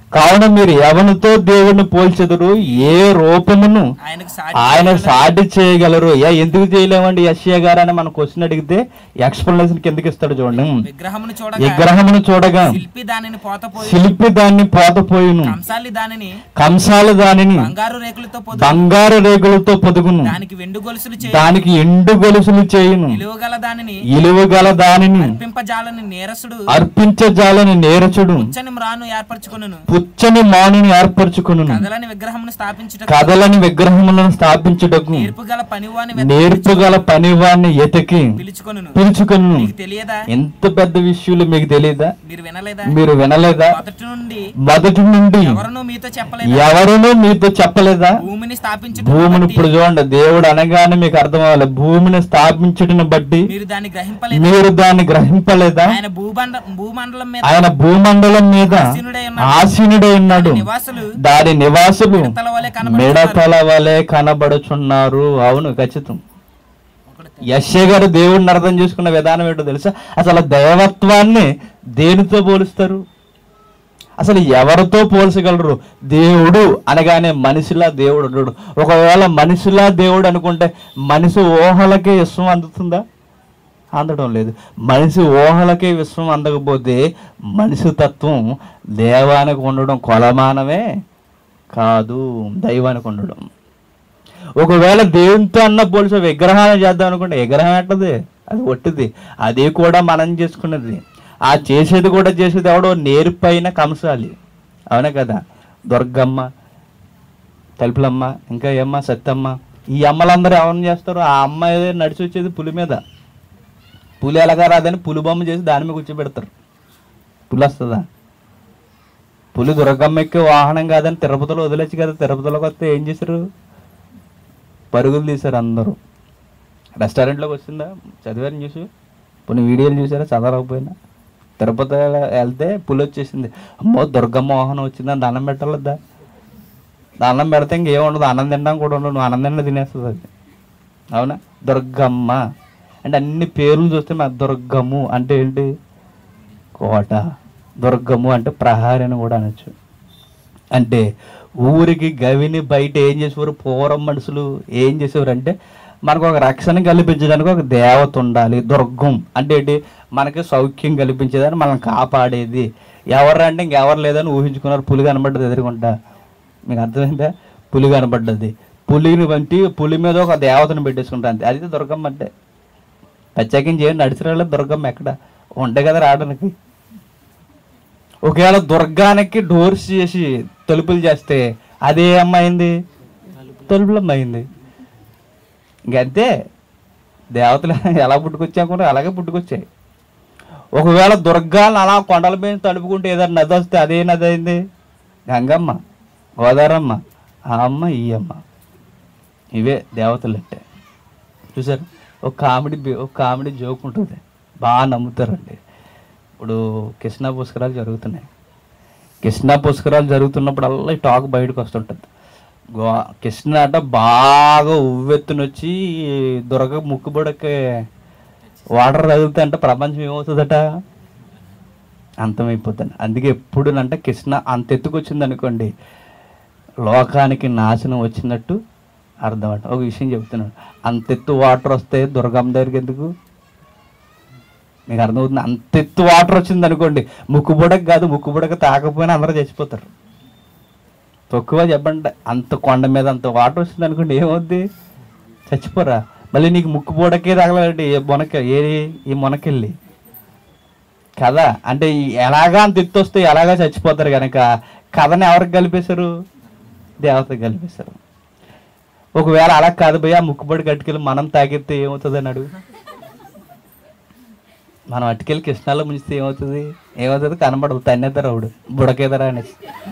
[SPEAKER 1] కావున మీరు ఎవరితో దేవుణ్ణి పోల్చెదరు ఏ రూపమును
[SPEAKER 2] ఆయనకు
[SPEAKER 1] ఆయన
[SPEAKER 2] సాటి
[SPEAKER 1] సాటి చేయగలరు యా ఎందుకు చేయలేమండి యశ్య గారు అని మన క్వశ్చన్ అడిగితే ఎక్స్ప్లెనేషన్ కిందకి ఇస్తాడు చూడండి
[SPEAKER 2] విగ్రహమును చూడగా
[SPEAKER 1] విగ్రహమును చూడగా
[SPEAKER 2] శిల్పి దానిని పోతపోయి
[SPEAKER 1] శిల్పి దాన్ని పోతపోయిను
[SPEAKER 2] కంసాలి దానిని
[SPEAKER 1] కంసాలు దానిని
[SPEAKER 2] బంగారు రేకులతో పొదు
[SPEAKER 1] బంగారు రేగులతో పొదుగును
[SPEAKER 2] దానికి వెండు గొలుసులు చేయి
[SPEAKER 1] దానికి ఎండు గొలుసులు చేయును
[SPEAKER 2] విలువగల దానిని
[SPEAKER 1] ఇలువగల దానిని
[SPEAKER 2] అర్పింపజాలని నేరసుడు
[SPEAKER 1] అర్పించజాలని నేరచుడు
[SPEAKER 2] ఉచ్చని మ్రాను ఏర్పరచుకొనును
[SPEAKER 1] పుచ్చని మానుని ఏర్పరచుకును
[SPEAKER 2] కదలని విగ్రహమును స్థాపించుట
[SPEAKER 1] కథలని విగ్రహములను స్థాపించుటకు
[SPEAKER 2] నేర్పుగల పనివాని
[SPEAKER 1] నేర్పుగల పనివాన్ని ఎతికి
[SPEAKER 2] పిలుచుకొనును
[SPEAKER 1] పిలుచుకును
[SPEAKER 2] మీకు తెలియదా
[SPEAKER 1] ఎంత పెద్ద విషయాలు మీకు తెలియదా
[SPEAKER 2] మీరు వినలేదా
[SPEAKER 1] మీరు వినలేదా
[SPEAKER 2] మొదటి నుండి
[SPEAKER 1] మొదటి నుండి
[SPEAKER 2] ఎవరునూ మీతో చెప్పలేదు
[SPEAKER 1] ఎవరునూ మీతో చెప్పలేదా
[SPEAKER 2] భూమిని స్థాపించుట
[SPEAKER 1] భూమిని ఇప్పుడు చూడండి దేవుడు అనగానే మీకు అర్థం అవ్వాలి భూమిని స్థాపించటను బట్టి
[SPEAKER 2] మీరు దాన్ని గ్రహింపలేదు
[SPEAKER 1] మీరు దాన్ని గ్రహింపలేదా
[SPEAKER 2] ఆయన భూబండ భూమండలం మీద
[SPEAKER 1] ఆయన భూమండలం మీద
[SPEAKER 2] ఆసీనుడై ఉన్నాడు.
[SPEAKER 1] ఆసీనుడై ఉన్నాడు
[SPEAKER 2] నివాసులు
[SPEAKER 1] దాని నివాసులు
[SPEAKER 2] మిడతల వలె కనబడుతున్నారు.
[SPEAKER 1] మిడతల వలె కనబడుచున్నారు అవును ఖచ్చితం
[SPEAKER 2] ఒకడు
[SPEAKER 1] యశ్య గారు దేవుడిని అర్థం చేసుకున్న విధానం ఏంటో తెలుసా అసలు దైవత్వాన్ని దేనితో పోలుస్తారు అసలు ఎవరితో పోల్చగలరు దేవుడు అనగానే మనిషిలా దేవుడు ఉండడు ఒకవేళ మనిషిలా దేవుడు అనుకుంటే మనిషి ఊహలకే విశ్వం అందుతుందా అందడం లేదు మనిషి ఊహలకే విశ్వం అందకపోతే మనిషి తత్వం దేవానికి ఉండడం కొలమానమే కాదు దైవానికి ఉండడం ఒకవేళ దేవునితో అన్న పోలిసే విగ్రహాన్ని చేద్దాం అనుకుంటే విగ్రహం ఎట్టది అది ఒట్టిది అది కూడా మనం చేసుకున్నది ఆ చేసేది కూడా చేసేది ఎవడో నేర్పైన కంసాలి అవునా కదా దుర్గమ్మ తలుపులమ్మ ఇంకా ఏమ్మ సత్తమ్మ ఈ అమ్మలందరూ ఎవరిని చేస్తారు ఆ అమ్మ ఏదో నడిచి వచ్చేది పులి మీద పులి ఎలాగా రాదని పులి బొమ్మ చేసి దాని మీద కూర్చోబెడతారు పులి వస్తుందా పులి దుర్గమ్మ ఎక్కే వాహనం కాదని తిరుపతిలో వదిలేచ్చు కదా తిరుపతిలోకి వస్తే ఏం చేశారు పరుగులు తీశారు అందరూ రెస్టారెంట్లోకి వచ్చిందా చదివారు చూసి కొన్ని వీడియోలు చూసారా చదవకపోయినా తిరుపతి వెళ్తే పులి వచ్చేసింది అమ్మో దుర్గమ్మ వాహనం వచ్చిందని దండం పెట్టలేదా దండం పెడితే ఇంకేం ఉండదు అన్నం తినడం కూడా ఉండదు నువ్వు అన్నం తిన్న తినేస్తుంది అది అవునా దుర్గమ్మ అంటే అన్ని పేర్లు చూస్తే మా దుర్గము అంటే ఏంటి కోట దుర్గము అంటే ప్రహారి అని కూడా అనొచ్చు అంటే ఊరికి గవిని బయట ఏం చేసేవారు పూర్వం మనుషులు ఏం చేసేవారు అంటే మనకు ఒక రక్షణ కల్పించడానికి ఒక దేవత ఉండాలి దుర్గం అంటే ఏంటి మనకి సౌఖ్యం కల్పించేదని మనం కాపాడేది ఎవరు అంటే ఇంకెవరు లేదని ఊహించుకున్నారు పులి కనబడ్డది ఎదురుకుంటా మీకు అర్థమైందా పులి కనబడ్డది పులిని వంటి పులి మీద ఒక దేవతను పెట్టేసుకుంటా అంతే అది దుర్గమ్మ అంటే ప్రత్యేకించి చేయండి నడిచిన దుర్గమ్మ ఎక్కడ ఉంటే కదా రావడానికి ఒకవేళ దుర్గానికి డోర్స్ చేసి తలుపులు చేస్తే అదే అమ్మాయింది తలుపులమ్మ అయింది ఇంకంతే దేవతలు ఎలా పుట్టుకొచ్చాకుండా అలాగే పుట్టుకొచ్చాయి ఒకవేళ దుర్గాలను అలా కొండల మీద తడుపుకుంటే ఏదైనా నది వస్తే అదే నది అయింది గంగమ్మ గోదారమ్మ ఆ అమ్మ ఈ అమ్మ ఇవే దేవతలు అంటే చూసారు ఒక కామెడీ బి- ఒక కామెడీ జోక్ ఉంటుంది బాగా నమ్ముతారండి ఇప్పుడు కృష్ణా పుష్కరాలు జరుగుతున్నాయి కృష్ణా పుష్కరాలు జరుగుతున్నప్పుడల్లా ఈ టాక్ బయటకు వస్తుంటుంది గో కృష్ణ అట బాగా ఉవ్వెత్తున వచ్చి దొరక ముక్కుబొడకి వాటర్ తగిలితే అంటే ప్రపంచం ఏమవుతుందట అంతమైపోతుంది అందుకే ఎప్పుడు అంటే కృష్ణ అంత ఎత్తుకొచ్చింది అనుకోండి లోకానికి నాశనం వచ్చినట్టు అర్థం అంట ఒక విషయం చెప్తున్నాను అంత ఎత్తు వాటర్ వస్తే దుర్గమ్మ దగ్గరికి ఎందుకు మీకు అర్థమవుతుంది అంత ఎత్తు వాటర్ వచ్చింది అనుకోండి ముక్కు బుడక కాదు ముక్కు బుడక తాకపోయినా అందరూ చచ్చిపోతారు తక్కువ చెప్పండి అంత కొండ మీద అంత వాటర్ వచ్చింది అనుకోండి ఏమవుద్ది చచ్చిపోరా మళ్ళీ నీకు ముక్కు బుడకే తగలండి ఏ మొనక ఏ ఈ మొనకెళ్ళి కదా అంటే ఈ ఎలాగా అంత ఎత్తు వస్తే ఎలాగా చచ్చిపోతారు కనుక కథని ఎవరికి కలిపేశారు దేవతకి కలిపేశారు ఒకవేళ అలా కాదు పోయి ఆ ముక్కుబడి కట్టుకెళ్ళి మనం తాగితే ఏమవుతుంది అని అడుగు మనం అటుకెళ్ళి కృష్ణాలో ముంచితే ఏమవుతుంది ఏమవుతుంది కనబడదు తన్నేద్దరు ఆవిడ బుడకేదరా అనేసి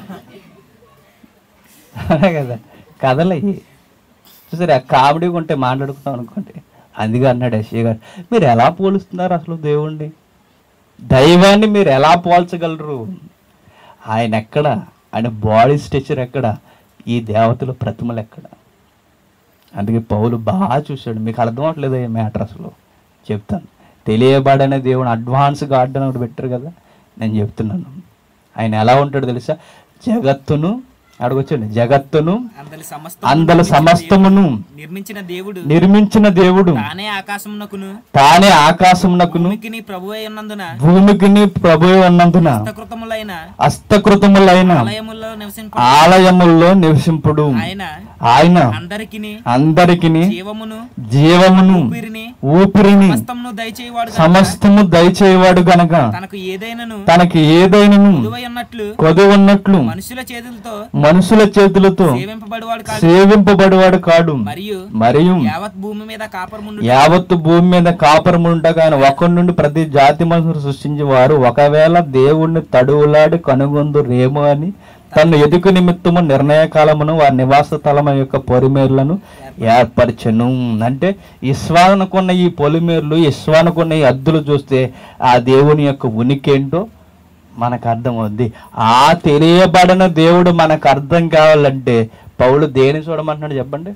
[SPEAKER 1] అదే కదా కథలు అయ్యి చూసారు ఆ కామెడీ ఉంటే మాట్లాడుకున్నాం అనుకోండి అందుకే అన్నాడు యశ్య గారు మీరు ఎలా పోలుస్తున్నారు అసలు దేవుణ్ణి దైవాన్ని మీరు ఎలా పోల్చగలరు ఆయన ఎక్కడ ఆయన బాడీ స్ట్రక్చర్ ఎక్కడ ఈ దేవతల ప్రతిమలు ఎక్కడ అందుకే పౌలు బాగా చూశాడు మీకు అర్థం అవట్లేదు ఈ మ్యాటర్ అసలు చెప్తాను తెలియబడనే దేవుడు అడ్వాన్స్ గార్డ్ అని ఒకటి పెట్టారు కదా నేను చెప్తున్నాను ఆయన ఎలా ఉంటాడో తెలుసా జగత్తును అడగొచ్చండి జగత్తును
[SPEAKER 2] అందరి సమస్త
[SPEAKER 1] అందల సమస్తమును
[SPEAKER 2] నిర్మించిన దేవుడు
[SPEAKER 1] నిర్మించిన దేవుడు
[SPEAKER 2] తానే ఆకాశమునకును
[SPEAKER 1] తానే ఆకాశమునకును
[SPEAKER 2] భూమికిని ప్రభు అయి ఉన్నందున
[SPEAKER 1] భూమికిని ప్రభు ఉన్నందున
[SPEAKER 2] కృతములైన
[SPEAKER 1] హస్తకృతములైన
[SPEAKER 2] ఆలయముల్లో నివసింప
[SPEAKER 1] ఆలయముల్లో నివసింపుడు
[SPEAKER 2] ఆయన
[SPEAKER 1] ఆయన
[SPEAKER 2] అందరికిని
[SPEAKER 1] అందరికి
[SPEAKER 2] జీవమును
[SPEAKER 1] జీవమును
[SPEAKER 2] ఊపిరిని
[SPEAKER 1] ఊపిరిని
[SPEAKER 2] సమస్తమును దయచేయవాడు గనుక
[SPEAKER 1] సమస్తము దయచేయవాడు గనక
[SPEAKER 2] తనకు ఏదైనను
[SPEAKER 1] తనకి ఏదైనను
[SPEAKER 2] విలువై ఉన్నట్లు
[SPEAKER 1] కొదువున్నట్లు
[SPEAKER 2] మనుషుల చేతులతో
[SPEAKER 1] మనుషుల చేతులతో
[SPEAKER 2] సేవింపబడివాడు కాదు
[SPEAKER 1] సేవింపబడివాడు కాడు
[SPEAKER 2] మరియు
[SPEAKER 1] మరియు
[SPEAKER 2] యావత్ భూమి మీద కాపరముండు
[SPEAKER 1] యావత్తు భూమి మీద కాపురముండగా ఆయన ఒకరి నుండి ప్రతి జాతి మనుషులు సృష్టించి వారు ఒకవేళ దేవుణ్ణి తడువులాడి కనుగొందు రేమో అని తను ఎదుకు నిమిత్తము నిర్ణయ కాలమును వారి నివాస స్థలము యొక్క పొలిమేర్లను ఏర్పరచను అంటే ఇస్వానుకున్న ఈ పొలిమేర్లు ఇస్వానుకున్న ఈ అద్దులు చూస్తే ఆ దేవుని యొక్క ఉనికి ఏంటో మనకు అర్థమవుద్ది ఆ తెలియబడిన దేవుడు మనకు అర్థం కావాలంటే పౌలు దేని చూడమంటున్నాడు చెప్పండి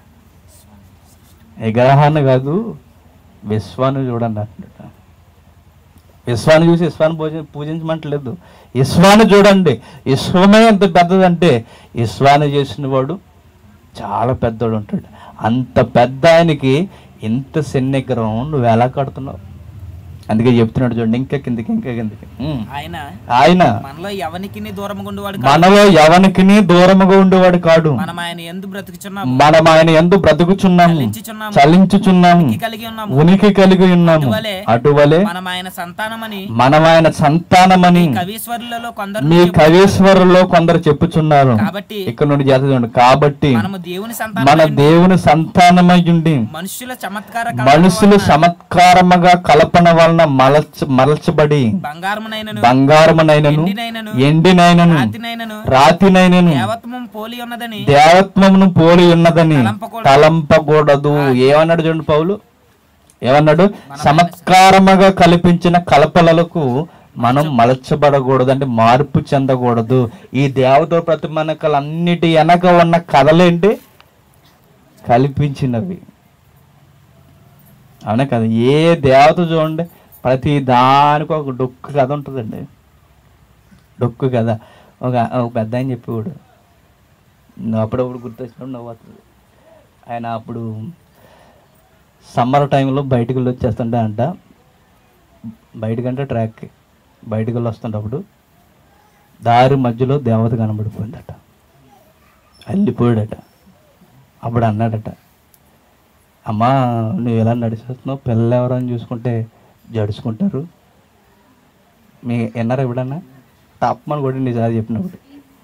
[SPEAKER 1] విగ్రహాన్ని కాదు విశ్వాన్ని చూడండి అంటున్నాడు విశ్వాన్ని చూసి విశ్వాన్ని పూజ పూజించమంటలేదు విశ్వాన్ని చూడండి విశ్వమే ఎంత పెద్దదంటే విశ్వాన్ని చేసిన వాడు చాలా పెద్దోడు ఉంటాడు అంత పెద్ద ఆయనకి ఇంత చిన్న విగ్రహం నువ్వు ఎలా కడుతున్నావు అందుకే చెప్తున్నాడు చూడండి ఇంకా కిందకి ఇంకా కిందకి ఉమ్.
[SPEAKER 2] ఆయన
[SPEAKER 1] ఆయన
[SPEAKER 2] మనలో ఎవనికి దూరముగా ఉండేవాడు కాదు
[SPEAKER 1] మనలో ఎవనికి దూరముగా ఉండేవాడు కాడు
[SPEAKER 2] మనం ఆయన ఎందు బ్రతుకుచున్నాము
[SPEAKER 1] మనం ఆయన ఎందు బ్రతుకుచున్నాము
[SPEAKER 2] చలించుచున్నాము
[SPEAKER 1] చలించుచున్నాము
[SPEAKER 2] ఉనికి కలిగి ఉన్నాము
[SPEAKER 1] ఉనికి కలిగి ఉన్నాము
[SPEAKER 2] అటువలే
[SPEAKER 1] అటువలే
[SPEAKER 2] మనం ఆయన సంతానమని
[SPEAKER 1] మనం ఆయన సంతానమని
[SPEAKER 2] కవీశ్వరులలో కొందరు
[SPEAKER 1] మీ కవీశ్వరులో కొందరు చెప్పుచున్నారు
[SPEAKER 2] కాబట్టి
[SPEAKER 1] ఇక్కడ నుండి జాతి చూడండి కాబట్టి
[SPEAKER 2] మనము దేవుని
[SPEAKER 1] మన
[SPEAKER 2] సంతానం
[SPEAKER 1] దేవుని సంతానమై ఉండి
[SPEAKER 2] మనుషుల చమత్కార
[SPEAKER 1] మనుషులు చమత్కారముగా కల్పన వలన మలచ మలచబడి
[SPEAKER 2] బంగారమునైనను
[SPEAKER 1] బంగారమునైనను
[SPEAKER 2] ఎండినైనను
[SPEAKER 1] ఎండినైనను
[SPEAKER 2] రాతినైనను
[SPEAKER 1] రాతినైనను
[SPEAKER 2] దేవత్వము పోలి ఉన్నదని
[SPEAKER 1] దేవత్వమును పోలి ఉన్నదని
[SPEAKER 2] తలంపకూడదు.
[SPEAKER 1] తలంపకూడదు ఏమన్నాడు చూడండి పౌలు ఏమన్నాడు చమత్కారముగా కల్పించిన కల్పనలకు మనం మలచబడకూడదు అంటే మార్పు చెందకూడదు ఈ దేవత ప్రతిమనకలన్నిటి వెనక ఉన్న కథలేంటి కల్పించినవి అవునా కదా ఏ దేవత చూడండి ప్రతి దానికి ఒక డొక్కు కథ ఉంటుందండి డొక్కు కథ ఒక ఒక పెద్ద ఆయన చెప్పేవాడు నువ్వు అప్పుడప్పుడు గుర్తొచ్చినప్పుడు నవ్వు వస్తుంది ఆయన అప్పుడు సమ్మర్ టైంలో బయటికి వెళ్ళి వచ్చేస్తుంటే అంట బయటకంటే ట్రాక్కి బయటికి వెళ్ళి వస్తుంటప్పుడు దారి మధ్యలో దేవత కనబడిపోయిందట వెళ్ళిపోయాడట అప్పుడు అన్నాడట అమ్మా నువ్వు ఎలా నడిచేస్తున్నావు పిల్లలు ఎవరని చూసుకుంటే జడుచుకుంటారు మీ విన్నారా ఎప్పుడన్నా తప్పమని కూడా నిజాలు చెప్పినప్పుడు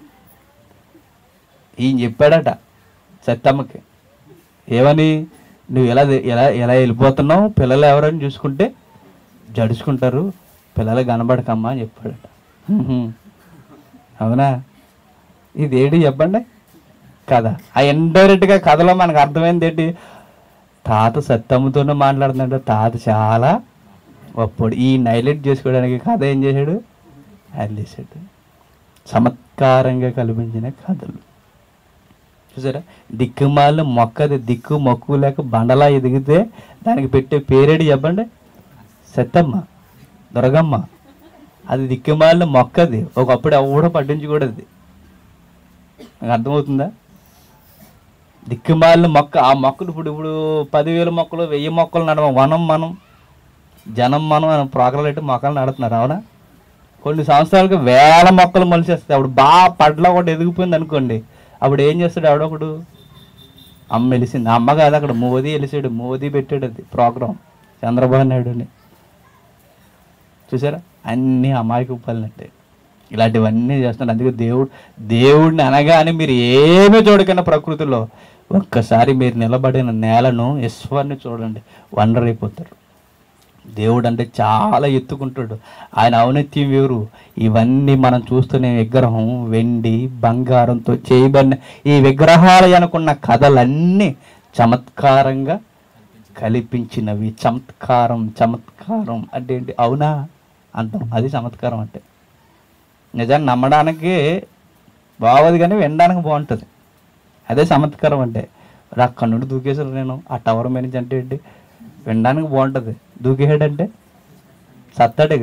[SPEAKER 1] ఈయన చెప్పాడట సత్తమ్మకి ఏమని నువ్వు ఎలా ఎలా ఎలా వెళ్ళిపోతున్నావు పిల్లలు ఎవరని చూసుకుంటే జడుచుకుంటారు పిల్లలు కనబడకమ్మా అని చెప్పాడట హ్మ్. అవునా ఇదేంటి చెప్పండి కథ ఆ ఇండైరెక్ట్గా కథలో మనకు అర్థమైంది ఏంటి తాత సత్తమ్మతోనే మాట్లాడుతున్నాడు తాత చాలా గొప్పడు ఈ హైలైట్ చేసుకోవడానికి కథ ఏం చేశాడు హైలైట్ చమత్కారంగా కల్పించిన కథలు చూసారా దిక్కుమాలిన మొక్కది దిక్కు మొక్కు లేక బండలా ఎదిగితే దానికి పెట్టే పేరేడు చెప్పండి సత్తమ్మ దొరగమ్మ అది దిక్కుమాలిన మొక్కది ఒకప్పుడు ఎవడో పట్టించుకూడదు నాకు అర్థమవుతుందా దిక్కుమాలిన మొక్క ఆ మొక్కలు ఇప్పుడు ఇప్పుడు పదివేల మొక్కలు వెయ్యి మొక్కలు నడవ వనం మనం జనం మనం అని ప్రోగ్రాలు పెట్టి మొక్కలు నడుతున్నారు అవునా కొన్ని సంవత్సరాలకు వేల మొక్కలు మొలిచేస్తాయి అప్పుడు బాగా పడ్ల ఒకటి ఎదిగిపోయింది అనుకోండి అప్పుడు ఏం చేస్తాడు ఎవడొకడు అమ్మ వెలిసింది అమ్మ కాదు అక్కడ మోదీ వెలిసాడు మోదీ పెట్టాడు అది ప్రోగ్రాం చంద్రబాబు నాయుడుని చూసారా అన్నీ అమాయక పనులంటే ఇలాంటివన్నీ చేస్తున్నారు అందుకే దేవుడు దేవుడిని అనగానే మీరు ఏమీ చూడకన్నా ప్రకృతిలో ఒక్కసారి మీరు నిలబడిన నేలను ఈశ్వర్ని చూడండి వండర్ అయిపోతారు దేవుడు అంటే చాలా ఎత్తుకుంటాడు ఆయన ఔన్నత్యం వేరు ఇవన్నీ మనం చూస్తున్న విగ్రహం వెండి బంగారంతో చేయబడిన ఈ విగ్రహాలు అనుకున్న కథలన్నీ చమత్కారంగా కల్పించినవి చమత్కారం చమత్కారం అంటే ఏంటి అవునా అంటాం అది చమత్కారం అంటే నిజాన్ని నమ్మడానికి బాగోదు కానీ వినడానికి బాగుంటుంది అదే చమత్కారం అంటే మరి అక్కడి నుండి దూకేసారు నేను ఆ టవర్ మీద నుంచి అంటే ఏంటి వినడానికి బాగుంటుంది దూకేసాడంటే సత్తాడుగా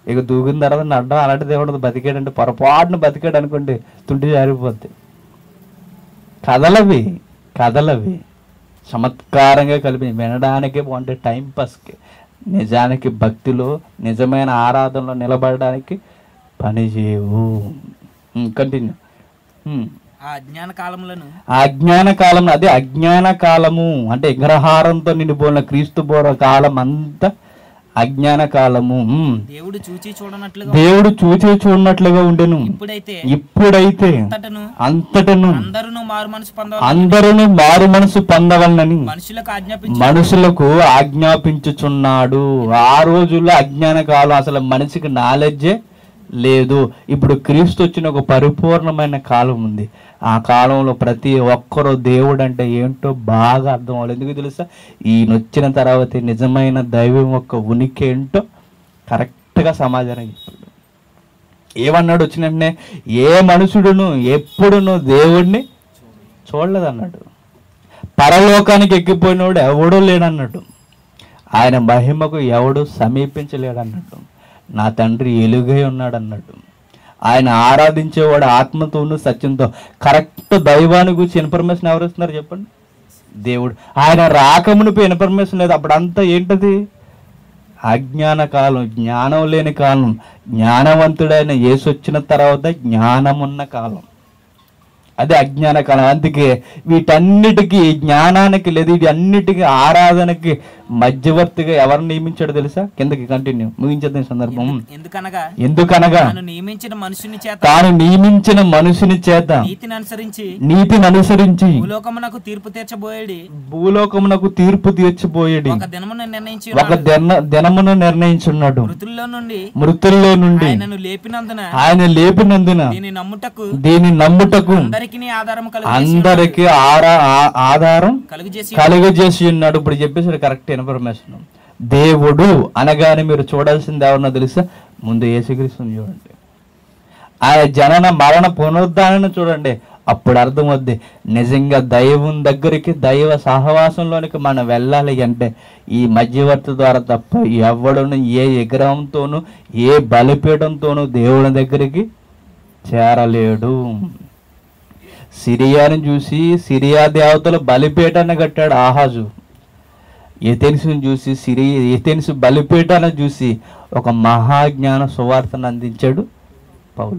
[SPEAKER 1] ఇక దూకిన తర్వాత నడ్డం అలాంటిది ఏమన్నది బతికాడంటే పొరపాటున బతికాడు అనుకోండి తుంటి జారిపోద్ది కథలవి కథలవి చమత్కారంగా కలిపి వినడానికి బాగుంటాయి టైం పాస్కి నిజానికి భక్తిలో నిజమైన ఆరాధనలో నిలబడడానికి పని చేయవు కంటిన్యూ
[SPEAKER 2] ఆ అజ్ఞాన కాలములను
[SPEAKER 1] ఆ అజ్ఞాన కాలం అదే అజ్ఞాన కాలము అంటే విగ్రహారంతో నిండిపోయిన క్రీస్తు పూర్వ కాలం అంతా అజ్ఞాన కాలము ఉమ్.
[SPEAKER 2] దేవుడు చూచి చూడనట్లుగా
[SPEAKER 1] దేవుడు చూచి చూడనట్లుగా ఉండెను
[SPEAKER 2] ఇప్పుడైతే
[SPEAKER 1] ఇప్పుడైతే
[SPEAKER 2] అంతటను
[SPEAKER 1] అంతటను
[SPEAKER 2] అందరూ మారు మనసు పొందవాలి
[SPEAKER 1] అందరూ మారు మనసు పొందవలనని
[SPEAKER 2] మనుషులకు ఆజ్ఞాపించి
[SPEAKER 1] మనుషులకు ఆజ్ఞాపించుచున్నాడు ఆ రోజుల్లో అజ్ఞాన కాలం అసలు మనిషికి నాలెడ్జే లేదు ఇప్పుడు క్రీస్తు వచ్చిన ఒక పరిపూర్ణమైన కాలం ఉంది ఆ కాలంలో ప్రతి ఒక్కరూ దేవుడు అంటే ఏంటో బాగా అర్థం అవ్వాలి ఎందుకు తెలుసా ఈయన వచ్చిన తర్వాత నిజమైన దైవం యొక్క ఉనికి ఏంటో కరెక్ట్గా సమాధానం చెప్పాడు ఏమన్నాడు వచ్చిన వెంటనే ఏ మనుషుడును ఎప్పుడును దేవుణ్ణి చూడలేదన్నాడు పరలోకానికి ఎక్కిపోయినోడు ఎవడూ లేడన్నాడు ఆయన మహిమకు ఎవడు సమీపించలేడన్నట్టు నా తండ్రి ఎలుగై ఉన్నాడు అన్నట్టు ఆయన ఆరాధించేవాడు ఆత్మతోనూ సత్యంతో కరెక్ట్ దైవాన్ని గురించి ఇన్ఫర్మేషన్ ఎవరు ఇస్తున్నారు చెప్పండి దేవుడు ఆయన రాకమునిపై ఇన్ఫర్మేషన్ లేదు అప్పుడు అంతా ఏంటది అజ్ఞాన కాలం జ్ఞానం లేని కాలం జ్ఞానవంతుడైన యేసు వచ్చిన తర్వాత జ్ఞానమున్న కాలం అదే అజ్ఞాన కాలం అందుకే వీటన్నిటికీ జ్ఞానానికి లేదు వీటన్నిటికీ ఆరాధనకి మధ్యవర్తిగా ఎవరు నియమించాడు తెలుసా కిందకి కంటిన్యూ ముగించేద్దాం ఈ సందర్భం
[SPEAKER 2] ఎందుకనగా
[SPEAKER 1] ఎందుకనగా
[SPEAKER 2] తాను నియమించిన మనుషుని చేత
[SPEAKER 1] తాను నియమించిన మనుషుని చేత
[SPEAKER 2] నీతిని అనుసరించి
[SPEAKER 1] నీతిని అనుసరించి
[SPEAKER 2] భూలోకమునకు తీర్పు తీర్చబోయేడి
[SPEAKER 1] భూలోకమునకు తీర్పు తీర్చిపోయేది
[SPEAKER 2] ఒక దినమును నిర్ణయించి
[SPEAKER 1] ఒక దిన దినమును నిర్ణయించున్నాడు
[SPEAKER 2] మృతుల్లో నుండి
[SPEAKER 1] మృతుల్లో నుండి
[SPEAKER 2] ఆయనను లేపినందున
[SPEAKER 1] ఆయన లేపినందున
[SPEAKER 2] దీని నమ్ముటకు
[SPEAKER 1] దీని నమ్ముటకు
[SPEAKER 2] అందరికి ఆధారం కలుగు
[SPEAKER 1] అందరికి ఆరా ఆ- ఆధారం
[SPEAKER 2] కలుగు చేసి
[SPEAKER 1] కలుగజేసి ఉన్నాడు ఇప్పుడు చెప్పేసాడు కరెక్ట్ ఇన్ఫర్మేషన్ దేవుడు అనగానే మీరు చూడాల్సింది ఎవరన్నా తెలుసా ముందు యేసుక్రీస్తుని చూడండి ఆయన జనన మరణ పునరుద్ధానం చూడండి అప్పుడు అర్థమవుద్ది నిజంగా దైవం దగ్గరికి దైవ సహవాసంలోనికి మనం వెళ్ళాలి అంటే ఈ మధ్యవర్తి ద్వారా తప్ప ఎవడును ఏ విగ్రహంతోనూ ఏ బలిపీఠంతోనూ దేవుని దగ్గరికి చేరలేడు సిరియాని చూసి సిరియా దేవతలు బలిపీఠాన్ని కట్టాడు ఆహాజు ఎథెన్సుని చూసి సిరి ఎథెన్సు బలిపీఠాన్ని చూసి ఒక మహాజ్ఞాన సువార్తను అందించాడు పౌలు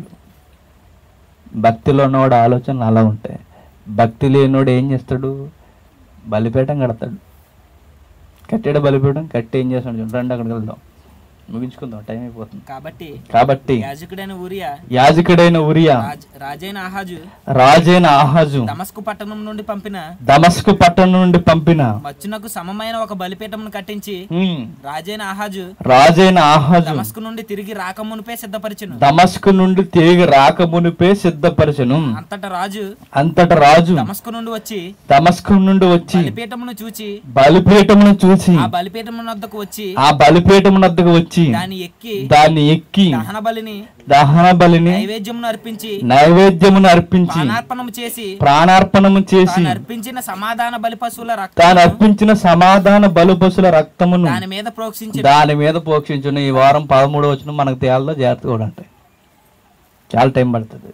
[SPEAKER 1] భక్తిలో ఉన్నవాడు ఆలోచనలు అలా ఉంటాయి భక్తి లేనివాడు ఏం చేస్తాడు బలిపీఠం కడతాడు కట్టాడు బలిపీఠం కట్టి ఏం చేస్తాడు చూడండి రండి అక్కడికి వెళ్దాం ముగించుకుందాం టైం అయిపోతుంది
[SPEAKER 2] కాబట్టి
[SPEAKER 1] కాబట్టి
[SPEAKER 2] యాజకుడైన ఊరియా
[SPEAKER 1] యాజకుడైన ఉరియా
[SPEAKER 2] రాజ్- రాజైన ఆహాజు
[SPEAKER 1] రాజైన ఆహాజు
[SPEAKER 2] దమస్కు పట్టణం నుండి పంపిన
[SPEAKER 1] దమస్కు పట్టణం నుండి పంపిన
[SPEAKER 2] మచ్చునకు సమమైన ఒక బలిపీఠమును కట్టించి
[SPEAKER 1] హ్మ్,
[SPEAKER 2] రాజైన ఆహాజు
[SPEAKER 1] రాజైన ఆహాజు
[SPEAKER 2] దమస్కు నుండి తిరిగి రాకమునిపే సిద్ధపరిచెను
[SPEAKER 1] దమస్కు నుండి తిరిగి రాకమునిపే సిద్ధపరచను
[SPEAKER 2] అంతట రాజు
[SPEAKER 1] అంతట రాజు
[SPEAKER 2] దమస్కు నుండి వచ్చి
[SPEAKER 1] దమస్కు నుండి వచ్చి
[SPEAKER 2] బలిపీఠమును చూచి
[SPEAKER 1] బలిపీఠమును చూసి
[SPEAKER 2] ఆ బలిపీఠమున వద్దకు వచ్చి
[SPEAKER 1] ఆ బలిపీఠము వద్దకు వచ్చి
[SPEAKER 2] దాన్ని ఎక్కి
[SPEAKER 1] దాన్ని ఎక్కి
[SPEAKER 2] దహన బలిని
[SPEAKER 1] దహన బలిని
[SPEAKER 2] నైవేద్యమును అర్పించి
[SPEAKER 1] నైవేద్యమును అర్పించి
[SPEAKER 2] ప్రాణార్పణము చేసి
[SPEAKER 1] ప్రాణార్పణము చేసి
[SPEAKER 2] తాను అర్పించిన సమాధాన బలి పశువుల
[SPEAKER 1] తాను
[SPEAKER 2] రక్తం
[SPEAKER 1] అర్పించిన సమాధాన బలుపశుల రక్తమును
[SPEAKER 2] దాని మీద ప్రోక్షించి
[SPEAKER 1] దాని మీద పోక్షించును ఈ వారం పదమూడు వచ్చిన మనకు తేలలో జాగ్రత్తగా కూడా ఉంటాయి చాలా టైం పడుతుంది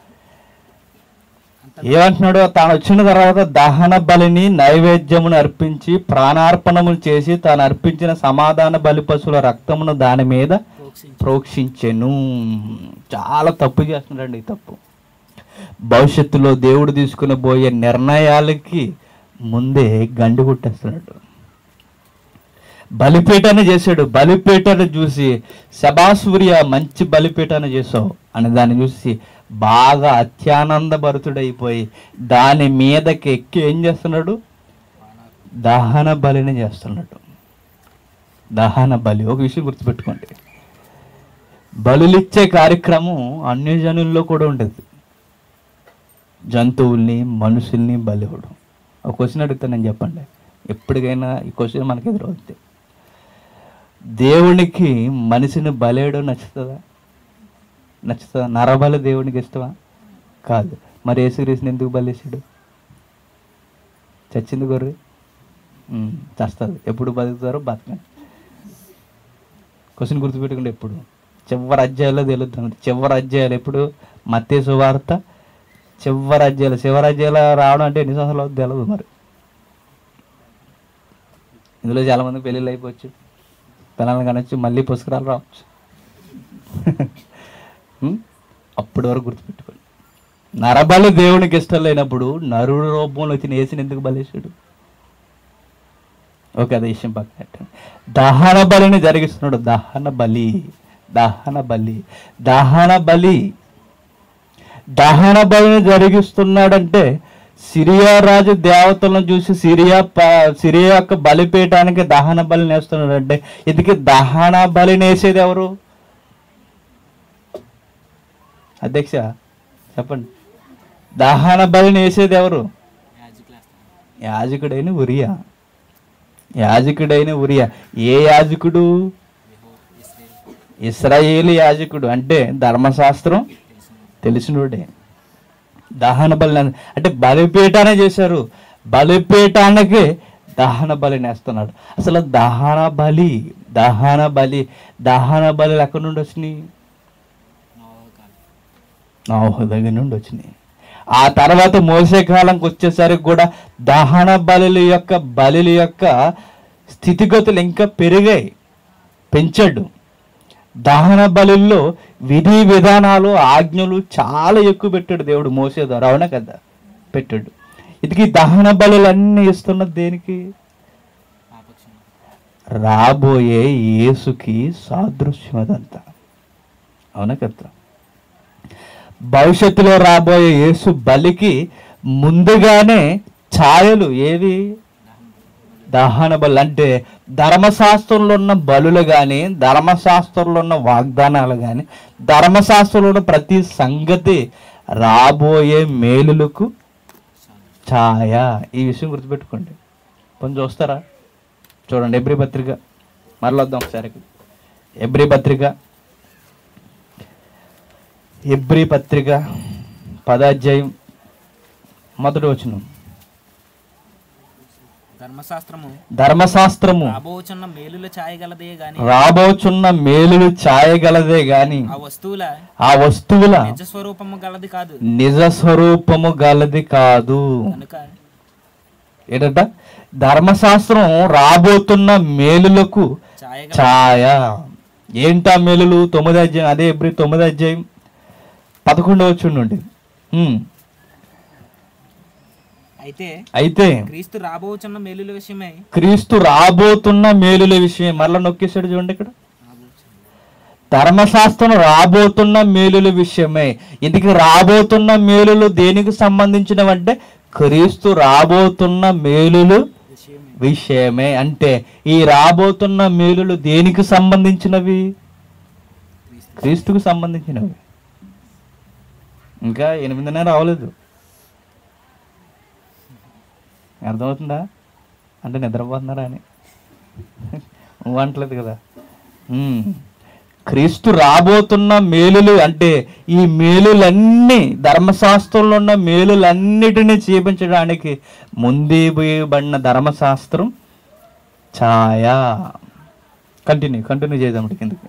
[SPEAKER 1] ఏమంటున్నాడు తాను వచ్చిన తర్వాత దహన బలిని నైవేద్యమును అర్పించి ప్రాణార్పణములు చేసి తాను అర్పించిన సమాధాన బలి పశువుల రక్తమును దాని మీద
[SPEAKER 2] ప్రోక్షించి
[SPEAKER 1] ప్రోక్షించెను చాలా తప్పు చేస్తున్నాడండి ఈ తప్పు భవిష్యత్తులో దేవుడు తీసుకుని పోయే నిర్ణయాలకి ముందే గండి కొట్టేస్తున్నాడు బలిపీఠాన్ని చేశాడు బలిపీఠాన్ని చూసి శబాసూర్య మంచి బలిపీఠాన్ని చేసావు అని దాన్ని చూసి బాగా అత్యానంద భరితుడైపోయి దాని మీదకి ఎక్కి ఏం చేస్తున్నాడు దహన బలిని చేస్తున్నాడు దహన బలి ఒక విషయం గుర్తుపెట్టుకోండి బలులిచ్చే కార్యక్రమం అన్ని జనుల్లో కూడా ఉండేది జంతువుల్ని మనుషుల్ని బలి ఇవ్వడం ఒక క్వశ్చన్ అడుగుతా నేను చెప్పండి ఎప్పటికైనా ఈ క్వశ్చన్ మనకి ఎదురవుతుంది దేవునికి మనిషిని బలేయడం నచ్చుతుందా నచ్చుతుందా నరబలి దేవునికి ఇష్టమా కాదు మరి యేసుక్రీస్తుని ఎందుకు బలేసాడు చచ్చింది గొర్రె ఉమ్, చస్తుంది ఎప్పుడు బతుకుతారో బతకండి క్వశ్చన్ గుర్తుపెట్టుకుంటే ఎప్పుడు చివరి అధ్యాయంలో తెలుస్తుంది చివరి అధ్యాయాలు ఎప్పుడు మత్తే సువార్త చివరి అధ్యాయులు చివరి అధ్యాయులు రావడం అంటే ఎన్ని సంవత్సరాలు అవుతుందో తెలియదు మరి ఇందులో చాలా మంది పెళ్ళిళ్ళు అయిపోవచ్చు పిల్లల్ని కనొచ్చు మళ్ళీ పుస్తకాలు రావచ్చు ఉం? అప్పటి వరకు గుర్తుపెట్టుకోండి నరబలి దేవునికి ఇష్టం లేనప్పుడు నరుడు రూపంలో వచ్చిన వేసిన ఎందుకు బలేశాడు ఓకే అదే విషయం పక్కన పెట్టండి. దహన బలిని జరిగిస్తున్నాడు దహన బలి దహన బలి దహన బలి దహన బలిని జరిగిస్తున్నాడంటే సిరియా రాజు దేవతలను చూసి సిరియా ప- సిరియా యొక్క బలిపీఠానికి దహన బలిని వేస్తున్నాడంటే ఇందుకే దహన బలిని వేసేది ఎవరు అధ్యక్ష చెప్పండి దహన బలిని వేసేది ఎవరు యాజకుడైన ఉరియా యాజకుడైన ఉరియా ఏ యాజకుడు ఇస్రాయేలు యాజకుడు అంటే ధర్మశాస్త్రం తెలిసినోడే దహన బలి అంటే బలిపీఠానే చేశారు బలిపీఠానికి దహన బలిని వేస్తున్నాడు అసలు దహన బలి దహన బలి దహన బలి ఎక్కడి నుండి వచ్చినాయి నోహు దగ్గర నుండి వచ్చినాయి ఆ తర్వాత మోసే కాలంకి వచ్చేసరికి కూడా దహన బలుల యొక్క బలుల యొక్క స్థితిగతులు ఇంకా పెరిగాయి పెంచాడు దహన బలుల్లో విధి విధానాలు ఆజ్ఞలు చాలా ఎక్కువ పెట్టాడు దేవుడు మోసే ద్వారా అవునా కదా పెట్టాడు ఇది దహన బలులన్నీ ఇస్తున్నది దేనికి రాబోయే యేసుకి సాదృశ్యం అదంతా అవునా కదా భవిష్యత్తులో రాబోయే యేసు బలికి ముందుగానే ఛాయలు ఏవి దహన బలు అంటే ధర్మశాస్త్రంలో ఉన్న బలులు కానీ ధర్మశాస్త్రంలో ఉన్న వాగ్దానాలు కానీ ధర్మశాస్త్రంలో ఉన్న ప్రతి సంగతి రాబోయే మేలులకు ఛాయ ఈ విషయం గుర్తుపెట్టుకోండి కొంచెం చూస్తారా చూడండి ఎబ్రి పత్రిక మరలా వద్దాం ఒకసారి ఎబ్రి పత్రిక ఎబ్రి పత్రిక పదాధ్యాయం మొదటి వచనం
[SPEAKER 2] ధర్మశాస్త్రము
[SPEAKER 1] ధర్మశాస్త్రము
[SPEAKER 2] రాబోచున్న మేలులు చాయగలదే గాని
[SPEAKER 1] రాబోచున్న మేలులు ఛాయగలదే గాని
[SPEAKER 2] ఆ వస్తువుల
[SPEAKER 1] ఆ వస్తువుల
[SPEAKER 2] నిజ స్వరూపము గలది కాదు
[SPEAKER 1] నిజ స్వరూపము గలది కాదు
[SPEAKER 2] కనుక
[SPEAKER 1] ఏంటంట ధర్మశాస్త్రం రాబోతున్న మేలులకు
[SPEAKER 2] చాయగల
[SPEAKER 1] ఛాయ ఏంటా మేలులు తొమ్మిది అధ్యాయం అదే ఎబ్రి తొమ్మిది అధ్యాయం పదకొండవ వచ్చి నుండి ఉమ్.
[SPEAKER 2] అయితే
[SPEAKER 1] అయితే
[SPEAKER 2] క్రీస్తు రాబోచున్న మేలుల విషయమై
[SPEAKER 1] క్రీస్తు రాబోతున్న మేలుల విషయం మరలా నొక్కేశాడు చూడండి ఇక్కడ ధర్మశాస్త్రం రాబోతున్న మేలుల విషయమే ఇందుకు రాబోతున్న మేలులు దేనికి సంబంధించినవంటే క్రీస్తు రాబోతున్న మేలులు
[SPEAKER 2] విషయమే
[SPEAKER 1] విషయమే అంటే ఈ రాబోతున్న మేలులు దేనికి సంబంధించినవి క్రీస్తుకు సంబంధించినవి ఇంకా ఎనిమిదిన్నర రావలేదు అర్థమవుతుందా అంటే నిద్రపోతున్నారా అని నువ్వు అంటలేదు కదా ఉమ్. క్రీస్తు రాబోతున్న మేలులు అంటే ఈ మేలులన్నీ ధర్మశాస్త్రంలో ఉన్న మేలులన్నిటినీ చూపించడానికి ముందే పోయబడిన ధర్మశాస్త్రం ఛాయ కంటిన్యూ కంటిన్యూ చేద్దాం ఇటు కిందకి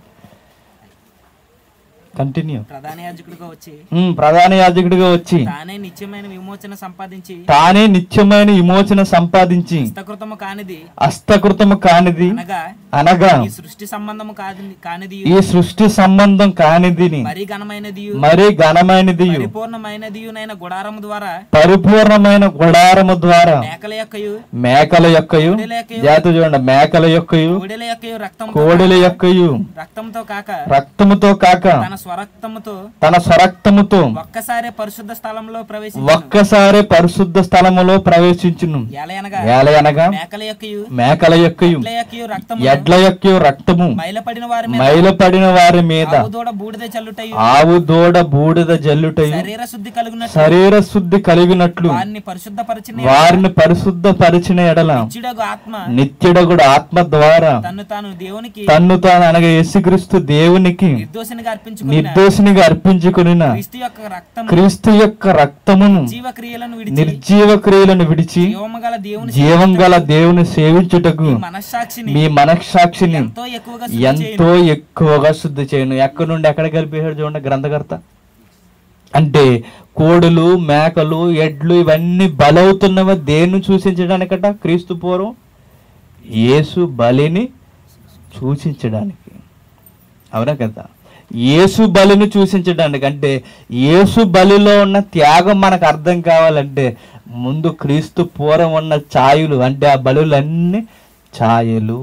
[SPEAKER 1] కంటిన్యూ
[SPEAKER 2] ప్రధాన యాజకుడిగా వచ్చి
[SPEAKER 1] ప్రధాన యాజకుడిగా వచ్చి
[SPEAKER 2] తానే నిత్యమైన విమోచన సంపాదించి
[SPEAKER 1] తానే నిత్యమైన విమోచన సంపాదించి
[SPEAKER 2] హస్తకృతము కానిది
[SPEAKER 1] హస్తకృతము కానిది
[SPEAKER 2] అనగా
[SPEAKER 1] అనగా
[SPEAKER 2] ఈ సృష్టి సంబంధము కాది కానిది
[SPEAKER 1] ఈ సృష్టి సంబంధం కానిదిని
[SPEAKER 2] మరీ ఘనమైనది
[SPEAKER 1] మరి ఘనమైనది
[SPEAKER 2] పరిపూర్ణమైనదియునైన గుడారము ద్వారా
[SPEAKER 1] పరిపూర్ణమైన గుడారము ద్వారా
[SPEAKER 2] మేకల యొక్కయు
[SPEAKER 1] మేకల యొక్కయు జాతి చూడండి మేకల యొక్కయు
[SPEAKER 2] కోడెల యొక్కయు రక్తం
[SPEAKER 1] కోడెల యొక్కయు
[SPEAKER 2] రక్తంతో కాక
[SPEAKER 1] రక్తముతో కాక
[SPEAKER 2] తన స్వరక్తముతో
[SPEAKER 1] తన స్వరక్తముతో
[SPEAKER 2] ఒక్కసారి పరిశుద్ధ స్థలంలో ప్రవేశించి
[SPEAKER 1] ఒక్కసారి పరిశుద్ధ స్థలములో ప్రవేశించును
[SPEAKER 2] ఏలయనగా
[SPEAKER 1] ఏల అనగా
[SPEAKER 2] మేకల యొక్కయు
[SPEAKER 1] మేకల యొక్కయు
[SPEAKER 2] ఎడ్ల యొక్కయు రక్తము
[SPEAKER 1] ఎడ్ల యొక్క రక్తము
[SPEAKER 2] మైలపడిన వారి మీద
[SPEAKER 1] మైలపడిన వారి మీద
[SPEAKER 2] ఆవు దూడ బూడిద చల్లుటయు
[SPEAKER 1] ఆవు దూడ బూడిద జల్లుటయు
[SPEAKER 2] శరీర శుద్ధి కలుగునట్లు
[SPEAKER 1] శరీర శుద్ధి కలిగినట్లు
[SPEAKER 2] వారిని పరిశుద్ధపరిచిన
[SPEAKER 1] వారిని పరిశుద్ధ పరిచిన ఎడల
[SPEAKER 2] నిత్యుడగు ఆత్మ
[SPEAKER 1] నిత్యుడగుడు ఆత్మ ద్వారా
[SPEAKER 2] తన్ను తాను దేవునికి
[SPEAKER 1] తన్ను తాను అనగా యేసుక్రీస్తు దేవునికి
[SPEAKER 2] నిర్దోషినిగా అర్పించుకున్న
[SPEAKER 1] నిర్దోషినిగా అర్పించుకుని
[SPEAKER 2] క్రీస్తు యొక్క రక్తం
[SPEAKER 1] క్రీస్తు యొక్క రక్తమును
[SPEAKER 2] జీవ క్రియలను విడిచి
[SPEAKER 1] నిర్జీవ క్రియలను విడిచి
[SPEAKER 2] జీవము గల దేవుని
[SPEAKER 1] జీవం గల దేవుని సేవించుటకు
[SPEAKER 2] మనస్సాక్షిని
[SPEAKER 1] మీ మనక్ష దృక్సాక్షిని
[SPEAKER 2] ఎంతో ఎక్కువగా శుద్ధి
[SPEAKER 1] ఎంతో ఎక్కువగా శుద్ధి చేయను ఎక్కడి నుండి ఎక్కడ కలిపేశాడు చూడండి గ్రంథకర్త అంటే కోడులు మేకలు ఎడ్లు ఇవన్నీ బలవుతున్నవి దేన్ని సూచించడానికట క్రీస్తు పూర్వం యేసు బలిని సూచించడానికి అవునా కదా యేసు బలిని సూచించడానికి అంటే యేసు బలిలో ఉన్న త్యాగం మనకు అర్థం కావాలంటే ముందు క్రీస్తు పూర్వం ఉన్న ఛాయలు అంటే ఆ బలులన్నీ ఛాయలు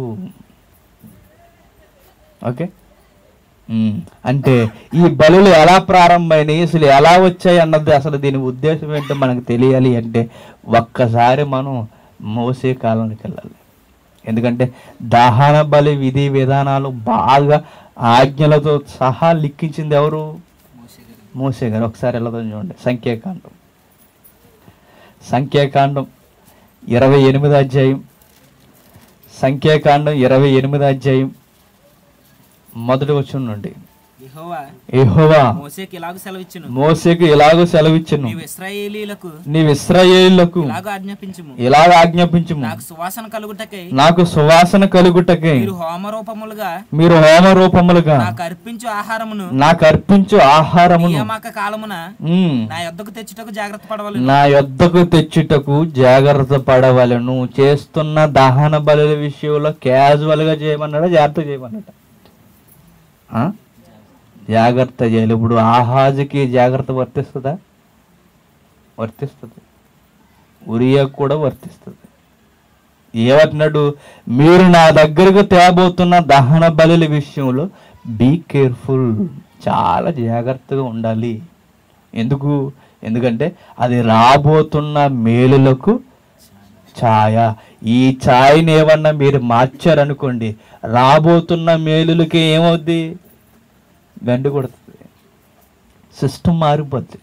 [SPEAKER 1] ఓకే ఉమ్, అంటే ఈ బలులు ఎలా ప్రారంభమైనాయి అసలు ఎలా వచ్చాయి అన్నది అసలు దీని ఉద్దేశం ఏంటో మనకు తెలియాలి అంటే ఒక్కసారి మనం మోసే కాలానికి వెళ్ళాలి ఎందుకంటే దహన బలి విధి విధానాలు బాగా ఆజ్ఞలతో సహా లిఖించింది ఎవరు మోసే గారు ఒకసారి వెళ్ళదాం చూడండి సంఖ్యాకాండం సంఖ్యాకాండం ఇరవై ఎనిమిది అధ్యాయం సంఖ్యాకాండం ఇరవై ఎనిమిది అధ్యాయం మొదటి వచ్చిన నుండి
[SPEAKER 2] యెహోవా
[SPEAKER 1] యెహోవా
[SPEAKER 2] మోసేకి ఇలాగ సెలవిచ్చును
[SPEAKER 1] మోసేకు ఇలాగో సెలవిచ్చును
[SPEAKER 2] నీవు ఇశ్రాయేలీలకు
[SPEAKER 1] నీవు ఇస్రాయేళ్లకు
[SPEAKER 2] ఇలాగ ఆజ్ఞాపించుము
[SPEAKER 1] ఇలాగ ఆజ్ఞాపించుము
[SPEAKER 2] నాకు సువాసన కలుగుటకై
[SPEAKER 1] నాకు సువాసన కలుగుటకై
[SPEAKER 2] మీరు హోమరూపములుగా
[SPEAKER 1] మీరు హోమ రూపములుగా
[SPEAKER 2] నాకు అర్పించు ఆహారమును
[SPEAKER 1] నాకు అర్పించు ఆహారమును
[SPEAKER 2] నియామక కాలమున
[SPEAKER 1] ఉమ్,
[SPEAKER 2] నా యొద్దకు తెచ్చుటకు జాగ్రత్త పడవలను
[SPEAKER 1] నా యొద్దకు తెచ్చుటకు జాగ్రత్త పడవలను చేస్తున్న దహన బలుల విషయంలో క్యాజువల్ గా చేయమన్నాడా జాగ్రత్త చేయమన్నాడా ఆ? జాగ్రత్త చేయాలి ఇప్పుడు ఆహాజుకి జాగ్రత్త వర్తిస్తుందా వర్తిస్తుంది ఉరియాకు కూడా వర్తిస్తుంది ఏమంటున్నాడు మీరు నా దగ్గరకు తేబోతున్న దహన బలుల విషయంలో బీ కేర్ఫుల్ చాలా జాగ్రత్తగా ఉండాలి ఎందుకు ఎందుకంటే అది రాబోతున్న మేలులకు ఛాయ ఈ ఛాయని ఏమన్నా మీరు మార్చారనుకోండి రాబోతున్న మేలులకి ఏమవుద్ది గండి కొడుతుంది సిస్టమ్ మారిపోద్ది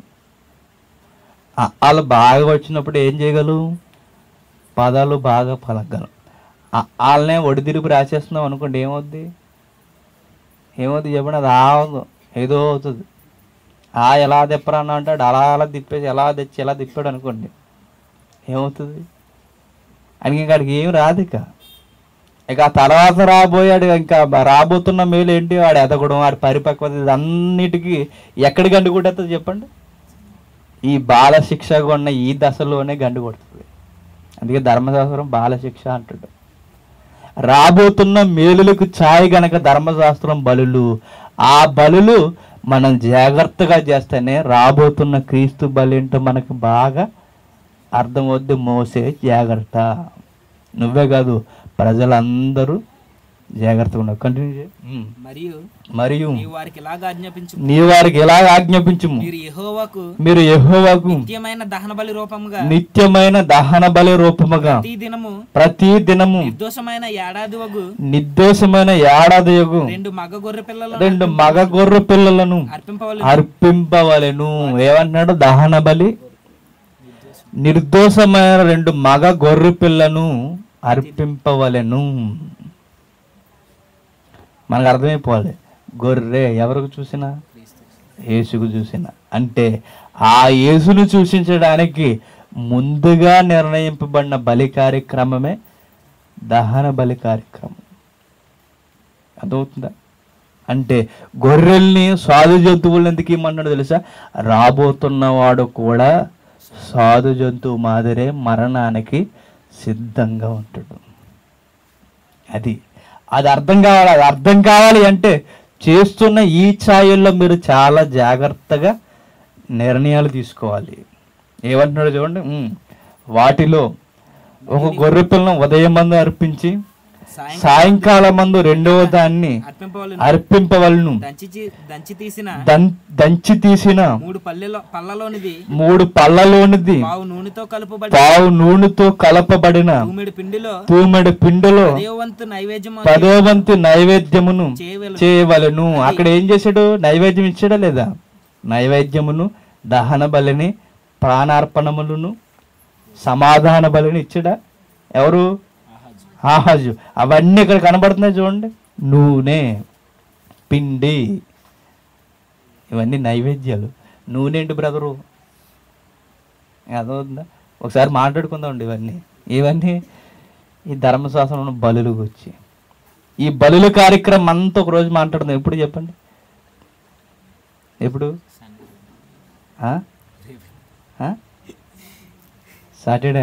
[SPEAKER 1] ఆ- వాళ్ళు బాగా వచ్చినప్పుడు ఏం చేయగలరు పదాలు బాగా పలకగలం ఆ- వాళ్ళనే ఒడిదిరిపి రాసేస్తున్నాం అనుకోండి ఏమవుద్ది ఏమవుద్ది చెప్పండి అది ఆవదు ఏదో అవుతుంది ఆ ఎలా తిప్పరా అన్న అంటాడు అలా అలా తిప్పేసి ఎలా తెచ్చి ఎలా తిప్పాడు అనుకోండి ఏమవుతుంది అని ఇంకా వాడికి ఏం రాదు ఇక ఇక ఆ తర్వాత రాబోయాడు ఇంకా బ- రాబోతున్న మేలు ఏంటి వాడు ఎదగడం వాడి పరిపక్వత ఇదన్నిటికీ ఎక్కడికి గండి కొట్టేస్తుంది చెప్పండి ఈ బాల శిక్షగా ఉన్న ఈ దశలోనే గండి కొడుతుంది అందుకే ధర్మశాస్త్రం బాల శిక్ష అంటాడు రాబోతున్న మేలులకు ఛాయ్ గనక ధర్మశాస్త్రం బలులు ఆ బలులు మనం జాగ్రత్తగా చేస్తేనే రాబోతున్న క్రీస్తు బలి ఏంటో మనకు బాగా అర్థమవుద్ది మోసే జాగ్రత్త నువ్వే కాదు ప్రజలందరూ జాగ్రత్తగా ఉన్నారు కంటిన్యూ చేయి ఉమ్.
[SPEAKER 2] మరియు
[SPEAKER 1] మరియు
[SPEAKER 2] నీవు వారికి ఇలాగ ఆజ్ఞాపించు
[SPEAKER 1] నీ వారికి ఎలా ఆజ్ఞాపించుము
[SPEAKER 2] మీరు యెహోవాకు
[SPEAKER 1] మీరు యెహోవాకు
[SPEAKER 2] నిత్యమైన దహన బలి రూపముగా
[SPEAKER 1] నిత్యమైన దహన బలి రూపముగా
[SPEAKER 2] ప్రతి దినము
[SPEAKER 1] ప్రతి దినము
[SPEAKER 2] నిర్దోషమైన ఏడాది వగు
[SPEAKER 1] నిర్దోషమైన ఏడాది యొగు
[SPEAKER 2] రెండు మగ గొర్రె పిల్లలను
[SPEAKER 1] రెండు మగ గొర్రె పిల్లలను
[SPEAKER 2] అర్పింపవలను
[SPEAKER 1] అర్పింపవలెను ఏమన్నాడు దహన బలి నిర్దోషమైన రెండు మగ గొర్రె పిల్లను అర్పింపవలెను మనకు అర్థమైపోవాలి గొర్రె ఎవరికి చూసినా యేసుకు చూసిన అంటే ఆ యేసును సూచించడానికి ముందుగా నిర్ణయింపబడిన బలి కార్యక్రమమే దహన బలి కార్యక్రమం అర్థమవుతుందా అంటే గొర్రెల్ని సాధు జంతువులను ఎందుకు ఇమ్మన్నాడు తెలుసా రాబోతున్నవాడు కూడా సాధు జంతువు మాదిరే మరణానికి సిద్ధంగా ఉంటాడు అది అది అర్థం కావాలి అది అర్థం కావాలి అంటే చేస్తున్న ఈ ఛాయల్లో మీరు చాలా జాగ్రత్తగా నిర్ణయాలు తీసుకోవాలి ఏమంటున్నాడు చూడండి ఉమ్, వాటిలో ఒక గొర్రె పిల్లను ఉదయం మందు అర్పించి
[SPEAKER 2] సాయం
[SPEAKER 1] సాయంకాలం మందు రెండవ దాన్ని
[SPEAKER 2] అర్పింపవలను
[SPEAKER 1] అర్పింపవలను
[SPEAKER 2] దంచి చీ- దంచి తీసిన
[SPEAKER 1] దం- దంచి తీసిన
[SPEAKER 2] మూడు పల్లెలో పళ్ళలోనిది
[SPEAKER 1] మూడు పళ్ళలోనిది
[SPEAKER 2] పావు నూనెతో కలుపబడి
[SPEAKER 1] పావు నూనెతో కలపబడిన
[SPEAKER 2] తూమిడి పిండిలో
[SPEAKER 1] తూమెడు పిండిలో
[SPEAKER 2] దేవంతు నైవేద్యం
[SPEAKER 1] పదోవంతు నైవేద్యమును
[SPEAKER 2] చేయవలెను.
[SPEAKER 1] చేయవలను అక్కడ ఏం చేశాడు నైవేద్యం ఇచ్చాడా లేదా నైవేద్యమును దహన బలిని ప్రాణార్పణములను సమాధాన బలిని ఇచ్చాడా ఎవరు ఆహాజు అవన్నీ ఇక్కడ కనబడుతున్నాయి చూడండి నూనె పిండి ఇవన్నీ నైవేద్యాలు నూనె ఏంటి బ్రదరు అదవుతుందా ఒకసారి మాట్లాడుకుందామండి ఇవన్నీ ఇవన్నీ ఈ ధర్మశాస్త్రంలో బలులు వచ్చి ఈ బలుల కార్యక్రమం అంతా ఒక రోజు మాట్లాడుదాం ఎప్పుడు చెప్పండి ఎప్పుడు ఆ? ఆ? సాటర్డే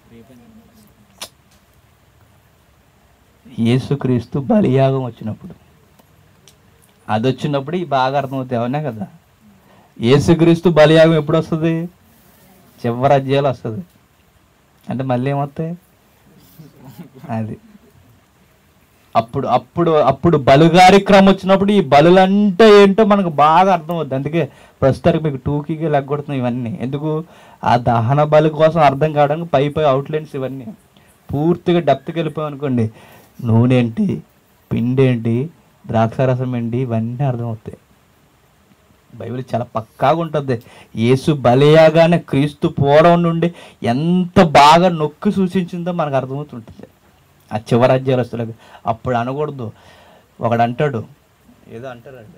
[SPEAKER 1] యేసుక్రీస్తు బలియాగం వచ్చినప్పుడు అది వచ్చినప్పుడు ఈ బాగా అర్థమవుతాయి అవునా కదా యేసుక్రీస్తు బలియాగం ఎప్పుడు వస్తుంది చివరి అధ్యాయాలు వస్తుంది అంటే మళ్ళీ ఏమొస్తాయి అది అప్పుడు అప్పుడు అప్పుడు బలు కార్యక్రమం వచ్చినప్పుడు ఈ బలులంటే ఏంటో మనకు బాగా అర్థమవుతుంది అందుకే ప్రస్తుతానికి మీకు టూకీగా లెగ్గొడుతున్నాయి ఇవన్నీ ఎందుకు ఆ దహన బలి కోసం అర్థం కావడానికి పై పై అవుట్లైన్స్ ఇవన్నీ పూర్తిగా డెప్త్కి వెళ్ళిపోయాం అనుకోండి నూనె ఏంటి పిండి ఏంటి ద్రాక్షారసం ఏంటి ఇవన్నీ అర్థమవుతాయి బైబిల్ చాలా పక్కాగా ఉంటుంది యేసు బలియాగానే క్రీస్తు పూర్వం నుండి ఎంత బాగా నొక్కి సూచించిందో మనకు అర్థమవుతుంటుంది ఆ చివరి అధ్యాయులు వస్తువులకు అప్పుడు అనకూడదు ఒకడు అంటాడు ఏదో అంటారండి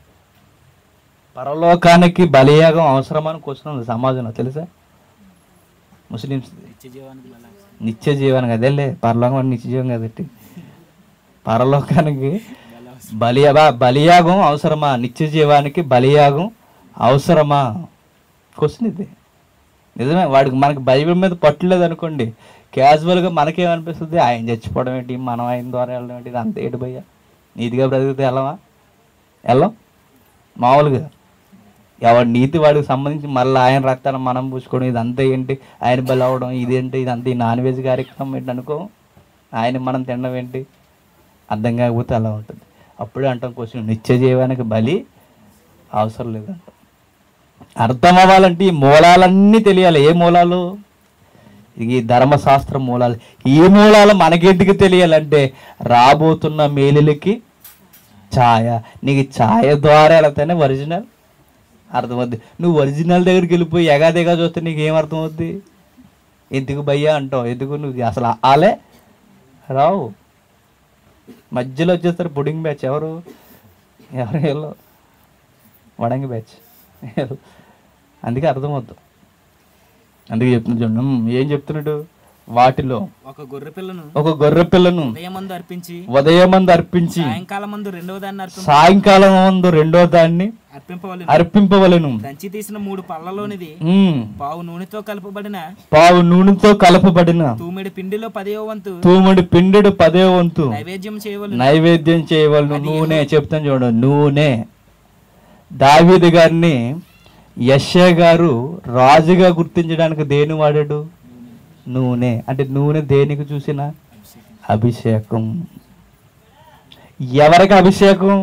[SPEAKER 1] పరలోకానికి బలియాగం అవసరమని క్వశ్చన్ ఉంది సమాజంలో తెలుసా ముస్లిమ్స్
[SPEAKER 2] నిత్య జీవానికి బల
[SPEAKER 1] నిత్య జీవానికి అదేలే పరలోకం అంటే నిత్య జీవం కదండి పరలోకానికి బలియా బలియాగం అవసరమా నిత్య జీవానికి బలియాగం అవసరమా క్వశ్చన్ ఇది నిజమే వాడికి మనకి బైబిల్ మీద పట్టులేదు అనుకోండి క్యాజువల్గా మనకేమనిపిస్తుంది ఆయన చచ్చిపోవడం ఏంటి మనం ఆయన ద్వారా వెళ్ళడం ఏంటి ఇది అంత ఏడు భయ్య నీతిగా బ్రతికితే వెళ్ళవా వెళ్ళం మామూలుగా ఎవరి నీతి వాడికి సంబంధించి మళ్ళీ ఆయన రక్తాన్ని మనం పూసుకోవడం ఇదంతా ఏంటి ఆయన బలి అవ్వడం ఇదేంటి ఇదంతా ఈ నాన్ వెజ్ కార్యక్రమం ఏంటి అనుకో ఆయన మనం తినడం ఏంటి అర్థం కాకపోతే అలా ఉంటుంది అప్పుడే అంటాం క్వశ్చన్ నిత్య జీవానికి బలి అవసరం లేదంట అర్థం అవ్వాలంటే ఈ మూలాలన్నీ తెలియాలి ఏ మూలాలు ఈ ధర్మశాస్త్ర మూలాలు ఈ మూలాలు మనకెందుకు తెలియాలంటే రాబోతున్న మేలులకి ఛాయ నీకు ఛాయ ద్వారా వెళితేనే ఒరిజినల్ అర్థమవుద్ది నువ్వు ఒరిజినల్ దగ్గరికి వెళ్ళిపోయి ఎగాదిగా చూస్తే నీకు ఏం అర్థమవుద్ది ఎందుకు భయ్యా అంటావు ఎందుకు నువ్వు అసలు ఆలే రావు మధ్యలో వచ్చేస్తారు పుడింగ్ బ్యాచ్ ఎవరు ఎవరు వీళ్ళు వడంగి బ్యాచ్ అందుకే అర్థమవుద్దు అందుకే చెప్తున్నా చూడండి ఉమ్, ఏం చెప్తున్నాడు వాటిలో
[SPEAKER 2] ఒక గొర్రె పిల్లను
[SPEAKER 1] ఒక గొర్రె పిల్లను
[SPEAKER 2] ఉదయమందు అర్పించి
[SPEAKER 1] ఉదయమందు అర్పించి
[SPEAKER 2] సాయంకాలం మందు రెండవ దాన్ని అర్పి
[SPEAKER 1] సాయంకాలం మందు రెండో దాన్ని
[SPEAKER 2] అర్పింపవలను
[SPEAKER 1] అర్పింపవలను
[SPEAKER 2] దంచి తీసిన మూడు పళ్ళలోనిది
[SPEAKER 1] ఉమ్,
[SPEAKER 2] పావు నూనెతో కలుపబడిన
[SPEAKER 1] పావు నూనెతో కలపబడిన
[SPEAKER 2] తూమెడి పిండిలో పదవ వంతు
[SPEAKER 1] తూముడి పిండిడు పదే వంతు
[SPEAKER 2] నైవేద్యం చేయవలను
[SPEAKER 1] నైవేద్యం చేయవలను నూనె చెప్తాను చూడండి నూనె దావీదు గారిని యశ్య గారు రాజుగా గుర్తించడానికి దేని వాడాడు నూనె అంటే నూనె దేనికి చూసిన అభిషేకం ఎవరికి అభిషేకం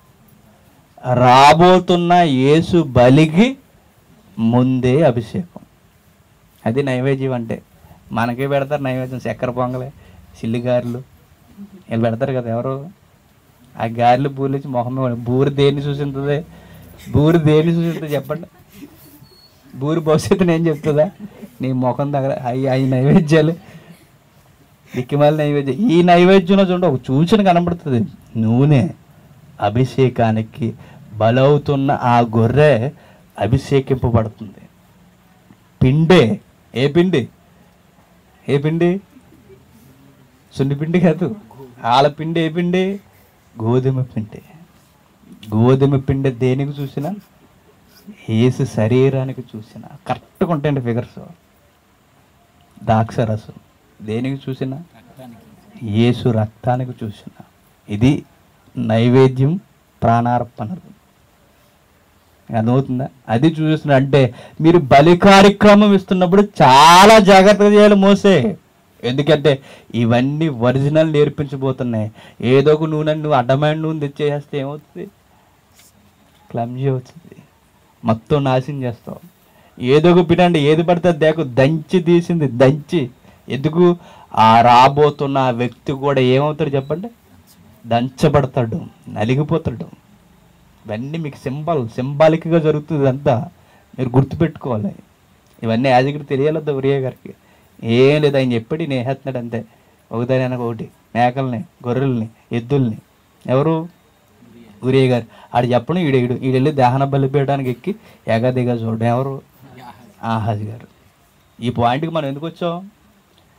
[SPEAKER 1] రాబోతున్న యేసు బలికి ముందే అభిషేకం అది నైవేద్యం అంటే మనకే పెడతారు నైవేద్యం చక్కెర పొంగలే చిల్లి గారెలు వీళ్ళు పెడతారు కదా ఎవరు ఆ గారెలు బూరెలు ఇచ్చి మొహం మీద పడి- బూరి దేన్ని చూసింటుంది బూరి దేన్ని చూసింటుంది చెప్పండి బూరి భవిష్యత్తుని ఏం చెప్తుందా నీ ముఖం దగ్గర అవి అవి నైవేద్యాలు దిక్కిమాల నైవేద్యం ఈ నైవేద్యంలో చూడండి ఒక సూచన కనబడుతుంది నూనె అభిషేకానికి బలవుతున్న ఆ గొర్రె అభిషేకింపబడుతుంది పిండే ఏ పిండి ఏ పిండి సున్ని పిండి కాదు ఆల పిండి ఏ పిండి గోధుమ పిండి గోధుమ పిండి దేనికి చూసినా ఏసు శరీరానికి చూసినా కరెక్ట్గా ఉంటాయండి ఫిగర్స్ ద్రాక్షరసం దేనికి చూసినా యేసు రక్తానికి చూసిన ఇది నైవేద్యం ప్రాణార్పణలు అర్థమవుతుందా అది చూస్తున్నా అంటే మీరు బలి కార్యక్రమం ఇస్తున్నప్పుడు చాలా జాగ్రత్తగా చేయాలి మోసే ఎందుకంటే ఇవన్నీ ఒరిజినల్ నేర్పించబోతున్నాయి ఏదో ఒక నూనె నువ్వు అడ్డమైన నూనె తెచ్చేస్తే ఏమవుతుంది క్లమ్జీ అవుతుంది మొత్తం నాశనం చేస్తావు ఏదో ఒక పినండి ఏది పడితే అది దేకు దంచి తీసింది దంచి ఎందుకు ఆ రాబోతున్న ఆ వ్యక్తి కూడా ఏమవుతాడు చెప్పండి దంచబడతాడు నలిగిపోతాడు ఇవన్నీ మీకు సింబల్ సింబాలిక్గా జరుగుతుంది అంతా మీరు గుర్తుపెట్టుకోవాలి ఇవన్నీ యాజకుడు తెలియాలద్దా ఉరియా గారికి ఏం లేదు ఆయన చెప్పాడు నేను వేసేస్తున్నాడు అంతే ఒకదాని వెనక ఒకటి మేకల్ని గొర్రెల్ని ఎద్దుల్ని ఎవరు ఉరియా గారు ఆడు చెప్పడం ఈడు ఈడు ఈడు వెళ్ళి దహన బలి పీయడానికి ఎక్కి ఎగదిగా చూడడం ఎవరు ఆహాజ్ గారు ఈ పాయింట్కి మనం ఎందుకు వచ్చాం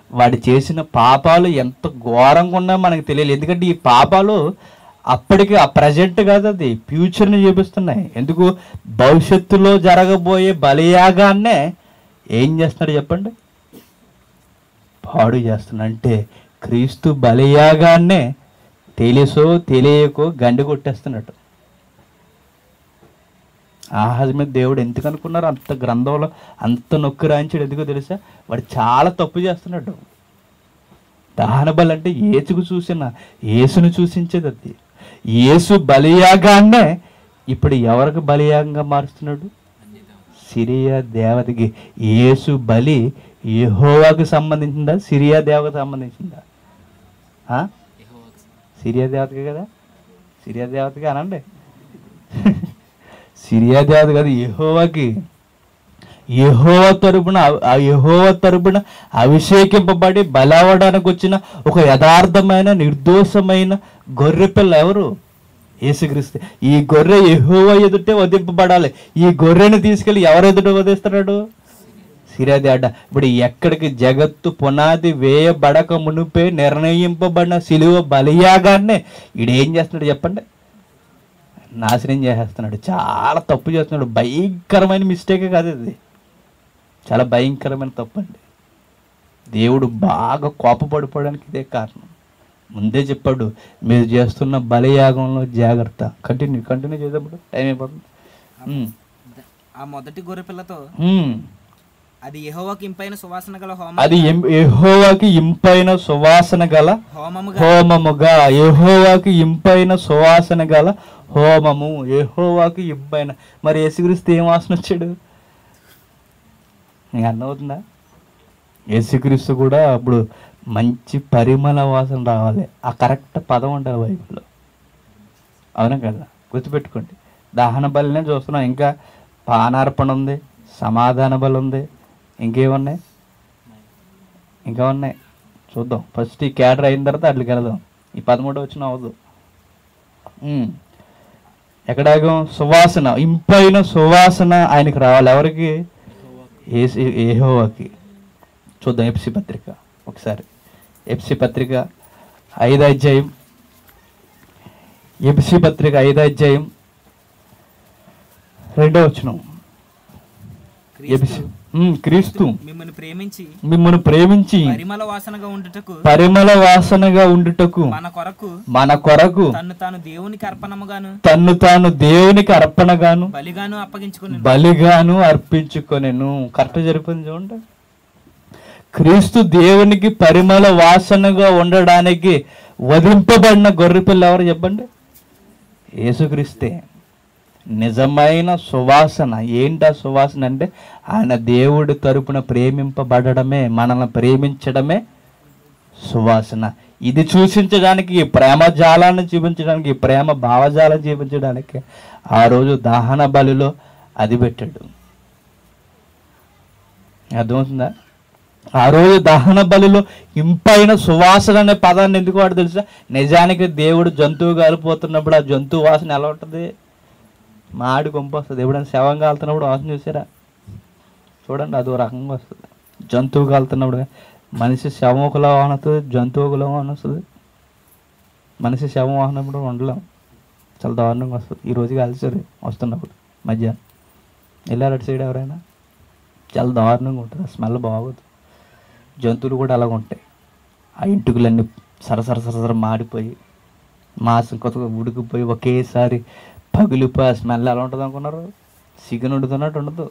[SPEAKER 1] వాడు చేసిన పాపాలు ఎంత ఘోరంగా ఉన్నాయో మనకు తెలియదు ఎందుకంటే ఈ పాపాలు అప్పటికి ఆ ప్రజెంట్ కాదు అది ఫ్యూచర్ని చూపిస్తున్నాయి ఎందుకు భవిష్యత్తులో జరగబోయే బలియాగాన్నే ఏం చేస్తున్నాడు చెప్పండి పాడు చేస్తున్నాడు అంటే క్రీస్తు బలియాగాన్నే తెలుసో తెలియకో గండి కొట్టేస్తున్నాడు ఆహాజ్ మీద దేవుడు ఎందుకు అనుకున్నారు అంత గ్రంథంలో అంత నొక్కి రాయించాడు ఎందుకో తెలుసా వాడు చాలా తప్పు చేస్తున్నాడు దహన బలి అంటే ఏసుకు చూసిన యేసును చూసించేది అది యేసు బలియాగాన్నే ఇప్పుడు ఎవరికి బలియాగంగా మారుస్తున్నాడు సిరియా దేవతకి యేసు బలి యెహోవాకు సంబంధించిందా సిరియా దేవతకు సంబంధించిందా ఆ? సిరియా దేవతకే కదా సిరియా దేవతకి అనండి సిరియా దేవత కాదు యెహోవాకి యెహోవ తరపున ఆ యెహోవ తరపున అభిషేకింపబడి బలవడానికి వచ్చిన ఒక యథార్థమైన నిర్దోషమైన గొర్రె పిల్ల ఎవరు యేసుక్రీస్తు ఈ గొర్రె యెహోవ ఎదుటే వధింపబడాలి ఈ గొర్రెని తీసుకెళ్లి ఎవరు ఎదుట వధిస్తున్నాడు సిరాదేట ఇప్పుడు ఎక్కడికి జగత్తు పునాది వేయబడక మునిపే నిర్ణయింపబడిన సిలువ బలియాగానే ఈడేం చేస్తున్నాడు చెప్పండి నాశనం చేసేస్తున్నాడు చాలా తప్పు చేస్తున్నాడు భయంకరమైన మిస్టేకే కాదు ఇది చాలా భయంకరమైన తప్పు అండి దేవుడు బాగా కోపపడిపోవడానికి ఇదే కారణం ముందే చెప్పాడు మీరు చేస్తున్న బలియాగంలో జాగ్రత్త కంటిన్యూ కంటిన్యూ చేసేప్పుడు టైం అయిపోతుంది ఉమ్.
[SPEAKER 2] ఆ మొదటి గొర్రె పిల్లతో
[SPEAKER 1] ఉమ్.
[SPEAKER 2] అది యెహోవాకి ఇంపైన సువాసన గల హోమ
[SPEAKER 1] అది ఎం- యెహోవాకి ఇంపైన సువాసన గల
[SPEAKER 2] హోమముగా
[SPEAKER 1] హోమముగా యెహోవాకి ఇంపైన సువాసన గల హోమము యెహోవాకి ఇంపైన మరి యేసుక్రీస్తు ఏం వాసన వచ్చాడు నీకు అర్థమవుతుందా యేసుక్రీస్తు కూడా అప్పుడు మంచి పరిమళ వాసన రావాలి ఆ కరెక్ట్ పదం ఉండాలి బైబిల్లో అవునా కదా గుర్తుపెట్టుకోండి దహన బలినే చూస్తున్నాం ఇంకా పానార్పణ ఉంది సమాధాన బలి ఉంది ఇంకేమున్నాయి ఇంకా ఉన్నాయి చూద్దాం ఫస్ట్ ఈ క్యాడర్ అయిన తర్వాత అట్లకి వెళదాం ఈ పదమూడు వచ్చిన అవ్వదు ఉమ్. ఎక్కడాగం సువాసన ఇంపైన సువాసన ఆయనకి రావాలి ఎవరికి ఏసి ఏహోవాకి చూద్దాం ఎఫ్సి పత్రిక ఒకసారి ఎఫ్సి పత్రిక ఐదు అధ్యాయం ఎఫ్సి పత్రిక ఐదు అధ్యాయం రెండో వచ్చిన
[SPEAKER 2] క్రీస్తు
[SPEAKER 1] క్రీస్తు
[SPEAKER 2] మిమ్మల్ని ప్రేమించి
[SPEAKER 1] మిమ్మల్ని ప్రేమించి
[SPEAKER 2] పరిమళ వాసనగా ఉండుటకు
[SPEAKER 1] పరిమళ వాసనగా ఉండుటకు
[SPEAKER 2] మన కొరకు
[SPEAKER 1] మన కొరకు
[SPEAKER 2] తన్ను తాను దేవునికి అర్పణముగాను
[SPEAKER 1] తన్ను తాను దేవునికి అర్పణగాను
[SPEAKER 2] బలిగాను అప్పగించుకుని
[SPEAKER 1] బలిగాను అర్పించుకొనెను కరెక్ట్ జరిపింది చూడండి క్రీస్తు దేవునికి పరిమళ వాసనగా ఉండడానికి వధింపబడిన గొర్రెపిల్ల ఎవరు చెప్పండి యేసుక్రీస్తే నిజమైన సువాసన ఏంటా సువాసన అంటే ఆయన దేవుడి తరపున ప్రేమింపబడమే మనల్ని ప్రేమించడమే సువాసన ఇది చూసించడానికి ఈ ప్రేమ జాలాన్ని చూపించడానికి ఈ ప్రేమ భావజాలం చూపించడానికి ఆ రోజు దహన బలిలో అది పెట్టాడు అర్థమవుతుందా ఆ రోజు దహన బలిలో ఇంపైన సువాసన అనే పదాన్ని ఎందుకు వాడు తెలుసా నిజానికి దేవుడు జంతువు కాలిపోతున్నప్పుడు ఆ జంతువు వాసన ఎలా ఉంటుంది మాడి కొంపు వస్తుంది ఎప్పుడైనా శవం కాలుతున్నప్పుడు వాసన చూసారా చూడండి అదో రకంగా వస్తుంది జంతువు కాలుతున్నప్పుడు మనిషి శవం ఒకలా వాహన వస్తుంది జంతువు ఒకలా వాహన వస్తుంది మనిషి శవం వాహనప్పుడు ఉండలేం చాలా దారుణంగా వస్తుంది ఈ రోజు కాల్చారు వస్తున్నప్పుడు మధ్యాహ్నం వెళ్ళారు అటు సైడ్ ఎవరైనా చాలా దారుణంగా ఉంటుంది ఆ స్మెల్ బాగోదు జంతువులు కూడా అలాగ ఉంటాయి ఆ ఇంటుకులన్నీ సరసర సరసర మాడిపోయి మాంసం కొత్తగా ఉడికిపోయి ఒకేసారి పగిలిపోయి ఆ స్మెల్ ఎలా ఉంటుంది అనుకున్నారు చికెన్ వండుతున్నట్టు ఉండదు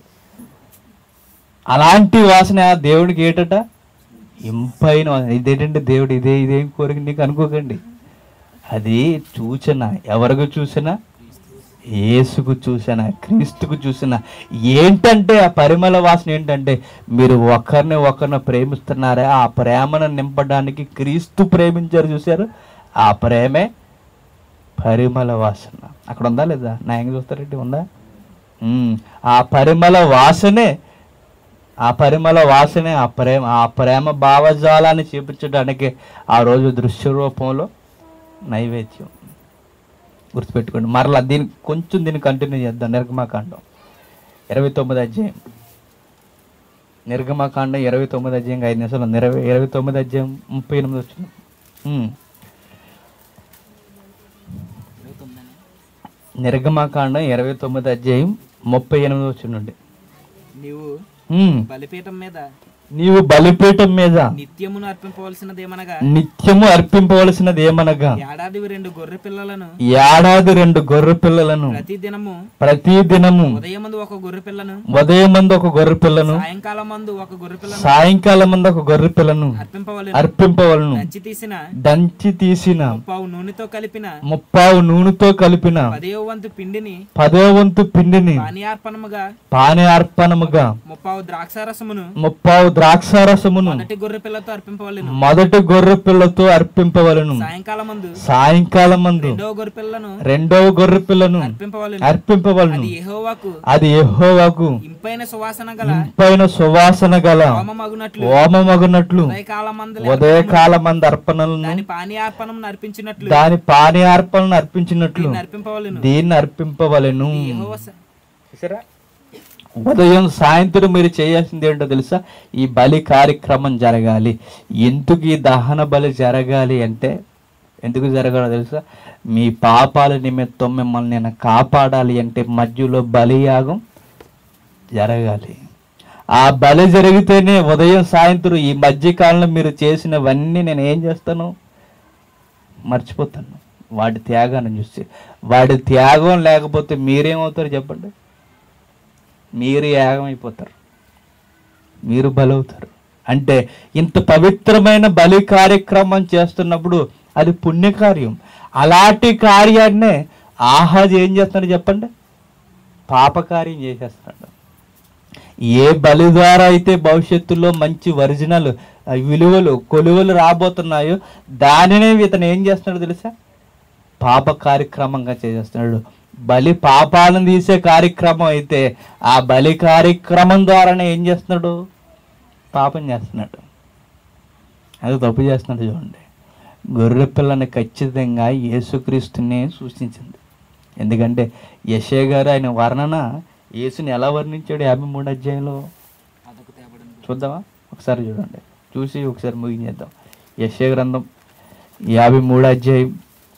[SPEAKER 1] అలాంటి వాసన దేవుడికి ఏటట ఇంపైన వాసన ఇదేంటంటే దేవుడు ఇదే ఇదేం కోరిక నీకు అనుకోకండి అది చూసిన ఎవరికి చూసినా యేసుకు చూసిన క్రీస్తుకు చూసిన ఏంటంటే ఆ పరిమళ వాసన ఏంటంటే మీరు ఒకరిని ఒకరిని ప్రేమిస్తున్నారే ఆ ప్రేమను నింపడానికి క్రీస్తు ప్రేమించారు చూశారు ఆ ప్రేమే పరిమళ వాసన అక్కడ ఉందా లేదా నా ఎంగ చూస్తారంటే ఉందా ఉమ్, ఆ పరిమళ వాసనే ఆ పరిమళ వాసనే ఆ ప్రేమ ఆ ప్రేమ భావజాలాన్ని చూపించడానికి ఆ రోజు దృశ్య రూపంలో నైవేద్యం గుర్తుపెట్టుకోండి మరలా దీన్ని కొంచెం దీన్ని కంటిన్యూ చేద్దాం నిర్గమాకాండం ఇరవై తొమ్మిది అధ్యాయం నిర్గమకాండం ఇరవై తొమ్మిది అధ్యాయం ఐదు నిమిషాలు ఇరవై ఇరవై తొమ్మిది అధ్యాయం ముప్పై ఎనిమిది వచ్చిన నిర్గమకాండం ఇరవై తొమ్మిది అధ్యాయం ముప్పై ఎనిమిది వచ్చినండి
[SPEAKER 2] నీవు
[SPEAKER 1] ఉమ్.
[SPEAKER 2] బలిపీఠం మీద
[SPEAKER 1] నీవు బలిపీఠం మీద
[SPEAKER 2] నిత్యమును అర్పింపవలసినదేమనగా
[SPEAKER 1] నిత్యము అర్పింపవలసినది ఏమనగా
[SPEAKER 2] ఏడాది రెండు గొర్రె పిల్లలను
[SPEAKER 1] ఏడాది రెండు గొర్రె పిల్లలను
[SPEAKER 2] ప్రతి దినము
[SPEAKER 1] ప్రతి దినము
[SPEAKER 2] ఉదయం మందు ఒక గొర్రె పిల్లను
[SPEAKER 1] ఉదయం మందు ఒక గొర్రె పిల్లను
[SPEAKER 2] సాయంకాలం మందు ఒక గొర్రె పిల్లను
[SPEAKER 1] సాయంకాలం మందు ఒక గొర్రె పిల్లను
[SPEAKER 2] అర్పింపవలను
[SPEAKER 1] అర్పింపవలను
[SPEAKER 2] దంచి తీసిన
[SPEAKER 1] దంచి తీసిన
[SPEAKER 2] పావు నూనెతో కలిపిన
[SPEAKER 1] ముప్పావు నూనెతో కలిపిన
[SPEAKER 2] పదేవ వంతు పిండిని
[SPEAKER 1] పదో వంతు పిండిని
[SPEAKER 2] పానీయార్పణముగా
[SPEAKER 1] పానే అర్పణముగా
[SPEAKER 2] ముప్పావు ద్రాక్షారసమును
[SPEAKER 1] ముప్పావు ద్రాక్షారసమును
[SPEAKER 2] మొదటి గొర్రె పిల్లతో అర్పింపవలను
[SPEAKER 1] మొదటి గొర్రె పిల్లతో అర్పింపవలను
[SPEAKER 2] సాయంకాలం మందు
[SPEAKER 1] సాయంకాలం మందు
[SPEAKER 2] రెండవ గొర్రె పిల్లను
[SPEAKER 1] రెండవ గొర్రె పిల్లను
[SPEAKER 2] అర్పింపవలను
[SPEAKER 1] అర్పింపవలను
[SPEAKER 2] అది యెహోవాకు
[SPEAKER 1] అది యెహోవాకు
[SPEAKER 2] ఇంపైన సువాసన గల
[SPEAKER 1] పైన సువాసన గల
[SPEAKER 2] హోమమగునట్లు
[SPEAKER 1] హోమమగునట్లు
[SPEAKER 2] ఉదయకాలం మందు
[SPEAKER 1] ఉదయకాల మంది అర్పణలను
[SPEAKER 2] దాని పానీయార్పణం అర్పించినట్లు
[SPEAKER 1] దాని పానీ అర్పణను అర్పించినట్లు
[SPEAKER 2] దీన్ని అర్పింపవలను
[SPEAKER 1] దీన్ని అర్పింపవలెను
[SPEAKER 2] యెహోవా స- చూసారా
[SPEAKER 1] ఉదయం సాయంత్రం మీరు చేయాల్సింది ఏంటో తెలుసా ఈ బలి కార్యక్రమం జరగాలి ఎందుకు ఈ దహన బలి జరగాలి అంటే ఎందుకు జరగాలో తెలుసా మీ పాపాల నిమిత్తం మిమ్మల్ని నేను కాపాడాలి అంటే మధ్యలో బలియాగం జరగాలి ఆ బలి జరిగితేనే ఉదయం సాయంత్రం ఈ మధ్యకాలంలో మీరు చేసినవన్నీ నేను ఏం చేస్తాను మర్చిపోతాను వాడి త్యాగాన్ని చూసి వాడి త్యాగం లేకపోతే మీరేమవుతారు చెప్పండి మీరు యాగం అయిపోతారు మీరు బలవుతారు అంటే ఇంత పవిత్రమైన బలి కార్యక్రమం చేస్తున్నప్పుడు అది పుణ్యకార్యం అలాంటి కార్యాన్నే ఆహాజ్ ఏం చేస్తున్నాడు చెప్పండి పాపకార్యం చేసేస్తున్నాడు ఏ బలి ద్వారా అయితే భవిష్యత్తులో మంచి ఒరిజినల్ ఆ, విలువలు కొలువలు రాబోతున్నాయో దానినే ఇతను ఏం చేస్తున్నాడు తెలుసా పాప కార్యక్రమంగా చేసేస్తున్నాడు బలి పాపాలను తీసే కార్యక్రమం అయితే ఆ బలి కార్యక్రమం ద్వారానే ఏం చేస్తున్నాడు పాపం చేస్తున్నాడు అది తప్పు చేస్తున్నాడు చూడండి గొర్రె పిల్లని ఖచ్చితంగా యేసుక్రీస్తునే సూచించింది ఎందుకంటే యశే గారు ఆయన వర్ణన యేసుని ఎలా వర్ణించాడు యాభై మూడు అధ్యాయంలో
[SPEAKER 2] అదొక తేబడింది
[SPEAKER 1] చూద్దామా ఒకసారి చూడండి చూసి ఒకసారి ముగించేద్దాం యశ్య గ్రంథం యాభై మూడు అధ్యాయం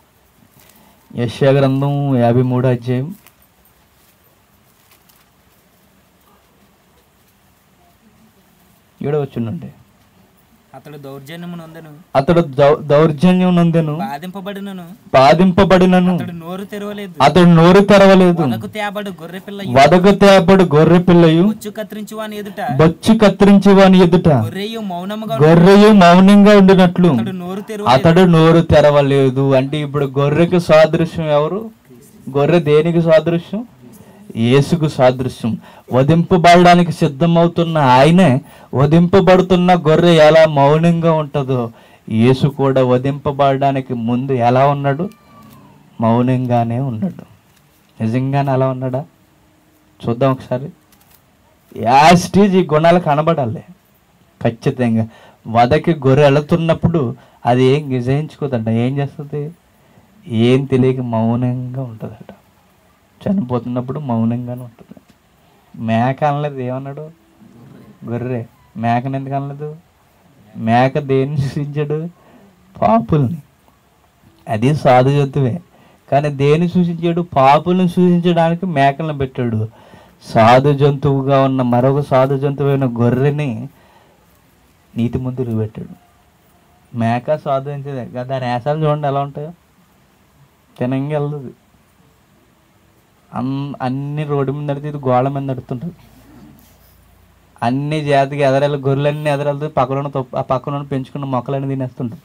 [SPEAKER 1] యశ్య గ్రంథం యాభై మూడు అధ్యాయం ఏడవచ్చునండి
[SPEAKER 2] అతడు దౌర్జన్యము నొందెను
[SPEAKER 1] అతడు దౌ- దౌర్జన్యం నందెను
[SPEAKER 2] బాధింపబడినను
[SPEAKER 1] బాధింపబడినను
[SPEAKER 2] అతడు నోరు తెరవలేదు
[SPEAKER 1] అతడు నోరు తెరవలేదు
[SPEAKER 2] వదకు తేబడు గొర్రె పిల్ల
[SPEAKER 1] వదకు తేపడు గొర్రె పిల్లయు
[SPEAKER 2] బొచ్చు కత్తిరించి వాని ఎదుట
[SPEAKER 1] బొచ్చు కత్తిరించి వాని ఎదుట
[SPEAKER 2] గొర్రెయు మౌనముగా
[SPEAKER 1] గొర్రెయు మౌనంగా ఉండినట్లు
[SPEAKER 2] అతడు నోరు తెరవ
[SPEAKER 1] అతడు నోరు తెరవలేదు అంటే ఇప్పుడు గొర్రెకి సాదృశ్యం ఎవరు గొర్రె దేనికి సాదృశ్యం యేసుకు సాదృశ్యం వధింపబడడానికి సిద్ధమవుతున్న ఆయనే వధింపబడుతున్న గొర్రె ఎలా మౌనంగా ఉంటుందో యేసు కూడా వధింపబడడానికి ముందు ఎలా ఉన్నాడు మౌనంగానే ఉన్నాడు నిజంగానే అలా ఉన్నాడా చూద్దాం ఒకసారి యాస్టీజ్ ఈ గుణాలు కనబడాలి ఖచ్చితంగా వదకి గొర్రె వెళుతున్నప్పుడు అది ఏం గిజయించుకోదంట ఏం చేస్తుంది ఏం తెలియక మౌనంగా ఉంటుందట చనిపోతున్నప్పుడు మౌనంగానే ఉంటుంది మేక అనలేదు ఏమన్నాడు గొర్రె మేకని ఎందుకు అనలేదు మేక దేన్ని సూచించాడు పాపుల్ని అది సాధు జంతువే కానీ దేన్ని సూచించాడు పాపులను సూచించడానికి మేకలను పెట్టాడు సాధు జంతువుగా ఉన్న మరొక సాధు జంతువైన గొర్రెని నీతి ముందుకు పెట్టాడు మేక సాధించేదే దాని వేసాలు చూడండి ఎలా ఉంటాయో తినంగా వెళ్తుంది అన్ అన్ని రోడ్డు మీద నడితే ఇది గోడ మీద నడుతుంటుంది అన్ని జాతికి ఎదరెళ్ళ గొర్రెలన్నీ ఎదరెళ్తుంది పక్కన తప్పు ఆ పక్కన పెంచుకున్న మొక్కలన్నీ తినేస్తుంటుంది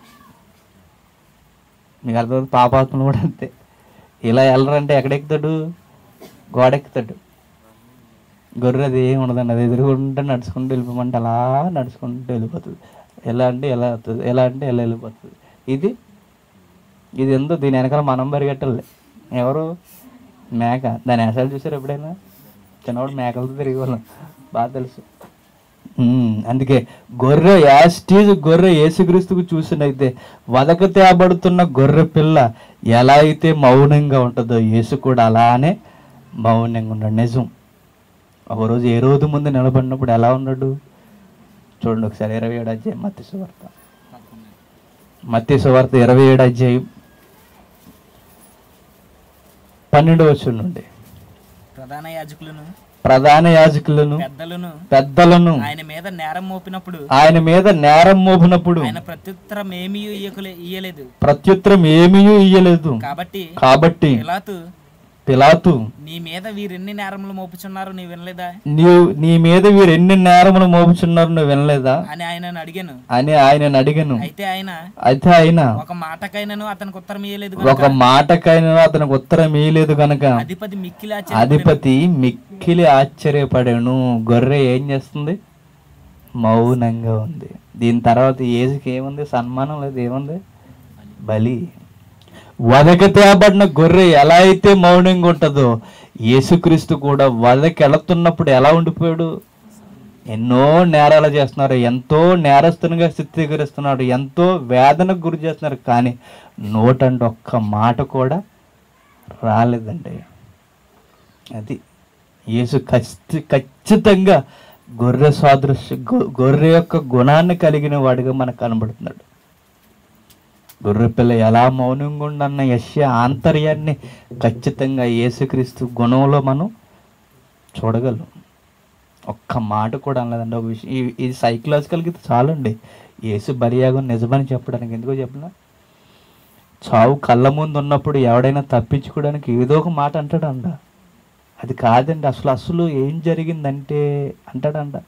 [SPEAKER 1] మీకు అర్థమవుతుంది పాపాత్మలు కూడా అంతే ఇలా వెళ్ళరంటే ఎక్కడెక్కుతాడు గోడ ఎక్కుతాడు గొర్రె అది ఏమి ఉండదండి అది ఎదురుకుంటే నడుచుకుంటూ వెళ్ళిపోమంటే అలా నడుచుకుంటూ వెళ్ళిపోతుంది ఎలా అంటే ఎలా అవుతుంది ఎలా అంటే ఎలా వెళ్ళిపోతుంది ఇది ఇది ఎంతో దీని వెనకాల మనం పరిగెట్టాలి ఎవరు మేక దాని వేసాలు చూసారు ఎప్పుడైనా చిన్నవాడు మేకలతో తిరిగి వాళ్ళం బాగా తెలుసు ఉమ్, అందుకే గొర్రె యాస్టీజ్ గొర్రె యేసుక్రీస్తుకు చూసినైతే వదక తేబడుతున్న గొర్రె పిల్ల ఎలా అయితే మౌనంగా ఉంటుందో యేసు కూడా అలానే మౌనంగా ఉన్నాడు నిజం ఒకరోజు ఏ రోజు ముందు నిలబడినప్పుడు ఎలా ఉన్నాడు చూడండి ఒకసారి ఇరవై ఏడు అధ్యాయం మత్తి సువార్త మత్తి సువార్త ఇరవై ఏడు అధ్యాయం పన్నెండు వచ్చి నుండి
[SPEAKER 2] ప్రధాన యాజకులను
[SPEAKER 1] ప్రధాన యాజకులను
[SPEAKER 2] పెద్దలను
[SPEAKER 1] పెద్దలను
[SPEAKER 2] ఆయన మీద నేరం మోపినప్పుడు
[SPEAKER 1] ఆయన మీద నేరం మోపినప్పుడు
[SPEAKER 2] ఆయన ప్రత్యుత్తరం ఏమీ ఇయ్యకలే ఇయ్యలేదు
[SPEAKER 1] ప్రత్యుత్తరం ఏమీ ఇయ్యలేదు
[SPEAKER 2] కాబట్టి
[SPEAKER 1] కాబట్టి
[SPEAKER 2] పిలాతు
[SPEAKER 1] పిలాతు
[SPEAKER 2] నీ మీద వీరెన్ని నేరములు మోపుచున్నారు నీ వినలేదా
[SPEAKER 1] నీవు నీ మీద వీరు ఎన్ని నేరములు మోపుచున్నారు నువ్వు వినలేదా
[SPEAKER 2] అని ఆయనను అడిగాను
[SPEAKER 1] అని ఆయనను అడిగాను
[SPEAKER 2] అయితే ఆయన
[SPEAKER 1] అయితే ఆయన
[SPEAKER 2] ఒక మాటకైనను అతనికి ఉత్తరం ఇయ్యలేదు
[SPEAKER 1] ఒక మాటకైనా అతనికి ఉత్తరం ఇయ్యలేదు గనక
[SPEAKER 2] అధిపతి మిక్కిలి
[SPEAKER 1] అధిపతి మిక్కిలి ఆశ్చర్యపడాను గొర్రె ఏం చేస్తుంది మౌనంగా ఉంది దీని తర్వాత ఏసుకి ఏముంది సన్మానం లేదు ఏముంది బలి వదకి తేబడిన గొర్రె ఎలా అయితే మౌనంగా ఉంటుందో యేసుక్రీస్తు కూడా వదకి వెళుతున్నప్పుడు ఎలా ఉండిపోయాడు ఎన్నో నేరాలు చేస్తున్నారు ఎంతో నేరస్తునిగా చిత్రీకరిస్తున్నాడు ఎంతో వేదనకు గురి చేస్తున్నారు కానీ నోటంటే ఒక్క మాట కూడా రాలేదండి అది యేసు ఖచ్చి ఖచ్చితంగా గొర్రె సాదృశ్య గొ- గొర్రె యొక్క గుణాన్ని కలిగిన వాడిగా మనకు కనబడుతున్నాడు గొర్రె పిల్ల ఎలా మౌనంగా ఉండన్న యశ్య ఆంతర్యాన్ని ఖచ్చితంగా యేసుక్రీస్తు గుణంలో మనం చూడగలం ఒక్క మాట కూడా అనలేదండి ఒక విషయం ఈ- ఇది సైకలాజికల్కి చాలండి యేసు బలియాగం నిజమని చెప్పడానికి ఎందుకో చెప్పిన చావు కళ్ళ ముందు ఉన్నప్పుడు ఎవడైనా తప్పించుకోవడానికి ఏదో ఒక మాట అంటాడంట అది కాదండి అసలు అసలు ఏం జరిగిందంటే అంటాడంట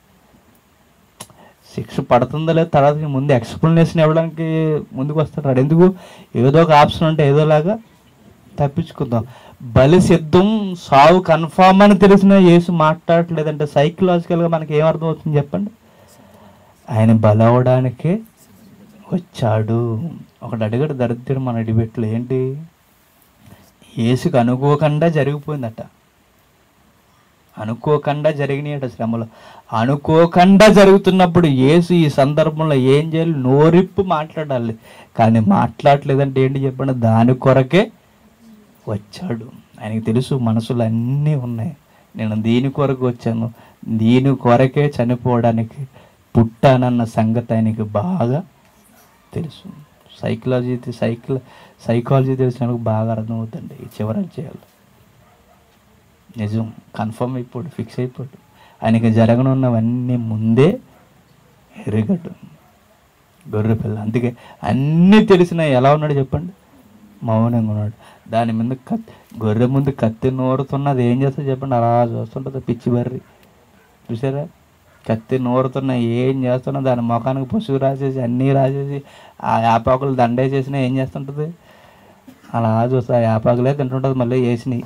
[SPEAKER 1] శిక్ష పడుతుందో లేదో తర్వాత ముందు ఎక్స్ప్లెనేషన్ ఇవ్వడానికి ముందుకు వస్తాడు ఎందుకు ఏదో ఒక ఆప్షన్ ఉంటే ఏదోలాగా తప్పించుకుందాం బలి సిద్ధం సావు కన్ఫామ్ అని తెలిసిన యేసు మాట్లాడట్లేదంటే సైకలాజికల్గా మనకి ఏం అర్థం అవుతుంది చెప్పండి ఆయన బలవడానికే వచ్చాడు ఒకటి అడిగాడు దరిద్రుడు మన అడిబెట్లు ఏంటి యేసుకు అనుకోకుండా జరిగిపోయిందట అనుకోకుండా జరిగినాయట శ్రమలు అనుకోకుండా జరుగుతున్నప్పుడు యేసు ఈ సందర్భంలో ఏం చేయాలి నోరిప్పు మాట్లాడాలి కానీ మాట్లాడలేదంటే ఏంటి చెప్పండి దాని కొరకే వచ్చాడు ఆయనకి తెలుసు మనసులో అన్నీ ఉన్నాయి నేను దీని కొరకు వచ్చాను దీని కొరకే చనిపోవడానికి పుట్టానన్న సంగతి ఆయనకి బాగా తెలుసు సైకలాజీ సైకిల్ సైకాలజీ తెలిసినందుకు బాగా అర్థమవుతుంది ఈ చివరి చేయాలి నిజం కన్ఫర్మ్ అయిపోడు ఫిక్స్ అయిపోడు ఆయనకి జరగనున్నవన్నీ ముందే ఎరగడు గొర్రె పిల్ల అందుకే అన్నీ తెలిసిన ఎలా ఉన్నాడు చెప్పండి మౌనంగా ఉన్నాడు దాని మీద కత్తి గొర్రె ముందు కత్తి నూరుతున్నది ఏం చేస్తుంది చెప్పండి అలా చూస్తుంటుంది పిచ్చి బర్రి చూసారా కత్తి నూరుతున్న ఏం చేస్తున్నా దాని ముఖానికి పసుపు రాసేసి అన్నీ రాసేసి ఆ యాపాకులు దండేసేసినా ఏం చేస్తుంటుంది అలా చూస్తే ఆ యాపాకులే తింటుంటుంది మళ్ళీ వేసినాయి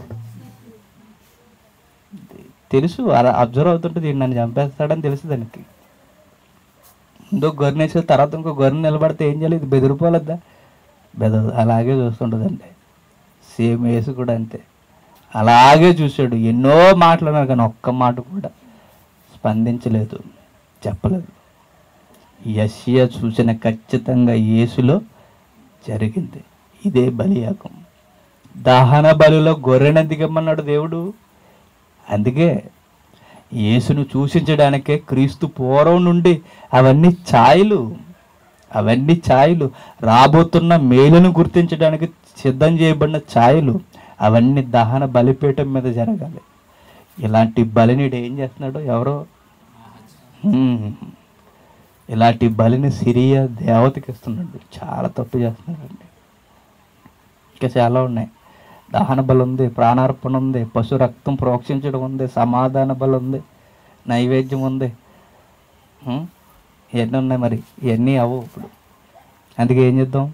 [SPEAKER 1] తెలుసు అలా అబ్జర్వ్ అవుతుంటుంది ఈయన నన్ను చంపేస్తాడని తెలుసు దానికి ముందు గొర్రె వేసిన తర్వాత ఇంకో గొర్రె నిలబడితే ఏం చేయాలి ఇది బెదిరిపోలేదా బెద అలాగే చూస్తుంటుందండి సేమ్ వేసు కూడా అంతే అలాగే చూశాడు ఎన్నో మాట్లాడినారు కానీ ఒక్క మాట కూడా స్పందించలేదు చెప్పలేదు యశ్య సూచన ఖచ్చితంగా యేసులో జరిగింది ఇదే బలియాగం దహన బలిలో గొర్రెను దిగమన్నాడు దేవుడు అందుకే యేసును సూచించడానికే క్రీస్తు పూర్వం నుండి అవన్నీ ఛాయలు అవన్నీ ఛాయలు రాబోతున్న మేలును గుర్తించడానికి సిద్ధం చేయబడిన ఛాయలు అవన్నీ దహన బలిపీఠం మీద జరగాలి ఇలాంటి బలినిడు ఏం చేస్తున్నాడు ఎవరో హ్మ్. ఇలాంటి బలిని సిరియా దేవతకి ఇస్తున్నాడు చాలా తప్పు చేస్తున్నాడండి ఇంకా చాలా ఉన్నాయి దహన బలి ఉంది ప్రాణార్పణ ఉంది పశు రక్తం ప్రోక్షించడం ఉంది సమాధాన బలి ఉంది నైవేద్యం ఉంది హ్మ్? ఇవన్నీ ఉన్నాయి మరి ఇవన్నీ అవ్వవు ఇప్పుడు అందుకే ఏం చేద్దాం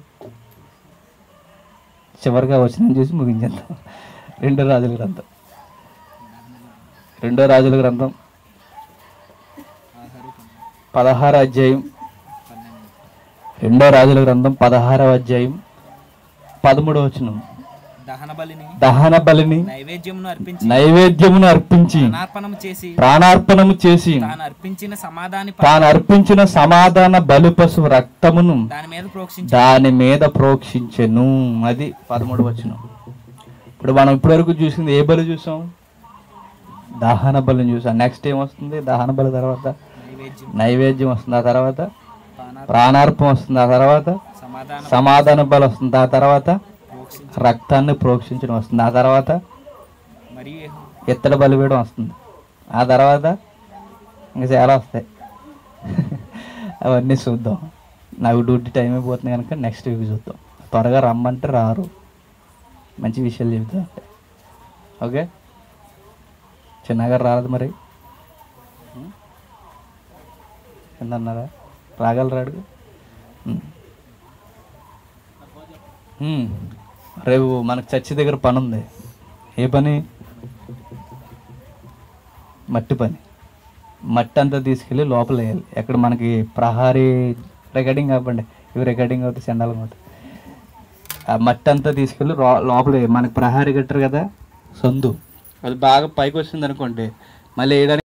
[SPEAKER 1] చివరిగా వచ్చిన చూసి ముగించేద్దాం రెండో రాజుల గ్రంథం రెండో రాజుల గ్రంథం పదహార అధ్యాయం రెండో రాజుల గ్రంథం పదహారవ అధ్యాయం పదమూడవ వచనం
[SPEAKER 2] దహన బలిని
[SPEAKER 1] దహన బలిని
[SPEAKER 2] నైవేద్యమును అర్పించి
[SPEAKER 1] నైవేద్యమును అర్పించి
[SPEAKER 2] అనార్పణము చేసి
[SPEAKER 1] ప్రాణార్పణము చేసి
[SPEAKER 2] తాను అర్పించిన సమాధాని
[SPEAKER 1] తాను అర్పించిన సమాధాన బలి పశువు రక్తమును
[SPEAKER 2] దాని మీద ప్రోక్షించి
[SPEAKER 1] దాని మీద ప్రోక్షించెను అది పదమూడు వచనం ఇప్పుడు మనం ఇప్పటివరకు చూసింది ఏ బలి చూసాం దహన బలిని చూసాం నెక్స్ట్ ఏం వస్తుంది దహన బలి తర్వాత
[SPEAKER 2] నైవేద్యం
[SPEAKER 1] నైవేద్యం వస్తుంది ఆ తర్వాత
[SPEAKER 2] పానార్
[SPEAKER 1] ప్రాణార్పణ వస్తుంది ఆ తర్వాత
[SPEAKER 2] సమాధానం
[SPEAKER 1] సమాధాన బలి వస్తుంది ఆ తర్వాత
[SPEAKER 2] ప్రోక్షించి
[SPEAKER 1] రక్తాన్ని ప్రోక్షించడం వస్తుంది ఆ తర్వాత
[SPEAKER 2] మరియు
[SPEAKER 1] ఇత్తడి బలి వేయడం వస్తుంది ఆ తర్వాత ఇంకా చాలా వస్తాయి అవన్నీ చూద్దాం నాకు డ్యూటీ టైం అయిపోతుంది కనుక నెక్స్ట్ వీక్ చూద్దాం త్వరగా రమ్మంటే రారు మంచి విషయాలు చెబుతా అంటే ఓకే చిన్నగా రాదు మరి ఏందన్నారా రాగలరాడు ఉమ్. ఉమ్. రేపు మనకు చర్చి దగ్గర పని ఉంది ఏ పని మట్టి పని మట్టి అంతా తీసుకెళ్ళి లోపల వేయాలి ఎక్కడ మనకి ప్రహారీ రికార్డింగ్ అవ్వండి ఇవి రికార్డింగ్ అవుతాయి చండాలంగా అవుతాయి ఆ మట్టి అంతా తీసుకెళ్ళి ro- లోపల వేయాలి. మనకి ప్రహారీ కట్టారు కదా సందు అది బాగా పైకి వచ్చింది అనుకోండి మళ్ళీ వేయడానికి